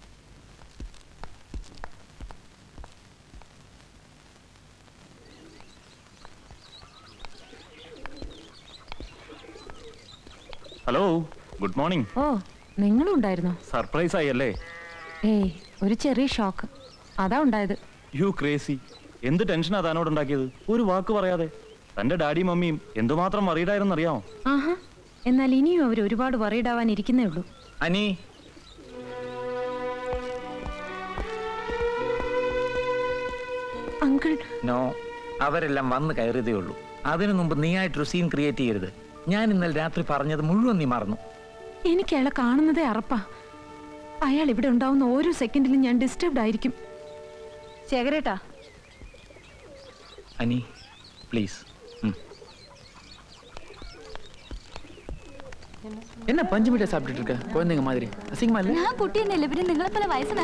ഹലോ ഗുഡ് മോർണിംഗ് ഓ നിങ്ങളും ഉണ്ടായിരുന്നോ സർപ്രൈസ് ആയി അല്ലേ ഏയ് ഒരു ചെറിയ ഷോക്ക് അതാ ഉണ്ടായത് യു ക്രേസി എന്ത് ടെൻഷനാ താനോട് ഉണ്ടാക്കിയത് ഒരു വാക്ക് പറയാതെ തന്റെ ഡാഡിയും മമ്മിയും എന്തുമാത്രം വറീഡായിരുന്നു അറിയാമോ ആഹാ എന്നാൽ ഇനിയും അവർ ഒരുപാട് വറീഡാവാൻ ഇരിക്കുന്നേ ഉള്ളൂ അനി അങ്കിൾ നോ അവരെല്ലാം വന്ന് കയറിയതേ ഉള്ളൂ അതിനു മുമ്പ് നീയായിട്ടൊരു സീൻ ക്രിയേറ്റ് ചെയ്യരുത് ഞാൻ ഇന്നലെ രാത്രി പറഞ്ഞത് മുഴുവൻ നീ മറന്നു എനിക്ക് അയാളെ കാണുന്നതേ അറപ്പാ അയാൾ ഇവിടെ ഉണ്ടാവുന്ന ഓരോ സെക്കൻഡിലും ഞാൻ ഡിസ്റ്റർബ്ഡ് ആയിരിക്കും ശേഖരേട്ടാ അനി പ്ലീസ് என்ன பஞ்சு மிட்டாய் சாப்பிட்டுட்டு இருக்க குழந்தைங்க மாதிரி அசிங்கமா இல்ல ഞാൻ കുട്ടി തന്നെയല്ലേ പിന്നെ നിങ്ങളെ പോലെ വയസ്സനാ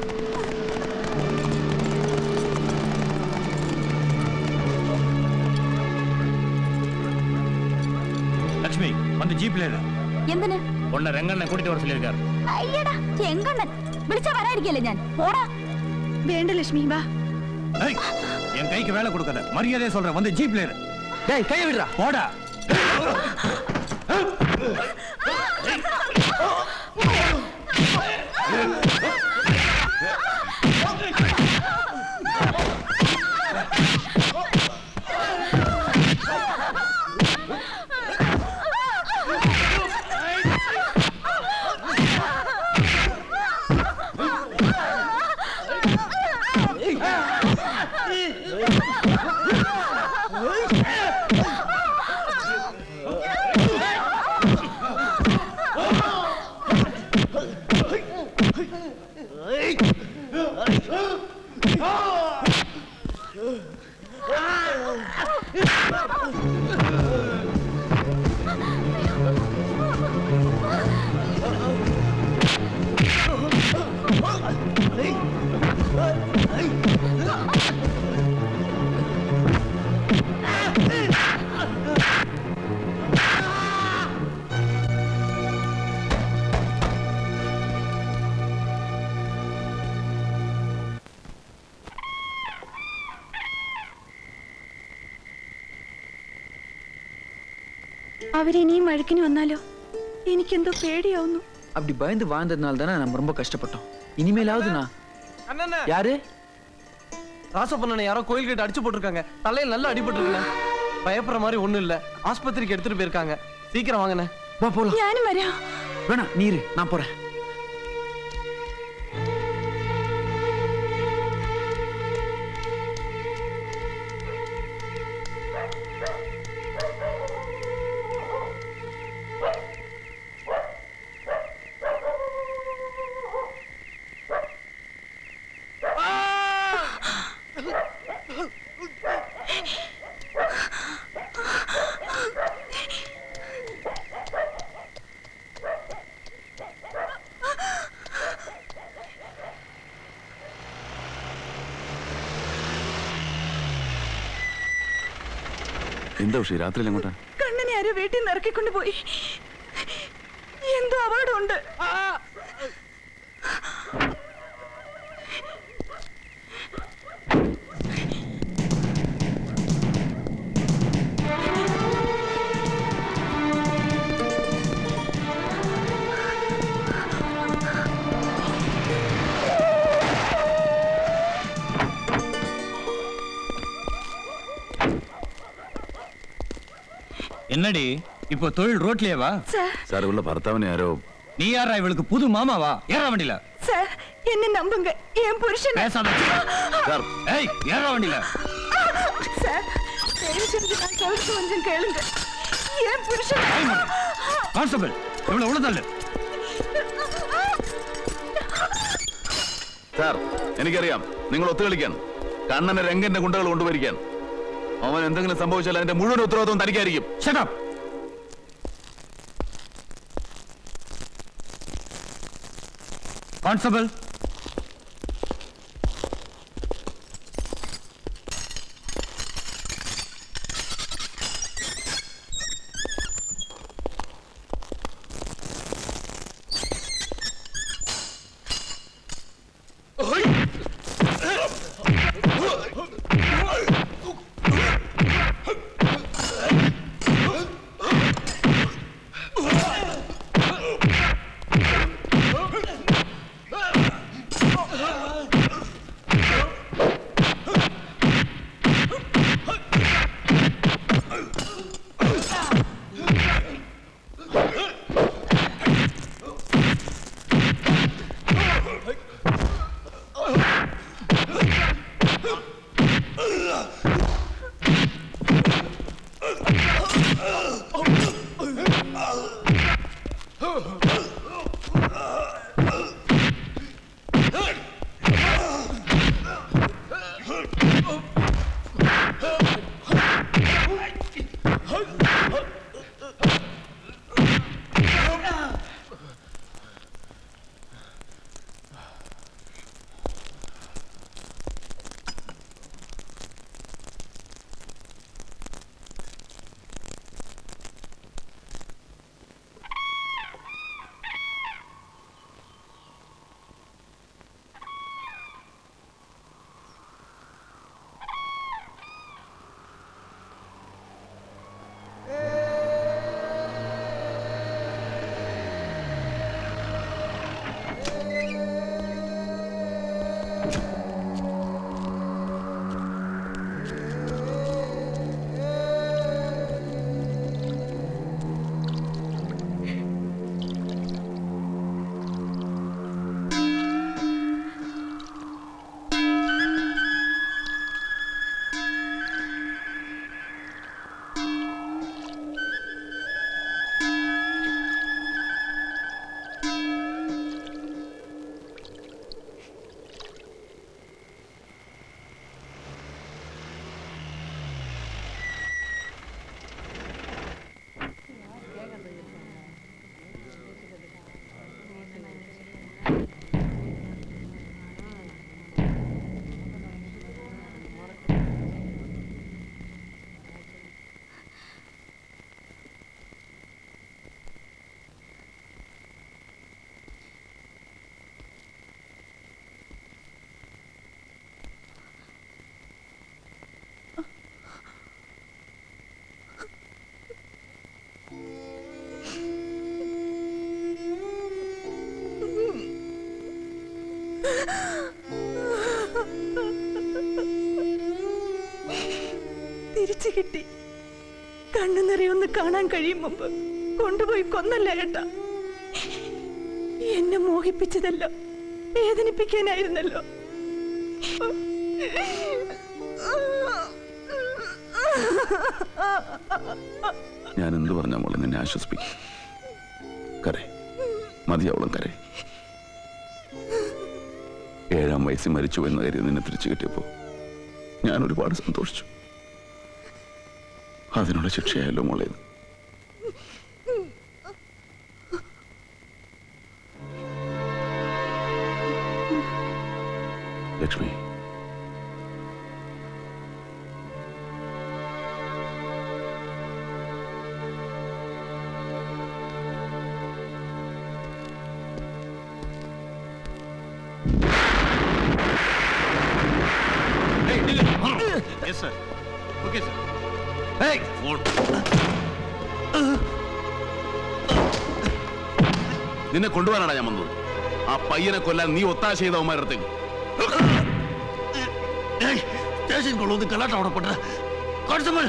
லட்சுமி வந்து ஜீப்ல ஏறு. എന്തിന് உன்னை ரெங்கண்ணை கூட்டிட்டு வர சொல்லியிருக்காரு അയ്യടാ ചെങ്കണ്ണൻ വിളിച്ചാ വരാതിരിക്കല്ലേ ഞാൻ പോടാ വേണ്ട ലക്ഷ്മി വാ ஏய், என் கைக்கு வேலை கொடுக்காத மரியாதையை சொல்றேன் வந்து ஜீப்ல ஏறு. டேய் கையை விடுறா போடா അവരിനിയും വഴക്കിന് വന്നാലോ എനിക്കെന്തോ പേടിയാവുന്നു அப்படி பயந்து வாழ்ந்ததுனால தானே நம்ம ரொம்ப கஷ்டப்பட்டோம் இனிமேலாவதுண்ணா அண்ணா யாரு ராசப்பண்ணனை யாரோ கோயில் கிட்ட அடிச்சு போட்டிருக்காங்க தலையில நல்லா அடிபட்டிருக்குண்ணே பயப்படுற மாதிரி ஒண்ணும் இல்ல ஆஸ்பத்திரிக்கு எடுத்துட்டு போயிருக்காங்க சீக்கிரம் வாங்கண்ணே வா போலாம் ഞാനും വരാം வேணாம் நீரு நான் போறேன் എന്താ ഉഷി രാത്രിയിൽ എങ്ങോട്ടാ കണ്ണനെ ആരോ വീട്ടിൽ നിന്ന് ഇറക്കിക്കൊണ്ട് പോയി എന്തോ അപകടമുണ്ട് என்னடி இப்போ தொழில் ரோட்லயே வா സാർ ഇവളുടെ ഭർത്താവിനെ ആരോ நீ யாரா இவளுக்கு புது மாமாவா ஏறா வண்டியில சார் என்ன நம்புங்க என் புருஷன் பேசாம சார் ஏய் ஏறா வண்டியில சார் தயவு செஞ்சு நான் சொல்றது கொஞ்சம் கேளுங்க என் புருஷன் கான்ஸ்டபிள் இவ்வளவு உள்ள സാർ എനിക്കറിയാം നിങ്ങൾ ഒത്തുകളിക്കാൻ കണ്ണനെ രംഗന്റെ ഗുണ്ടകൾ കൊണ്ടുവരിക്കാൻ അവൻ എന്തെങ്കിലും സംഭവിച്ചാൽ അതിന്റെ മുഴുവൻ ഉത്തരവാദിത്വം തനിക്കായിരിക്കും கான்ஸ்டபிள் തിരിച്ചു കിട്ടി കണ്ണു നിറയൊന്ന് കാണാൻ കഴിയും മുമ്പ് കൊണ്ടുപോയി കൊന്നല്ല ഏട്ടാ എന്നെ മോഹിപ്പിച്ചതല്ലോ വേദനിപ്പിക്കാനായിരുന്നല്ലോ ഞാൻ എന്ത് പറഞ്ഞാ മോളെ നിന്നെ ആശ്വസിപ്പിക്കും കരേ മതിയാവളം കരേ ഏഴാം വയസ്സിൽ മരിച്ചു എന്ന കാര്യം നിന്നെ തിരിച്ചു കിട്ടിയപ്പോ ഞാൻ ഒരുപാട് സന്തോഷിച്ചു അതിനുള്ള ശിക്ഷയായല്ലോ മോളെ ഇത്. Lakshmi Yes, sir. Okay, sir. Hey! നിന്നെ കൊണ്ടുപോകാനാണ് ഞാൻ വന്നത് ആ പയ്യനെ കൊല്ലാൻ നീ ഒത്താശ ചെയ്ത അവന്മാരടുത്തേക്ക് സ്റ്റേഷൻ കൊള്ളുന്നത് കലാട്ട അവിടെ പെട്ട കോൺസ്റ്റബിൾ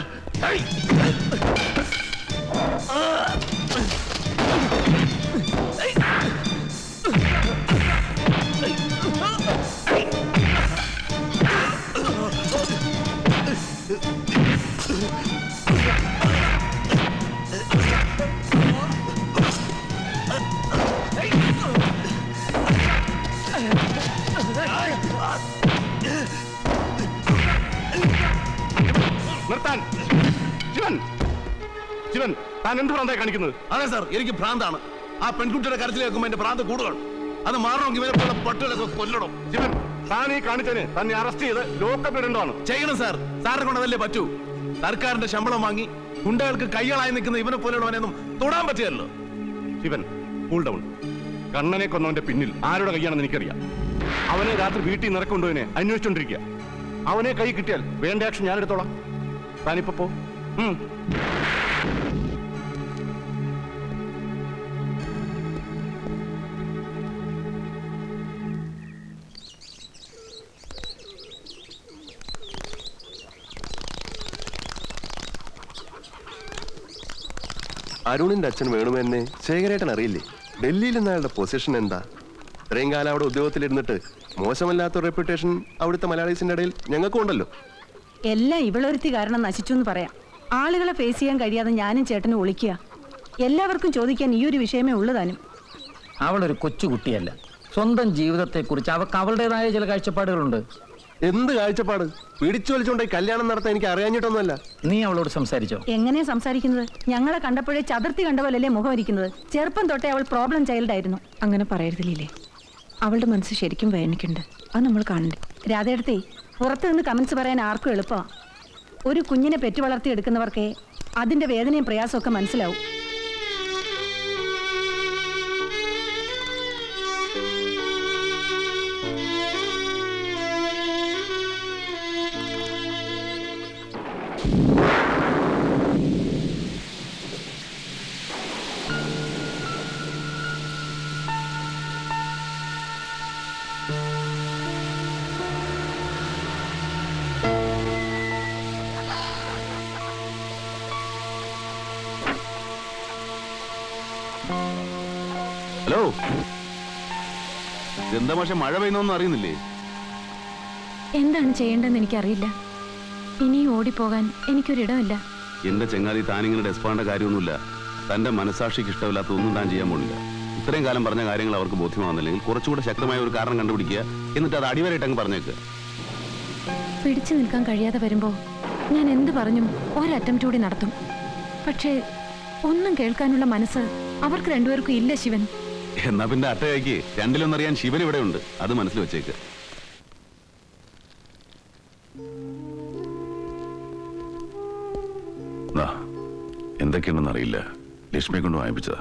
നിർത്താൻ ശിവൻ ശിവൻ താൻ എന്ത് ഭ്രാന്തായി കാണിക്കുന്നത് അതെ സാർ എനിക്ക് ഭ്രാന്താണ് ആ പെൺകുട്ടിയുടെ കരച്ചിൽ കേൾക്കുമ്പോൾ എന്റെ ഭ്രാന്ത് കൂടുതലാണ് അത് മാറണമെങ്കിൽ ഇവരെ പോലെ പട്ടുകളൊക്കെ കൊല്ലണം ശിവൻ താൻ ഈ കാണിച്ചതിന് തന്നെ അറസ്റ്റ് ചെയ്ത് ലോക്കപ്പ് ഇടേണ്ടതാണ് ചെയ്യണം സാർ സാറിനെ കൊണ്ട് അതല്ലേ പറ്റൂ സർക്കാരിന്റെ ശമ്പളം വാങ്ങി ഗുണ്ടകൾക്ക് കൈകളായി നിൽക്കുന്ന ഇവനെ പോലെയുള്ളവനെയൊന്നും തൊടാൻ പറ്റിയല്ലോ ശിവൻ കൂൾ ഡൗൺ കണ്ണനെ കൊന്നവന്റെ പിന്നിൽ ആരുടെ കൈയാണെന്ന് എനിക്കറിയാം അവനെ രാത്രി വീട്ടിൽ നിറക്കൊണ്ടുവനെ അന്വേഷിച്ചോണ്ടിരിക്കുക അവനെ കൈ കിട്ടിയാൽ വേണ്ട ആക്ഷൻ ഞാൻ എടുത്തോളാം താനിപ്പോ പോ ഉം. അരുണിന്റെ അച്ഛൻ വേണുമെന്നെ ശേഖരേട്ടൻ അറിയില്ലേ ഡൽഹിയിൽ നിന്ന് അയാളുടെ പൊസിഷൻ എന്താ ഇത്രയും കാലം അവിടെ ഉദ്യോഗത്തിലിരുന്നിട്ട് മോശമല്ലാത്ത റെപ്യൂട്ടേഷൻ അവിടുത്തെ മലയാളീസിന്റെ ഇടയിൽ ഞങ്ങൾക്കും ഉണ്ടല്ലോ എല്ലാം ഇവളൊരുത്തി കാരണം നശിച്ചു എന്ന് പറയാം ആളുകളെ ഫേസ് ചെയ്യാൻ കഴിയാതെ ഞാനും ചേട്ടനും ഒളിക്കുക എല്ലാവർക്കും ചോദിക്കാൻ ഈ ഒരു വിഷയമേ ഉള്ളൂ താനും അവളൊരു കൊച്ചുകുട്ടിയല്ല സ്വന്തം ജീവിതത്തെക്കുറിച്ച് അവൾക്ക് അവളുടേതായ ചില കാഴ്ചപ്പാടുകളുണ്ട് എന്ത് കാഴ്ചപ്പാട് പിടിച്ചു വലിച്ചുകൊണ്ട് കല്യാണം നടത്താൻ എനിക്ക് അറിയാഞ്ഞിട്ടൊന്നുമല്ല നീ അവളോട് സംസാരിച്ചോ എങ്ങനെയാ സംസാരിക്കുന്നത് ഞങ്ങളെ കണ്ടപ്പോഴേ ചതുർത്തി കണ്ട പോലല്ലേ മുഖം ഇരിക്കുന്നത് ചെറുപ്പം തൊട്ടേ അവൾ പ്രോബ്ലം ചൈൽഡ് ആയിരുന്നു അങ്ങനെ പറയരുതില്ലേ അവളുടെ മനസ്സ് ശരിക്കും വേദനിക്കുന്നുണ്ട് അത് നമ്മൾ കാണണ്ടേ രാധയെടുത്തേ പുറത്തു നിന്ന് കമന്റ്സ് പറയാൻ ആർക്കും എളുപ്പമാണ് ഒരു കുഞ്ഞിനെ പെറ്റു വളർത്തി എടുക്കുന്നവർക്ക് അതിന്റെ വേദനയും പ്രയാസവും ഒക്കെ മനസ്സിലാവും ഹലോ എന്താ പക്ഷെ മഴ പെയ്യുന്നൊന്നും അറിയുന്നില്ലേ എന്താണ് ചെയ്യേണ്ടതെന്ന് എനിക്കറിയില്ല ഇനിയും ഓടിപ്പോകാൻ എനിക്കൊരിടമില്ല എന്റെ ചെങ്ങാതി താനിങ്ങനെ ഡെസ്പാണ്ട കാര്യമൊന്നുമില്ല തന്റെ മനസാക്ഷിക്ക് ഇഷ്ടമില്ലാത്ത ഒന്നും താൻ ചെയ്യാൻ പോണില്ല ഇത്രയും കാലം പറഞ്ഞ കാര്യങ്ങൾ അവർക്ക് ബോധ്യമാകുന്നില്ലെങ്കിൽ കുറച്ചുകൂടെ ശക്തമായ ഒരു കാരണം കണ്ടുപിടിക്കുക എന്നിട്ട് അത് അടിവരായിട്ട് അങ്ങ് പറഞ്ഞേക്ക് പിടിച്ചു നിൽക്കാൻ കഴിയാതെ വരുമ്പോ ഞാൻ എന്ത് പറഞ്ഞും ഒരറ്റംപ്റ്റ് കൂടി നടത്തും പക്ഷേ ഒന്നും കേൾക്കാനുള്ള മനസ്സ് അവർക്ക് രണ്ടുപേർക്കും ഇല്ല ശിവൻ എന്നാ പിന്നെ അട്ടയാക്കി രണ്ടിലൊന്നറിയാൻ ശിവൻ ഇവിടെ ഉണ്ട് അത് മനസ്സിൽ വെച്ചേക്ക് ദാ, എന്തൊക്കെയുണ്ടെന്ന് അറിയില്ല ലക്ഷ്മിയെ കൊണ്ട് വാങ്ങിപ്പിച്ചതാ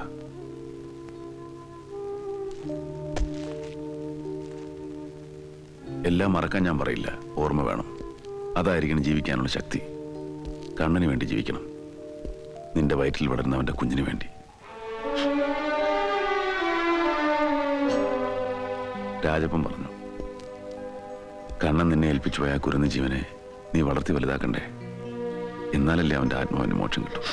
എല്ലാം മറക്കാൻ ഞാൻ പറയില്ല ഓർമ്മ വേണം അതായിരിക്കണം ജീവിക്കാനുള്ള ശക്തി കണ്ണന് വേണ്ടി ജീവിക്കണം നിന്റെ വയറ്റിൽ വളരുന്നവന്റെ കുഞ്ഞിന് വേണ്ടി രാജപ്പൻ പറഞ്ഞു കണ്ണൻ നിന്നെ ഏൽപ്പിച്ചു പോയ ആ കുരുന്ന ജീവനെ നീ വളർത്തി വലുതാക്കണ്ടേ എന്നാലല്ലേ അവന്റെ ആത്മാവിന് മോക്ഷം കിട്ടും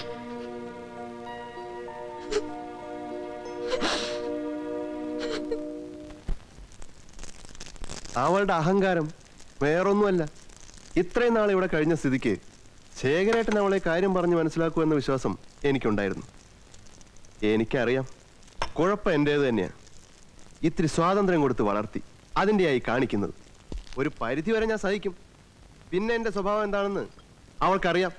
അവളുടെ അഹങ്കാരം വേറൊന്നുമല്ല ഇത്രയും നാൾ ഇവിടെ കഴിഞ്ഞ സ്ഥിതിക്ക് ശേഖരേട്ടൻ അവളെ കാര്യം പറഞ്ഞ് മനസ്സിലാക്കുമെന്ന വിശ്വാസം എനിക്കുണ്ടായിരുന്നു എനിക്കറിയാം കുഴപ്പം എൻ്റേത് തന്നെയാണ് ഇത്തിരി സ്വാതന്ത്ര്യം കൊടുത്ത് വളർത്തി അതിൻ്റെയായി കാണിക്കുന്നത് ഒരു പരിധി വരെ ഞാൻ സഹിക്കും പിന്നെ എൻ്റെ സ്വഭാവം എന്താണെന്ന് അവൾക്കറിയാം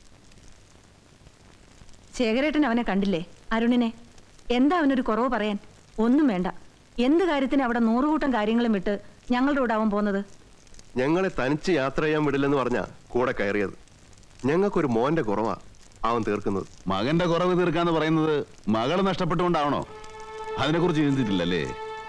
ശേഖരേട്ടൻ അവനെ കണ്ടില്ലേ അരുണിനെ എന്താ അവനൊരു കുറവ് പറയാൻ ഒന്നും വേണ്ട എന്ത് കാര്യത്തിന് അവിടെ നൂറുകൂട്ടം കാര്യങ്ങളും വിട്ട് ഞങ്ങളുടെ കൂടെ അവൻ പോകുന്നത് ഞങ്ങളെ തനിച്ച് യാത്ര ചെയ്യാൻ വിടില്ലെന്ന് പറഞ്ഞാ കൂടെ കയറിയത് ഞങ്ങൾക്കൊരു മോന്റെ കുറവാ അവൻ തീർക്കുന്നത് മകന്റെ കുറവ് തീർക്കാന്ന് പറയുന്നത് മകള് നഷ്ടപ്പെട്ടുകൊണ്ടാവണോ അതിനെക്കുറിച്ച് ചിന്തിച്ചിട്ടില്ലല്ലേ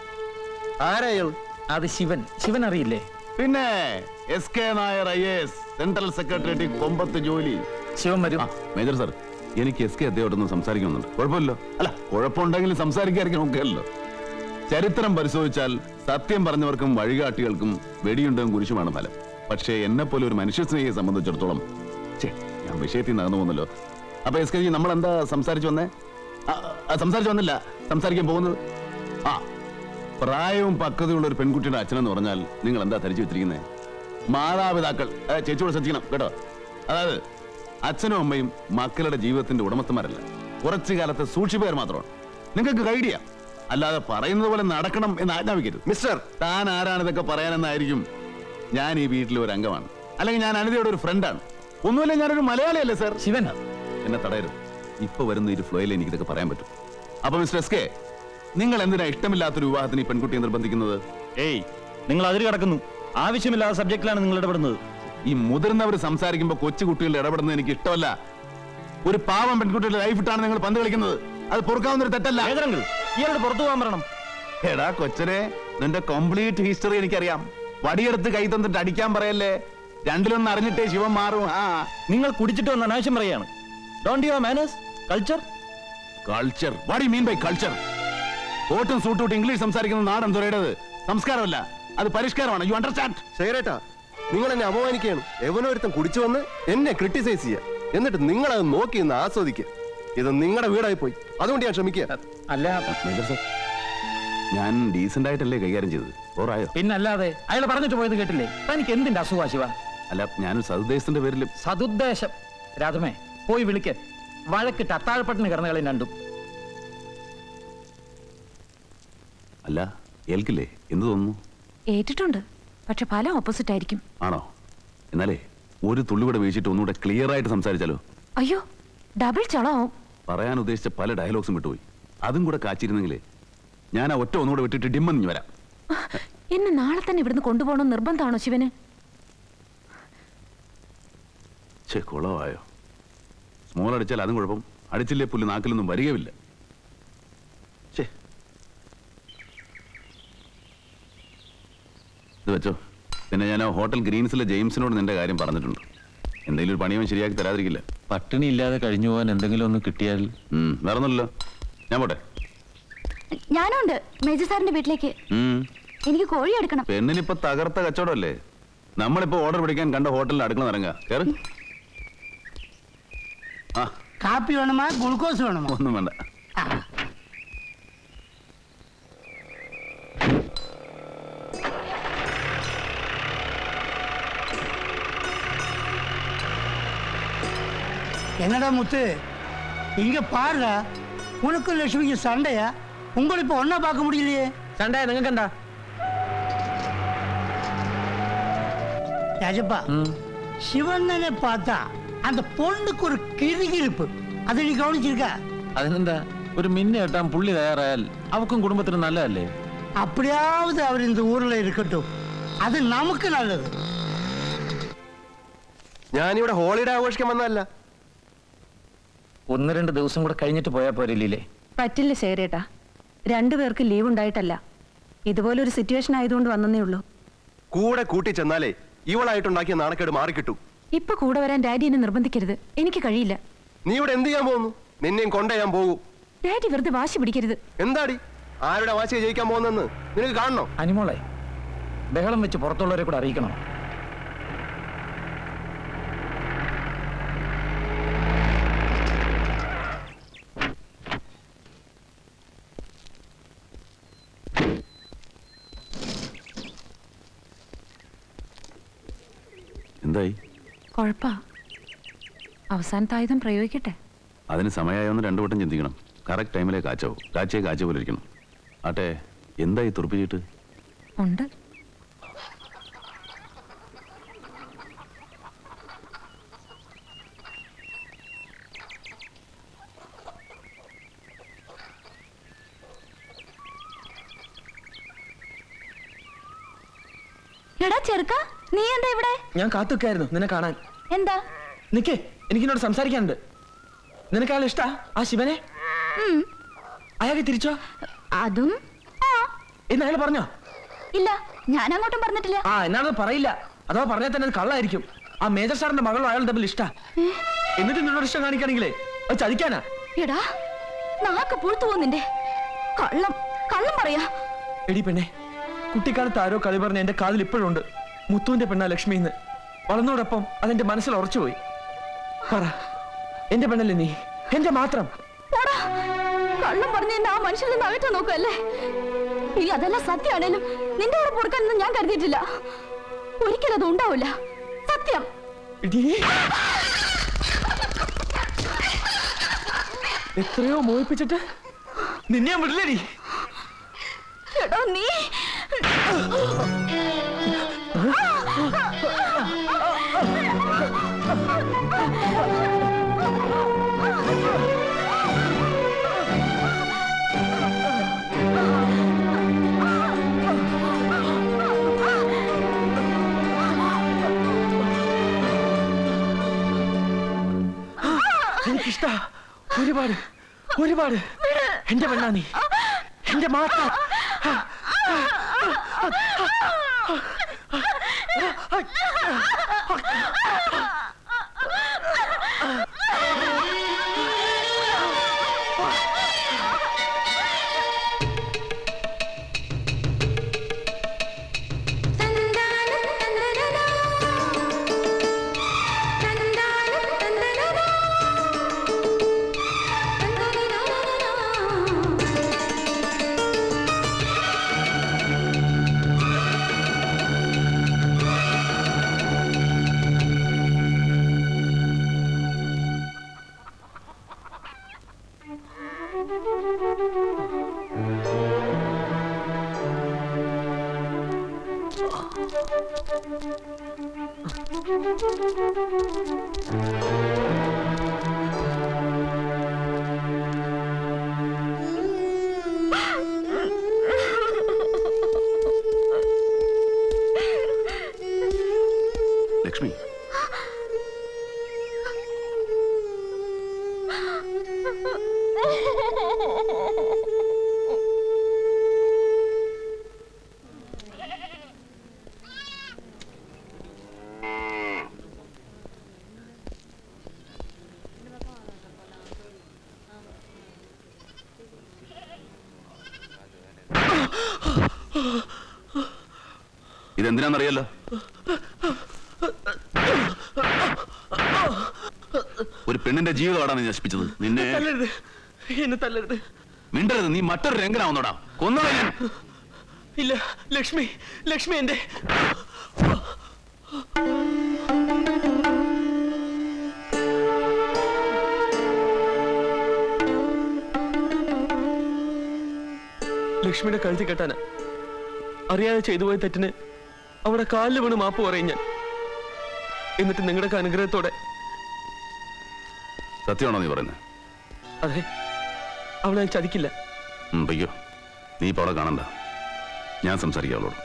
ആരായാൾ അത് ശിവൻ ശിവൻ അറിയില്ലേ പിന്നെ S K Nair I S central secretariat കൊമ്പത്ത് ജോലി ശിവൻ വരും മേജർ സാർ എനിക്ക് എസ് കെ അദ്ദേഹത്തോടൊന്ന് സംസാരിക്കുന്നുണ്ട് കുഴപ്പമില്ലോ അല്ല കുഴപ്പമുണ്ടെങ്കിലും സംസാരിക്കാതിരിക്കാൻ നോക്കുകയല്ലോ ചരിത്രം പരിശോധിച്ചാൽ സത്യം പറഞ്ഞവർക്കും വഴികാട്ടികൾക്കും വെടിയുണ്ടും കുരിശുമാണ് ഫലം പക്ഷേ എന്നെ പോലെ ഒരു മനുഷ്യ സ്നേഹിയെ സംബന്ധിച്ചിടത്തോളം ഛേ, ഞാൻ വിഷയത്തിൽ നടന്നു പോകുന്നല്ലോ അപ്പൊ എസ് കെ ജി നമ്മൾ എന്താ സംസാരിച്ചു വന്നേ ആ, ആ, സംസാരിച്ചു വന്നില്ല സംസാരിക്കാൻ പോകുന്നത് ആ പ്രായവും പക്വതയുള്ള ഒരു പെൺകുട്ടിയുടെ അച്ഛനെന്ന് പറഞ്ഞാൽ നിങ്ങൾ എന്താ ധരിച്ചു വെച്ചിരിക്കുന്നത് മാതാപിതാക്കൾ ഏ, ചേച്ചിയോട് ശ്രദ്ധിക്കണം കേട്ടോ അതായത് അച്ഛനും അമ്മയും മക്കളുടെ ജീവിതത്തിന്റെ ഉടമസ്ഥന്മാരല്ല കുറച്ചു കാലത്തെ സൂക്ഷിപ്പേർ മാത്രമാണ് നിങ്ങൾക്ക് ഗൈഡ് ചെയ്യാം അല്ലാതെ പറയുന്നത് പോലെ നടക്കണം എന്ന് ആജ്ഞാപിക്കരുത് മിസ്റ്റർ താൻ ആരാണ് ഇതൊക്കെ പറയാനെന്നായിരിക്കും ഞാൻ ഈ വീട്ടിലെ ഒരു അംഗമാണ് അല്ലെങ്കിൽ ഞാൻ അനിതയുടെ ഒരു ഫ്രണ്ടാണ് ഒന്നുമില്ല ഞാനൊരു മലയാളിയല്ലേ സർ ശിവൻ എന്നെ തടയരുത് ഇപ്പൊ വരുന്ന ഒരു ഫ്ലോയിൽ എനിക്ക് ഇതൊക്കെ പറയാൻ പറ്റും അപ്പൊ മിസ്റ്റർ എസ് കെ നിങ്ങൾ എന്തിനാ ഇഷ്ടമില്ലാത്തൊരു വിവാഹത്തിന് ഈ പെൺകുട്ടിയെ നിർബന്ധിക്കുന്നത് ഏയ് നിങ്ങൾ അതിര് കിടക്കുന്നു ആവശ്യമില്ലാത്ത സബ്ജക്റ്റിലാണ് നിങ്ങൾ ഇടപെടുന്നത് ഈ മുതിർന്നവർ സംസാരിക്കുമ്പോൾ കൊച്ചുകുട്ടികൾ ഇടപെടുന്നത് എനിക്ക് ഇഷ്ടമല്ല ഒരു പാവം പെൺകുട്ടിയുടെ ലൈഫ് ഇട്ടാണ് നിങ്ങൾ പന്ത് കളിക്കുന്നത് അത് പൊറുക്കാവുന്ന ഒരു തെറ്റല്ല ഇയാളോട് പുറത്തു പോകാൻ പറയണം എടാ കൊച്ചനെ നിന്റെ കംപ്ലീറ്റ് ഹിസ്റ്ററി എനിക്കറിയാം വടിയെടുത്ത് കൈ തന്നിട്ട് അടിക്കാൻ പറയല്ലേ രണ്ടിലൊന്ന് അറിഞ്ഞിട്ടേ ശിവൻ മാറും ആ നിങ്ങൾ കുടിച്ചിട്ട് വന്ന അനാവശ്യം പറയാണ് don't you manners culture culture what you mean by culture കോട്ടും സൂട്ടും ഇട്ട് ഇംഗ്ലീഷ് സംസാരിക്കുന്ന നാടൻ തുറയുടേത് സംസ്കാരമല്ല അത് പരിഷ്കാരമാണ് യു അണ്ടർസ്റ്റാൻഡ് ശേഖരേട്ടാ നിങ്ങൾ എന്നെ അപമാനിക്കുകയാണ് എവനൊരുത്തൻ കുടിച്ചു വന്ന് എന്നെ ക്രിട്ടിസൈസ് ചെയ്യുക എന്നിട്ട് നിങ്ങൾ അത് നോക്കി നിന്ന് ആസ്വദിക്കുക ഇത് നിങ്ങളുടെ വീടായി പോയി അതുകൊണ്ട് ഞാൻ ക്ഷമിക്കുക അല്ല മേജർ സർ ഞാൻ ഡീസന്റ് ആയിട്ടല്ലേ കൈകാര്യം ചെയ്തത് ഓറായോ പിന്നല്ലാതെ അയാൾ പറഞ്ഞിട്ട് പോയത് കേട്ടില്ലേ തനിക്ക് എന്തിന്റെ അസുഖ ശിവ അല്ല ഞാനൊരു സതുദ്ദേശത്തിന്റെ പേരിൽ സതുദ്ദേശം രാധമേ പോയി വിളിക്ക് വഴക്കിട്ട് അത്താഴപ്പട്ടിന് കിടന്നുകളി രണ്ടും അല്ല ഏൽക്കില്ലേ എന്ത് തോന്നുന്നു ഏറ്റിട്ടുണ്ട് പക്ഷെ ഫലം ഓപ്പോസിറ്റ് ആയിരിക്കും ആണോ എന്നാലേ ഒരു തുള്ളിവിടെ വീഴ്ചിട്ട് ഒന്നുകൂടെ ക്ലിയർ ആയിട്ട് സംസാരിച്ചാലോ അയ്യോ ഡബിൾ ചളമാവും പറയാൻ ഉദ്ദേശിച്ച പല ഡയലോഗ്സും വിട്ടുപോയി അതും കൂടെ കാച്ചിരുന്നെങ്കിലേ ഞാൻ ആ ഒറ്റ ഒന്നുകൂടെ വിട്ടിട്ട് ഡിമ്മെന്ന് വരാം എന്നെ നാളെ തന്നെ ഇവിടുന്ന് കൊണ്ടുപോകണം നിർബന്ധമാണോ ശിവന് ചേ കുളമായോ സ്മോൾ അടിച്ചാൽ അതും കുഴപ്പം അടിച്ചില്ലേ പുല്ല് നാക്കിലൊന്നും വരികയില്ല ഛേ ഇത് വെച്ചോ പിന്നെ ഞാൻ ആ ഹോട്ടൽ ഗ്രീൻസിലെ ജെയിംസിനോട് നിന്റെ കാര്യം പറഞ്ഞിട്ടുണ്ട് എന്തെങ്കിലും ഒരു പണിയവൻ ശരിയാക്കി തരാതിരിക്കില്ല പട്ടിണി ഇല്ലാതെ കഴിഞ്ഞു പോകാൻ എന്തെങ്കിലും ഒന്ന് കിട്ടിയാൽ വേറൊന്നുമില്ലല്ലോ ഞാൻ പോട്ടെ ഞാനുണ്ട് മേജർ സാറിന്റെ വീട്ടിലേക്ക് ഉം. എനിക്ക് കോഴി എടുക്കണം പെണ്ണിനിപ്പോ തകർത്ത കച്ചവടമല്ലേ നമ്മളിപ്പോ ഓർഡർ പിടിക്കാൻ കണ്ട ഹോട്ടലിൽ അടുക്കള ഇറങ്ങുക കേറ് ആ കാപ്പി വേണമാ ഗ്ലൂക്കോസ് വേണമോ ഒന്നും വേണ്ട என்னடா முத்து இங்க பாருடா உனக்கும் லட்சுமிக்கு சண்டையா உங்களை இப்ப ஒன்னா பார்க்க முடியலையே சண்டையா நீங்க கண்டா ராஜப்பா சிவண்ணனை பார்த்தா அந்த பொண்ணுக்கு ஒரு கிறுகிறுப்பு அதை நீ கவனிச்சிருக்கா അതിനെന്താ ഒരു മിന്നു കെട്ടാൻ പുള്ളി തയ്യാറായാൽ അവക്കും കുടുംബത്തിനും നല്ലതല്ലേ அப்படியாவது அவர் இந்த ஊர்ல இருக்கட்டும் அது நமக்கு நல்லது ഞാനിവിടെ ഹോളിഡേ ആഘോഷിക്കാൻ വന്നതല്ല ഒന്ന് രണ്ട് ദിവസം കൂടെ കഴിഞ്ഞിട്ട് പോയാൽ പോരല്ലേ പറ്റില്ല ശേഖരേട്ടാ രണ്ടുപേർക്ക് ലീവ് ഉണ്ടായിട്ടല്ല ഇതുപോലൊരു സിറ്റുവേഷൻ ആയതുകൊണ്ട് വന്നേ ഉള്ളൂ കൂടെ കൂട്ടി ചെന്നാലേ ഇവളായിട്ടുണ്ടാക്കിയ നാണക്കേട് മാറിക്കിട്ടു ഇപ്പൊ കൂടെ വരാൻ ഡാഡി എന്നെ നിർബന്ധിക്കരുത് എനിക്ക് കഴിയില്ല നീ ഇവിടെ എന്ത് ചെയ്യാൻ പോകുന്നു നിന്നെയും കൊണ്ടേ ഞാൻ പോകൂ ഡാഡി വെറുതെ വാശി പിടിക്കരുത് എന്താടി ആരുടെ വാശിയെ ജയിക്കാൻ പോകുന്നെന്ന് നിനക്ക് കാണണോ അനിമോളെ ബഹളം വെച്ച് പുറത്തുള്ളവരെ കൂടെ അറിയിക്കണം എന്തായി കുഴപ്പാ അവസാനത്തെ ആയുധം പ്രയോഗിക്കട്ടെ അതിന് സമയമായൊന്ന് രണ്ടു വട്ടം ചിന്തിക്കണം കറക്റ്റ് ടൈമിലെ കാച്ചാവും കാച്ചേ കാച്ച പോലെ ഇരിക്കണം ആട്ടെ എന്തായി തുറപ്പിച്ചിട്ട് ഉണ്ട് എടാ ചെറുക്ക നീ എന്താ ഇവിടെ ഞാൻ കാത്തുക്കായിരുന്നു നിന്നെ കാണാൻ എന്താ നിക്കേ എനിക്കിന്നോട് സംസാരിക്കാനുണ്ട് നിനക്ക് അയാൾ ഇഷ്ടാ ആ ശിവനെ അയാൾക്ക് തിരിച്ചോ അതും എന്ന് അയാൾ പറഞ്ഞോ ഇല്ല ഞാൻ അങ്ങോട്ടും പറഞ്ഞിട്ടില്ല ആ എന്നാണത് പറയില്ല അഥവാ പറഞ്ഞാൽ തന്നെ അത് കള്ളായിരിക്കും ആ മേജർ സാറിന്റെ മകളും അയാൾ തമ്മിൽ ഇഷ്ടാ എന്നിട്ട് നിന്നോട് ഇഷ്ടം കാണിക്കുകയാണെങ്കിലേ അത് ചതിക്കാനാ എടാ നാക്ക് പുഴുത്തു പോകുന്നിന്റെ കള്ളം കള്ളം പറയാ എടി പെണ്ണെ കുട്ടിക്കാലത്ത് ആരോ കളി പറഞ്ഞ എന്റെ കാതിൽ ഇപ്പോഴും ഉണ്ട് മുത്തുവിന്റെ പെണ്ണ ലക്ഷ്മി എന്ന് വളർന്നോടൊപ്പം അതെന്റെ മനസ്സിൽ ഉറച്ചുപോയി പറ എന്റെ പെണ്ണല്ലേ നീ എന്റെ മാത്രം പോടാ കള്ളം പറഞ്ഞ എന്നെ ആ മനുഷ്യനെ നകറ്റാൻ നോക്കല്ലേ ഈ അതെല്ലാം സത്യമാണേലും നിന്റെ കൂടെ പൊറുക്കാനൊന്നും ഞാൻ കരുതിയിട്ടില്ല ഒരിക്കലും അത് ഉണ്ടാവില്ല സത്യം എടീ, എത്രയോ മോഹിപ്പിച്ചിട്ട് നിന്നെ ഞാൻ വിടില്ലടി എടാ നീ എനിക്കിഷ്ട ഒരുപാട് ഒരുപാട് എന്റെ പെണ്ണാ നീ എന്റെ മാത്രം ലക്ഷ്മി ഇതെന്തിനാന്നറിയാലോ ഒരു പെണ്ണിന്റെ ജീവിതമാണ് നീ നശിപ്പിച്ചത് നിന്നെ തല്ലരുത് എന്നെ തല്ലരുത് മിണ്ടരുത് നീ മറ്റൊരു രംഗനാവുന്നോടാ കൊന്നോടാ ഞാൻ ഇല്ല ലക്ഷ്മി ലക്ഷ്മി എന്റെ ലക്ഷ്മിയുടെ കഴുത്തി കെട്ടാനാ അറിയാതെ ചെയ്തു പോയ തെറ്റിന് അവിടെ കാലിൽ വീണ് മാപ്പ് പറയും ഞാൻ എന്നിട്ട് നിങ്ങളുടെ അനുഗ്രഹത്തോടെ സത്യമാണോ നീ പറയുന്നത് അതെ അവളെ ഞാൻ ചതിക്കില്ല ഉം, പൊയ്ക്കോ നീ ഇപ്പൊ അവിടെ കാണണ്ട ഞാൻ സംസാരിക്കാം അവളോട്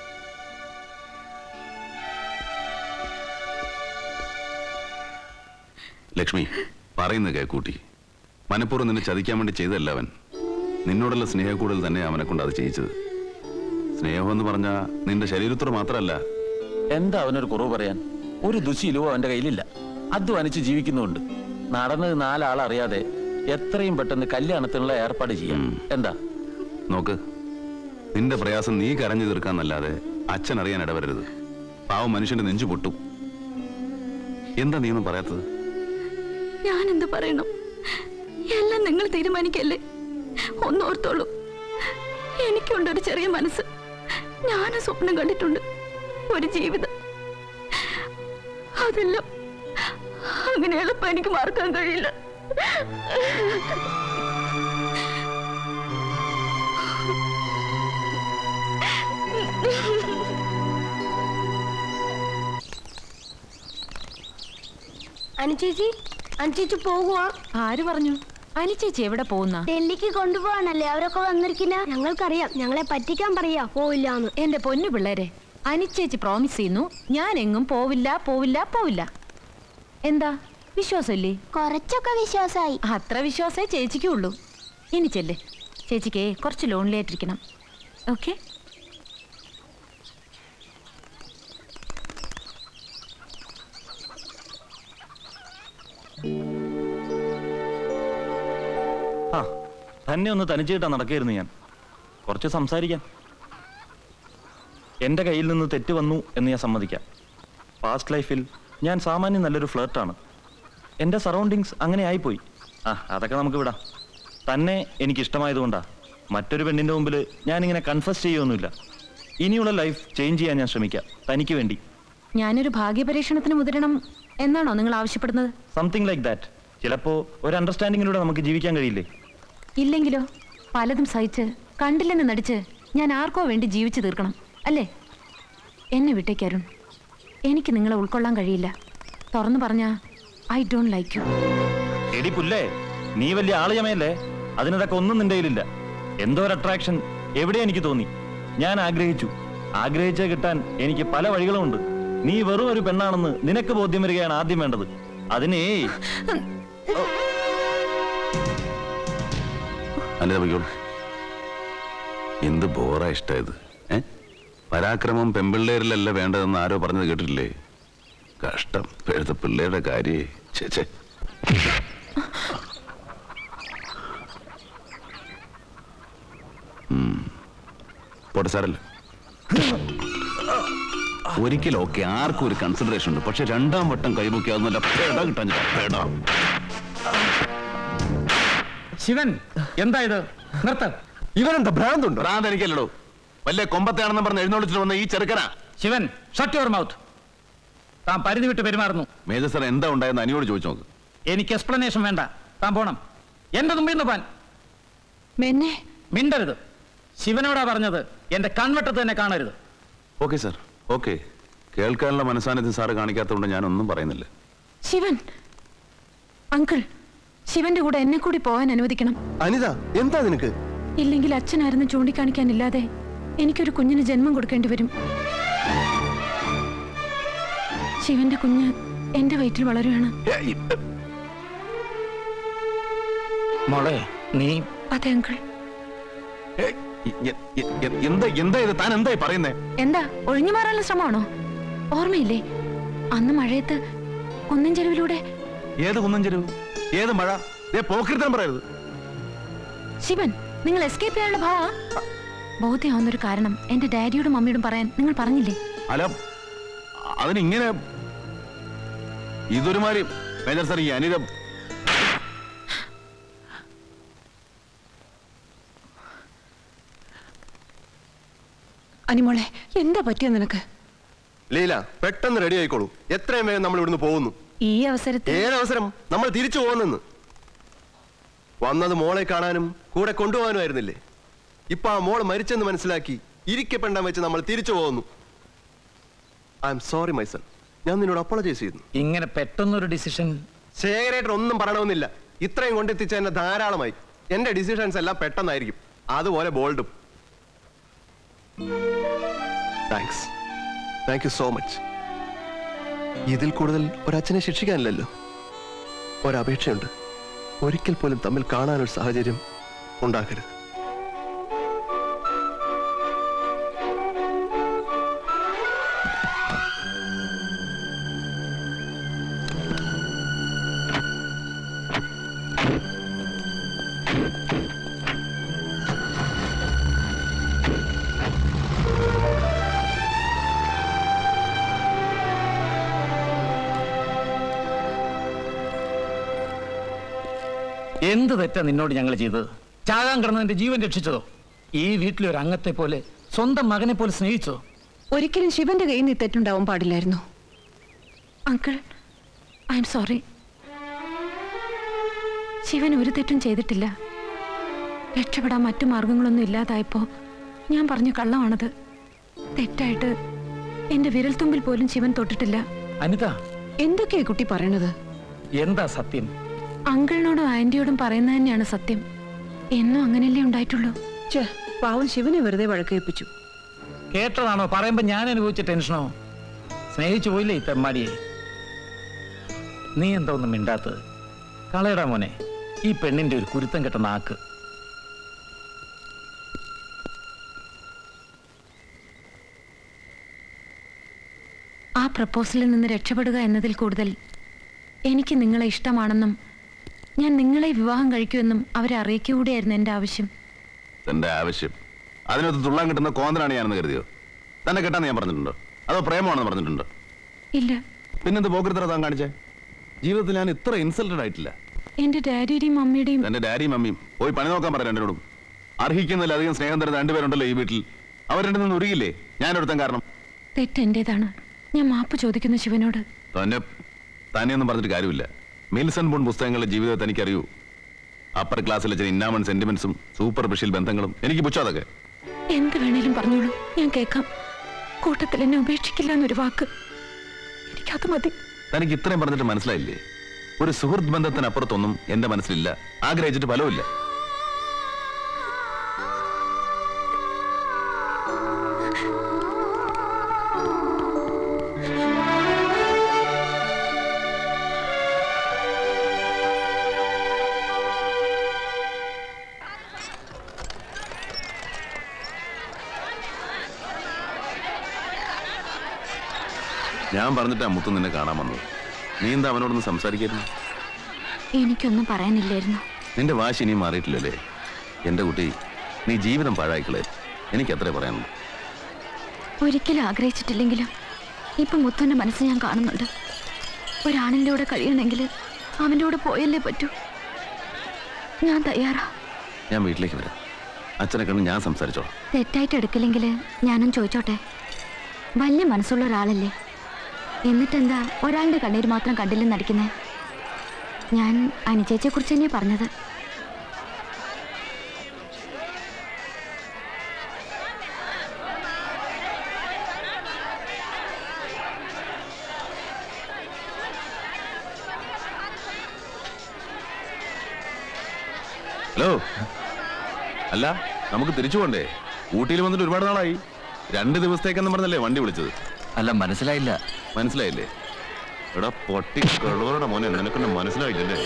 ലക്ഷ്മി പറയുന്നത് കേക്കൂട്ടി മനഃപൂർവ്വം നിന്നെ ചതിക്കാൻ വേണ്ടി ചെയ്തല്ല അവൻ നിന്നോടുള്ള സ്നേഹക്കൂടുതൽ തന്നെ അവനെ കൊണ്ട് അത് ചെയ്യിച്ചത് സ്നേഹം എന്ന് പറഞ്ഞാ നിന്റെ ശരീരത്തോട് മാത്രമല്ല എന്താ അവനൊരു കുറവ് പറയാൻ ഒരു ദുശീലവും അവന്റെ കയ്യിലില്ല അധ്വാനിച്ച് ജീവിക്കുന്നുണ്ട് നടന്നത് നാലാളറിയാതെ എത്രയും പെട്ടെന്ന് കല്യാണത്തിനുള്ള ഏർപ്പാട് ചെയ്യാം എന്താ നോക്ക് നിന്റെ പ്രയാസം നീ കരഞ്ഞു തീർക്കാന്നല്ലാതെ അച്ഛൻ അറിയാൻ ഇടവരരുത് പാവം മനുഷ്യന്റെ നെഞ്ചു പൊട്ടും എന്താ നീയൊന്നും പറയാത്തത് ഞാൻ എന്ത് പറയണം എല്ലാം നിങ്ങൾ തീരുമാനിക്കല്ലേ ഒന്നോർത്തോളൂ എനിക്കുണ്ട് ഒരു ചെറിയ മനസ്സ് ഞാനും സ്വപ്നം കണ്ടിട്ടുണ്ട് ഒരു ജീവിതം അതെല്ലാം അങ്ങനെ എളുപ്പം എനിക്ക് മറക്കാൻ കഴിയില്ല അനുചേച്ചി അനുചേച്ചി പോകുവാ ആര് പറഞ്ഞു അനുചേച്ചി എവിടെ പോകുന്ന ഡൽഹിക്ക് കൊണ്ടുപോകാനല്ലേ അവരൊക്കെ വന്നിരിക്കുന്ന ഞങ്ങൾക്കറിയാം ഞങ്ങളെ പറ്റിക്കാൻ പറയാ പോയില്ലാന്ന് എന്റെ പൊന്നു പിള്ളേരെ അനിച്ചേച്ചി പ്രോമിസ് ചെയ്യുന്നു ഞാൻ എങ്ങും പോവില്ല പോവില്ല പോവില്ല എന്താ വിശ്വാസമില്ലേ കുറച്ചൊക്കെ വിശ്വാസമായി അത്ര വിശ്വാസമേ ചേച്ചിക്ക് ഉള്ളൂ ഇനി ചെല്ലേ ചേച്ചിക്ക് കുറച്ച് ലോൺലി ആയിട്ടിരിക്കണം ഓക്കെ ആ തന്നെ ഒന്ന് തനിച്ചിട്ടാ നടക്കായിരുന്നു ഞാൻ കുറച്ച് സംസാരിക്കാം എൻ്റെ കയ്യിൽ നിന്ന് തെറ്റ് വന്നു എന്ന് ഞാൻ സമ്മതിക്കാം പാസ്റ്റ് ലൈഫിൽ ഞാൻ സാമാന്യം നല്ലൊരു ഫ്ലേർട്ടാണ് എൻ്റെ സറൗണ്ടിങ്സ് അങ്ങനെ ആയിപ്പോയി ആ അതൊക്കെ നമുക്ക് വിടാം തന്നെ എനിക്ക് ഇഷ്ടമായതുകൊണ്ടാ മറ്റൊരു പെണ്ണിൻ്റെ മുമ്പിൽ ഞാനിങ്ങനെ കൺഫസ് ചെയ്യൊന്നുമില്ല ഇനിയുള്ള ലൈഫ് ചേഞ്ച് ചെയ്യാൻ ഞാൻ ശ്രമിക്കാം തനിക്ക് വേണ്ടി ഞാനൊരു ഭാഗ്യപരീക്ഷണത്തിന് മുതിരണം എന്നാണോ നിങ്ങൾ ആവശ്യപ്പെടുന്നത് സംതിങ് ലൈക്ക് ദാറ്റ് ചിലപ്പോൾ ഒരു അണ്ടർസ്റ്റാൻഡിങ്ങിലൂടെ നമുക്ക് ജീവിക്കാൻ കഴിയില്ലേ ഇല്ലെങ്കിലോ പലതും സഹിച്ച് കണ്ടില്ലെന്ന് നടിച്ച് ഞാൻ ആർക്കോ വേണ്ടി ജീവിച്ചു തീർക്കണം അല്ലേ എന്നെ വിട്ടേക്ക് അരുൺ എനിക്ക് നിങ്ങളെ ഉൾക്കൊള്ളാൻ കഴിയില്ല തുറന്നു പറഞ്ഞാ ഐ ഡോണ്ട് ലൈക്ക് യു എടി പുല്ലേ നീ വലിയ ആളിയമയല്ലേ അതിനിടക്ക് ഒന്നും നിന്റെ കയ്യിലില്ല എന്തോ ഒരു അട്രാക്ഷൻ എവിടെ എനിക്ക് തോന്നി ഞാൻ ആഗ്രഹിച്ചു ആഗ്രഹിച്ച കിട്ടാൻ എനിക്ക് പല വഴികളുമുണ്ട് നീ വെറും ഒരു പെണ്ണാണെന്ന് നിനക്ക് ബോധ്യം വരികയാണ് ആദ്യം വേണ്ടത് അതിനേ അനിത പൊയ്ക്കോളൂ എന്ത് ബോറാ ഇഷ്ടായത് ഏ പരാക്രമം പെമ്പിള്ളേരിലല്ല വേണ്ടതെന്ന് ആരോ പറഞ്ഞത് കേട്ടിട്ടില്ലേ കഷ്ടം ഇപ്പോഴത്തെ പിള്ളേരുടെ കാര്യേ ചേച്ചേ പോട്ടെ സാറല്ല ഒരിക്കലും ഓക്കെ ആർക്കും ഒരു കൺസിഡറേഷൻ ഉണ്ട് പക്ഷെ രണ്ടാം വട്ടം കൈമുക്കിയാവുന്നല്ല പേട കിട്ടാൻ പേട ശിവൻ എന്താ ഇത് നിർത്ത ഇവനെന്താ ഭ്രാന്തുണ്ട് ഭ്രാന്ത് എനിക്കല്ലടോ വല്ല കൊമ്പത്തെയാണെന്ന് പറഞ്ഞ് എഴുന്നള്ളിച്ചിട്ട് വന്ന ഈ ചെറുക്കനാ ശിവൻ ഷട്ട് യുവർ മൗത്ത് താൻ പരിധി വിട്ട് പെരുമാറുന്നു മേജർ സാർ എന്താ ഉണ്ടായെന്ന് അനിയോട് ചോദിച്ചു നോക്ക് എനിക്ക് എക്സ്പ്ലനേഷൻ വേണ്ട താൻ പോണം എന്റെ മുമ്പിൽ നിന്ന് പാൻ മെന്നെ മിണ്ടരുത് ശിവനോടാ പറഞ്ഞത് എന്റെ കൺവെട്ടത്ത് തന്നെ കാണരുത് ഓക്കെ സാർ ഓക്കെ കേൾക്കാനുള്ള മനസ്സാന്നിധ്യം സാറ് കാണിക്കാത്തതുകൊണ്ട് ഞാനൊന്നും പറയുന്നില്ല ശിവൻ അങ്കിൾ ശിവന്റെ കൂടെ എന്നെ കൂടി പോകാൻ അനുവദിക്കണം അനിത എന്താ നിനക്ക് ഇല്ലെങ്കിൽ അച്ഛനായിരുന്നു ചൂണ്ടിക്കാണിക്കാനില്ലാതെ എനിക്കൊരു കുഞ്ഞിന് ജന്മം കൊടുക്കേണ്ടി വരും ശിവന്റെ കുഞ്ഞ് എന്റെ വയറ്റിൽ വളരുകയാണ് മോളെ നീ അതെ അങ്കിൾ എന്താ എന്താ ഇത് താൻ എന്തായി പറയുന്നേ എന്താ ഒഴിഞ്ഞു മാറാനുള്ള ശ്രമമാണോ ഓർമ്മയില്ലേ അന്ന് മഴയത്ത് കുന്നിൻ ചെരുവിലൂടെ ഏത് കുന്നം ചെരുവ് ഏത് മഴ ഏ പോക്കിരുത്തം പറയരുത് ശിവൻ നിങ്ങൾ എസ്കേപ്പ് ചെയ്യാനുള്ള ഭാവ ബോധ്യമാവുന്നൊരു കാരണം എന്റെ ഡാഡിയോടും മമ്മിയോടും പറയാൻ നിങ്ങൾ പറഞ്ഞില്ലേ അല്ല അതിനിങ്ങനെ ഇതൊരുമാതിരി മേജർ സാർ ഈ അനിത അനിമോളെ എന്താ പറ്റിയ നിനക്ക് ലീല പെട്ടെന്ന് റെഡി ആയിക്കോളൂ എത്രയും വേഗം നമ്മൾ ഇവിടുന്ന് പോകുന്നു ഈ അവസരത്തിൽ ഏതവസരം നമ്മൾ തിരിച്ചു പോകുന്നെന്ന് വന്നത് മോളെ കാണാനും കൂടെ കൊണ്ടുപോകാനുമായിരുന്നില്ലേ ഇപ്പൊ ആ മോള് മരിച്ചെന്ന് മനസ്സിലാക്കി ഇരിക്കപ്പെണ്ടാൻ വെച്ച് നമ്മൾ തിരിച്ചു പോകുന്നു ഐ എം സോറി മൈസൺ ഞാൻ നിന്നോട് അപ്പോളജൈസ് ചെയ്യുന്നു ഇങ്ങനെ പെട്ടെന്നൊരു ഡിസിഷൻ ശേഖരേട്ടൻ ഒന്നും പറയണമെന്നില്ല ഇത്രയും കൊണ്ടെത്തിച്ച എന്നെ ധാരാളമായി എന്റെ ഡിസിഷൻസ് എല്ലാം പെട്ടെന്നായിരിക്കും അതുപോലെ ബോൾഡും thanks thank you so much ഇതിൽ കൂടുതൽ ഒരച്ഛനെ ശിക്ഷിക്കാനില്ലല്ലോ ഒരപേക്ഷയുണ്ട് ഒരിക്കൽ പോലും തമ്മിൽ കാണാനൊരു സാഹചര്യം ഉണ്ടാക്കരുത് എന്ത് തെറ്റാ നിന്നോട് ഞങ്ങൾ ചെയ്തത് ചാകാൻ കിടന്ന് എന്റെ ജീവൻ രക്ഷിച്ചതോ ഈ വീട്ടിലെ ഒരു അംഗത്തെ പോലെ സ്വന്തം മകനെ പോലെ സ്നേഹിച്ചോ ഒരിക്കലും ശിവന്റെ കയ്യിൽ നിന്ന് തെറ്റുണ്ടാവാൻ പാടില്ലായിരുന്നു uncle I am sorry Shivan ഒരു തെറ്റും ചെയ്തിട്ടില്ല രക്ഷപ്പെടാൻ മറ്റു മാർഗങ്ങളൊന്നും ഇല്ലാതായപ്പോ ഞാൻ പറഞ്ഞു കള്ളമാണത് തെറ്റായിട്ട് എന്റെ വിരൽത്തുമ്പിൽ പോലും ശിവൻ തൊട്ടിട്ടില്ല അനിത എന്തൊക്കെയാ കുട്ടി പറയണത് എന്താ സത്യം അങ്കിളിനോടും ആന്റിയോടും പറയുന്നത് തന്നെയാണ് സത്യം എന്നും അങ്ങനെയല്ലേ ഉണ്ടായിട്ടുള്ളൂ ഛേ പാവം ശിവനെ വെറുതെ വഴക്കേൽപ്പിച്ചു കേട്ടതാണോ പറയുമ്പോ ഞാൻ അനുഭവിച്ച ടെൻഷനോ സ്നേഹിച്ചു പോയില്ലേ ഈ തെമ്മാടിയെ നീ എന്താ ഒന്നും മിണ്ടാത്തത് കളയടാ മോനെ ഈ പെണ്ണിന്റെ ഒരു കുരുത്തം കെട്ട നാക്ക് ആ പ്രപ്പോസലിൽ നിന്ന് രക്ഷപ്പെടുക എന്നതിൽ കൂടുതൽ എനിക്ക് നിങ്ങളെ ഇഷ്ടമാണെന്നും ഞാൻ നിങ്ങളെ വിവാഹം കഴിക്കുമെന്നും അവരെ അറിയിക്കുകയായിരുന്നു എൻ്റെ ആവശ്യം തന്റെ ആവശ്യം അതിനകത്ത് തുള്ളാൻ കിട്ടുന്ന കോന്തനാണ് ഞാനെന്ന് കരുതിയോ തന്നെ കെട്ടാന്ന് ഞാൻ പറഞ്ഞിട്ടുണ്ടോ അതോ പ്രേമമാണെന്ന് പറഞ്ഞിട്ടുണ്ടോ ഇല്ല പിന്നെന്ത് പോക്കൃത്തര താൻ കാണിച്ചേ ജീവിതത്തിൽ ഞാൻ ഇത്ര ഇൻസൾട്ടഡ് ആയിട്ടില്ല എൻ്റെ ഡാഡിയുടെയും മമ്മിയുടെയും തന്റെ ഡാഡിയും മമ്മിയും പോയി പണി നോക്കാൻ പറയാം രണ്ടോടും അർഹിക്കുന്നില്ല അധികം സ്നേഹം തരുന്ന രണ്ടുപേരുണ്ടല്ലോ ഈ വീട്ടിൽ അവർ രണ്ടു നിന്ന് ഉരുകില്ലേ ഞാനൊരുത്തൻ കാരണം തെറ്റ് എന്റേതാണ് ഞാൻ മാപ്പ് ചോദിക്കുന്നു ശിവനോട് തന്നെ തന്നെയൊന്നും പറഞ്ഞിട്ട് കാര്യമില്ല മിൽസൺ ബോൺ പുസ്തകങ്ങളിലെ ജീവിതത്തെ എനിക്കറിയൂ അപ്പർ ക്ലാസ്സിലെ ചില ഇന്നാമൺ സെന്റിമെന്റ്സും സൂപ്പർ ബിഷിൽ ബന്ധങ്ങളും എനിക്ക് പുച്ഛം അതൊക്കെ എന്ത് വേണേലും പറഞ്ഞോളൂ ഞാൻ കേൾക്കാം കൂട്ടത്തിൽ എന്നെ ഉപേക്ഷിക്കില്ല എന്നൊരു വാക്ക് എനിക്കത് മതി തനിക്ക് ഇത്രയും പറഞ്ഞിട്ട് മനസ്സിലായില്ലേ ഒരു സുഹൃത്ത് ബന്ധത്തിനപ്പുറത്തൊന്നും എന്റെ മനസ്സിലില്ല ആഗ്രഹിച്ചിട്ട് ഫലവുമില്ല ഞാൻ പറഞ്ഞിട്ടാ മുത്ത് നിന്നെ കാണാൻ വന്നത് നീ എന്താ അവനോടൊന്ന് സംസാരിക്കായിരുന്നു എനിക്കൊന്നും പറയാനില്ലായിരുന്നു നിന്റെ വാശി ഇനിയും മാറിയിട്ടില്ലല്ലേ എന്റെ കുട്ടി നീ ജീവിതം പാഴായിക്കളെ എനിക്ക് അത്രേ പറയാനുള്ളൂ ഒരിക്കലും ആഗ്രഹിച്ചിട്ടില്ലെങ്കിലും ഇപ്പൊ മുത്തന്റെ മനസ്സ് ഞാൻ കാണുന്നുണ്ട് ഒരാണിൻ്റെ കൂടെ കഴിയണമെങ്കിൽ അവൻ്റെ കൂടെ പോയല്ലേ പറ്റൂ ഞാൻ തയ്യാറാ ഞാൻ വീട്ടിലേക്ക് വരാം അച്ഛനെ കണ്ട് ഞാൻ സംസാരിച്ചോളാം തെറ്റായിട്ട് എടുക്കില്ലെങ്കിൽ ഞാനും ചോദിച്ചോട്ടെ വലിയ മനസ്സുള്ള ഒരാളല്ലേ എന്നിട്ടെന്താ ഒരാളുടെ കണ്ണീര് മാത്രം കണ്ടില്ലെന്ന് നടിക്കുന്നേ ഞാൻ അനുചേച്ചിയെ കുറിച്ച് തന്നെയാ പറഞ്ഞത് ഹലോ അല്ല നമുക്ക് തിരിച്ചു പോണ്ടേ ഊട്ടിയിൽ വന്നിട്ട് ഒരുപാട് നാളായി രണ്ട് ദിവസത്തേക്കെന്ന് പറഞ്ഞല്ലേ വണ്ടി വിളിച്ചത് അല്ല മനസ്സിലായില്ല മനസ്സിലായില്ലേ എടാ പൊട്ടി കഴിവറുടെ മോനെ നിനക്കൊന്നും മനസ്സിലായില്ലല്ലേ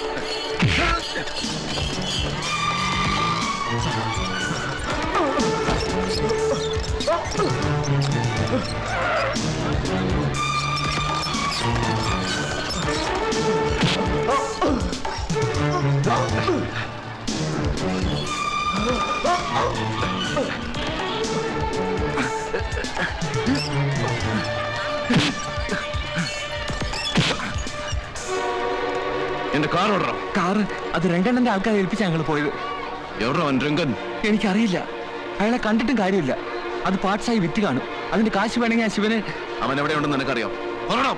എന്റെ കാർ ഓടണം കാറ് അത് രണ്ടെണ്ണന്റെ ആൾക്കാരെ ഏൽപ്പിച്ചാ ഞങ്ങൾ പോയത് എവിടെ അവൻ രംഗൻ എനിക്കറിയില്ല അയാളെ കണ്ടിട്ടും കാര്യമില്ല അത് പാർട്സായി വിറ്റ് കാണും അതിന്റെ കാശ് വേണമെങ്കിൽ ആ ശിവന് അവൻ എവിടെയുണ്ടെന്ന് നിനക്കറിയാം പറയണം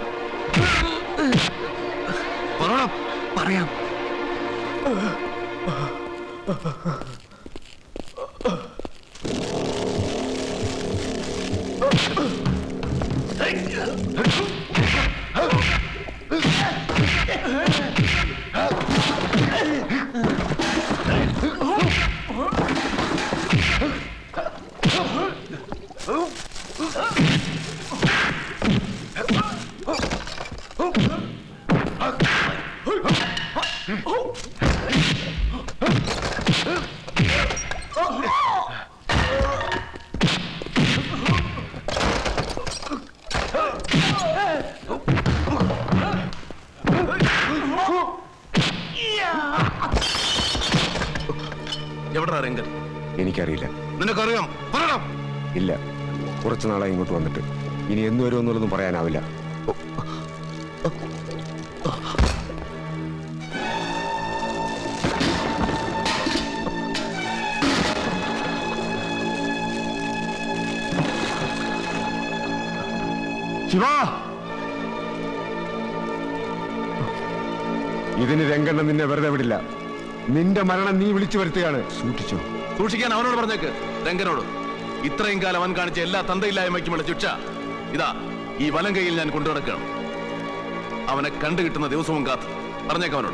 പറയണം പറയാം എവിടാ രംഗൻ എനിക്കറിയില്ല നിനക്കറിയാം പറയണം ഇല്ല കുറച്ചു നാളായി ഇങ്ങോട്ട് വന്നിട്ട് ഇനി എന്ന് വരുമെന്നുള്ളതും പറയാനാവില്ല ശിവ ഇതിന് രംഗണ്ണൻ നിന്നെ വെറുതെ വിടില്ല നിന്റെ മരണം നീ വിളിച്ചു വരുത്തുകയാണ് സൂക്ഷിച്ചോ സൂക്ഷിക്കാൻ അവനോട് പറഞ്ഞേക്ക് രംഗനോട് ഇത്രയും കാലം അവൻ കാണിച്ച എല്ലാ തന്തയില്ലായ്മയ്ക്കുമുള്ള ശിക്ഷ ഇതാ ഈ വലം കൈയിൽ ഞാൻ കൊണ്ടു നടക്കുകയാണ് അവനെ കണ്ടു കിട്ടുന്ന ദിവസവും കാത്ത് പറഞ്ഞേക്ക് അവനോട്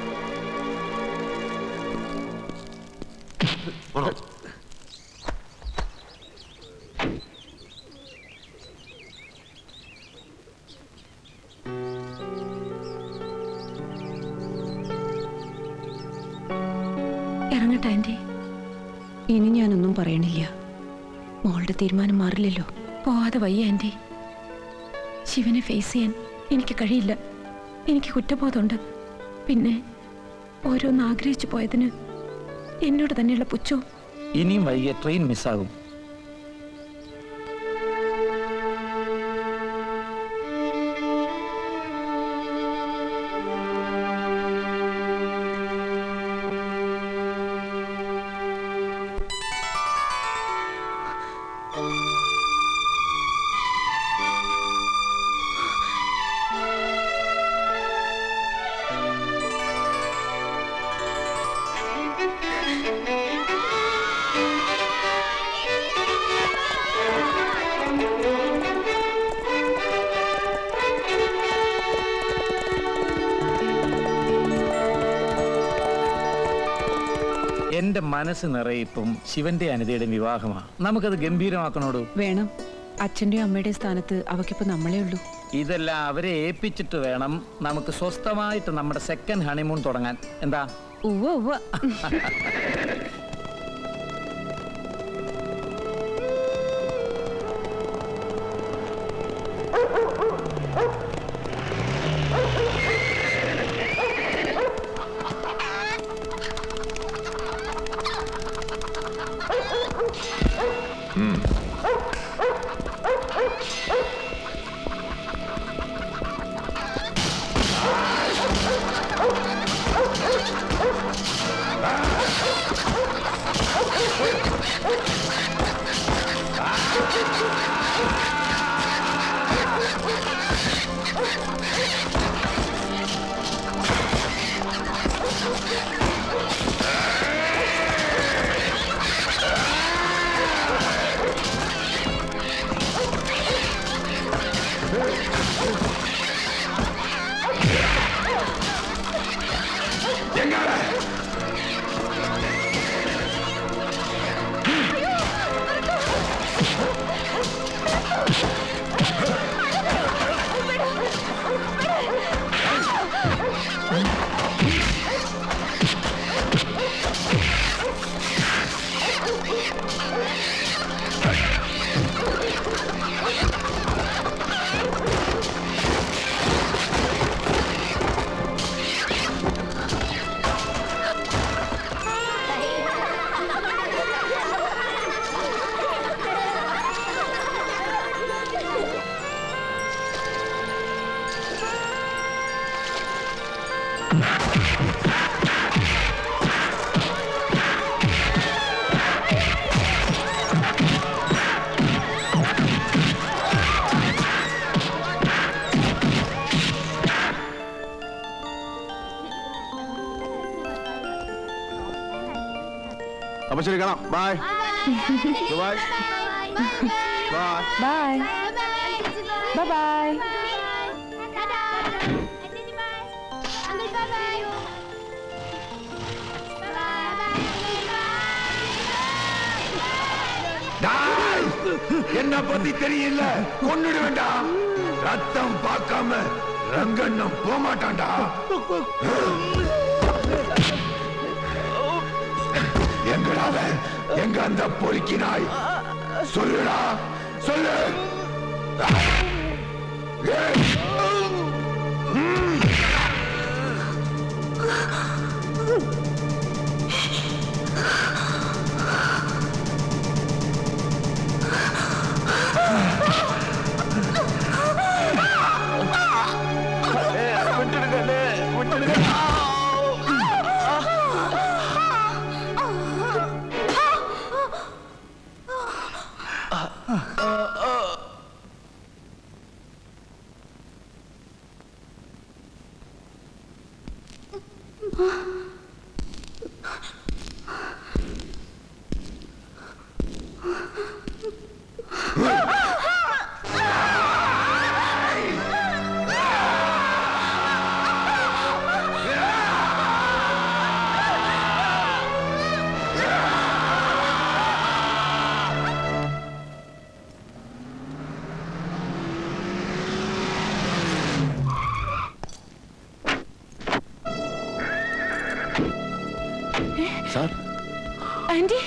പോണോ? ഇറങ്ങട്ടെ ആന്റി ഇനി ഞാനൊന്നും പറയണില്ല മോളുടെ തീരുമാനം മാറില്ലല്ലോ പോവാതെ വയ്യ ആന്റി ശിവനെ ഫേസ് ചെയ്യാൻ എനിക്ക് കഴിയില്ല എനിക്ക് കുറ്റബോധമുണ്ട് പിന്നെ ഓരോന്ന് ആഗ്രഹിച്ചു പോയതിന് എന്നോട് തന്നെയുള്ള പുച്ഛവും ഇനിയും വൈകിയ ട്രെയിൻ മിസ്സാകും എന്റെ മനസ്സ് നിറയെ ഇപ്പം ശിവന്റെ അനിതയുടെ വിവാഹമാണ് നമുക്കത് ഗംഭീരമാക്കണോടു വേണം അച്ഛൻ്റെയും അമ്മയുടെയും സ്ഥാനത്ത് അവക്കിപ്പോ നമ്മളേ ഉള്ളൂ ഇതെല്ലാം അവരെ ഏൽപ്പിച്ചിട്ട് വേണം നമുക്ക് സ്വസ്ഥമായിട്ട് നമ്മുടെ സെക്കൻഡ് ഹണിമൂൺ തുടങ്ങാൻ എന്താ ഉവ്വ ഉവ്വ അപ്പൊ ശരി കാണാം bye bye bye bye bye bye என்ன பத்தி தெரியல கொன்னுடுவேண்டா ரத்தம் பார்க்காம ரங்கண்ணம் போமாட்டான்டா எங்கடா அவன்? எங்க அந்த பொறுக்கி நாய் சொல்லுடா சொல்லு ஏய்! ம். സാർ ആന്റി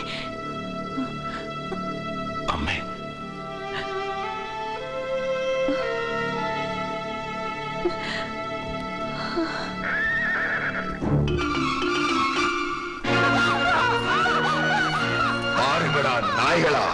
അമ്മേ മാറുകടാ നായ്കളാ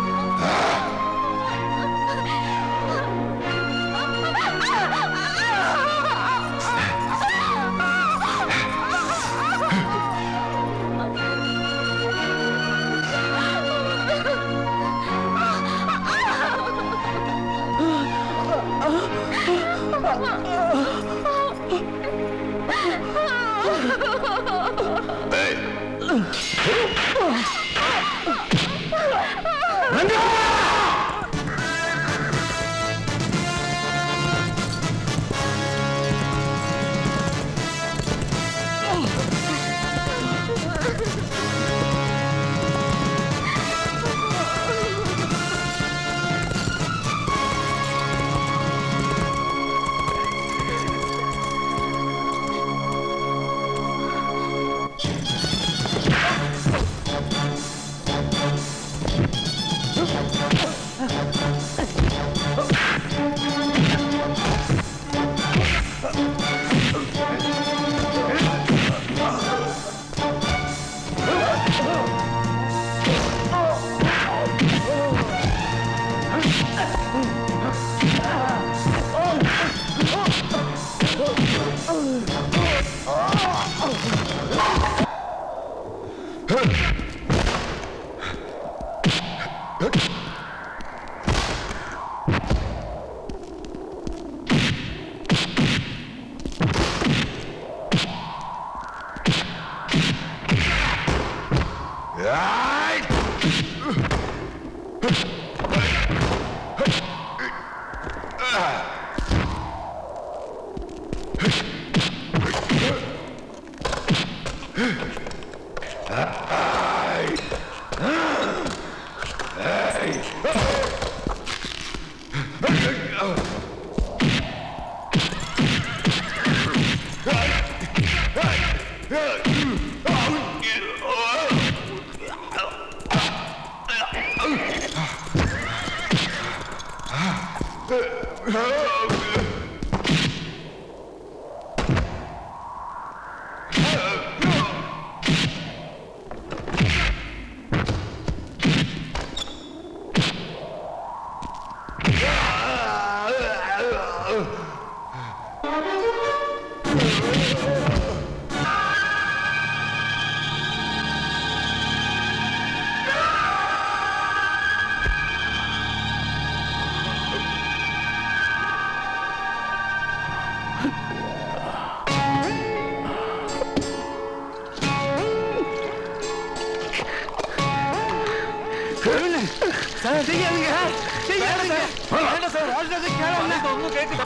സാർ ചെയ്യാതിരിക്ക ചെയ്യാതിരിക്ക വേണ്ട സാർ ആൾക്കാർക്ക് കേളല്ല ഒന്ന് കേൾക്കട്ടെ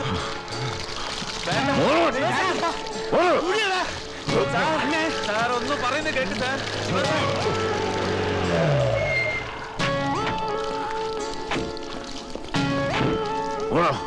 സാർ ഒന്ന് പറയുന്നത് കേൾക്ക് സാർ ഓടോ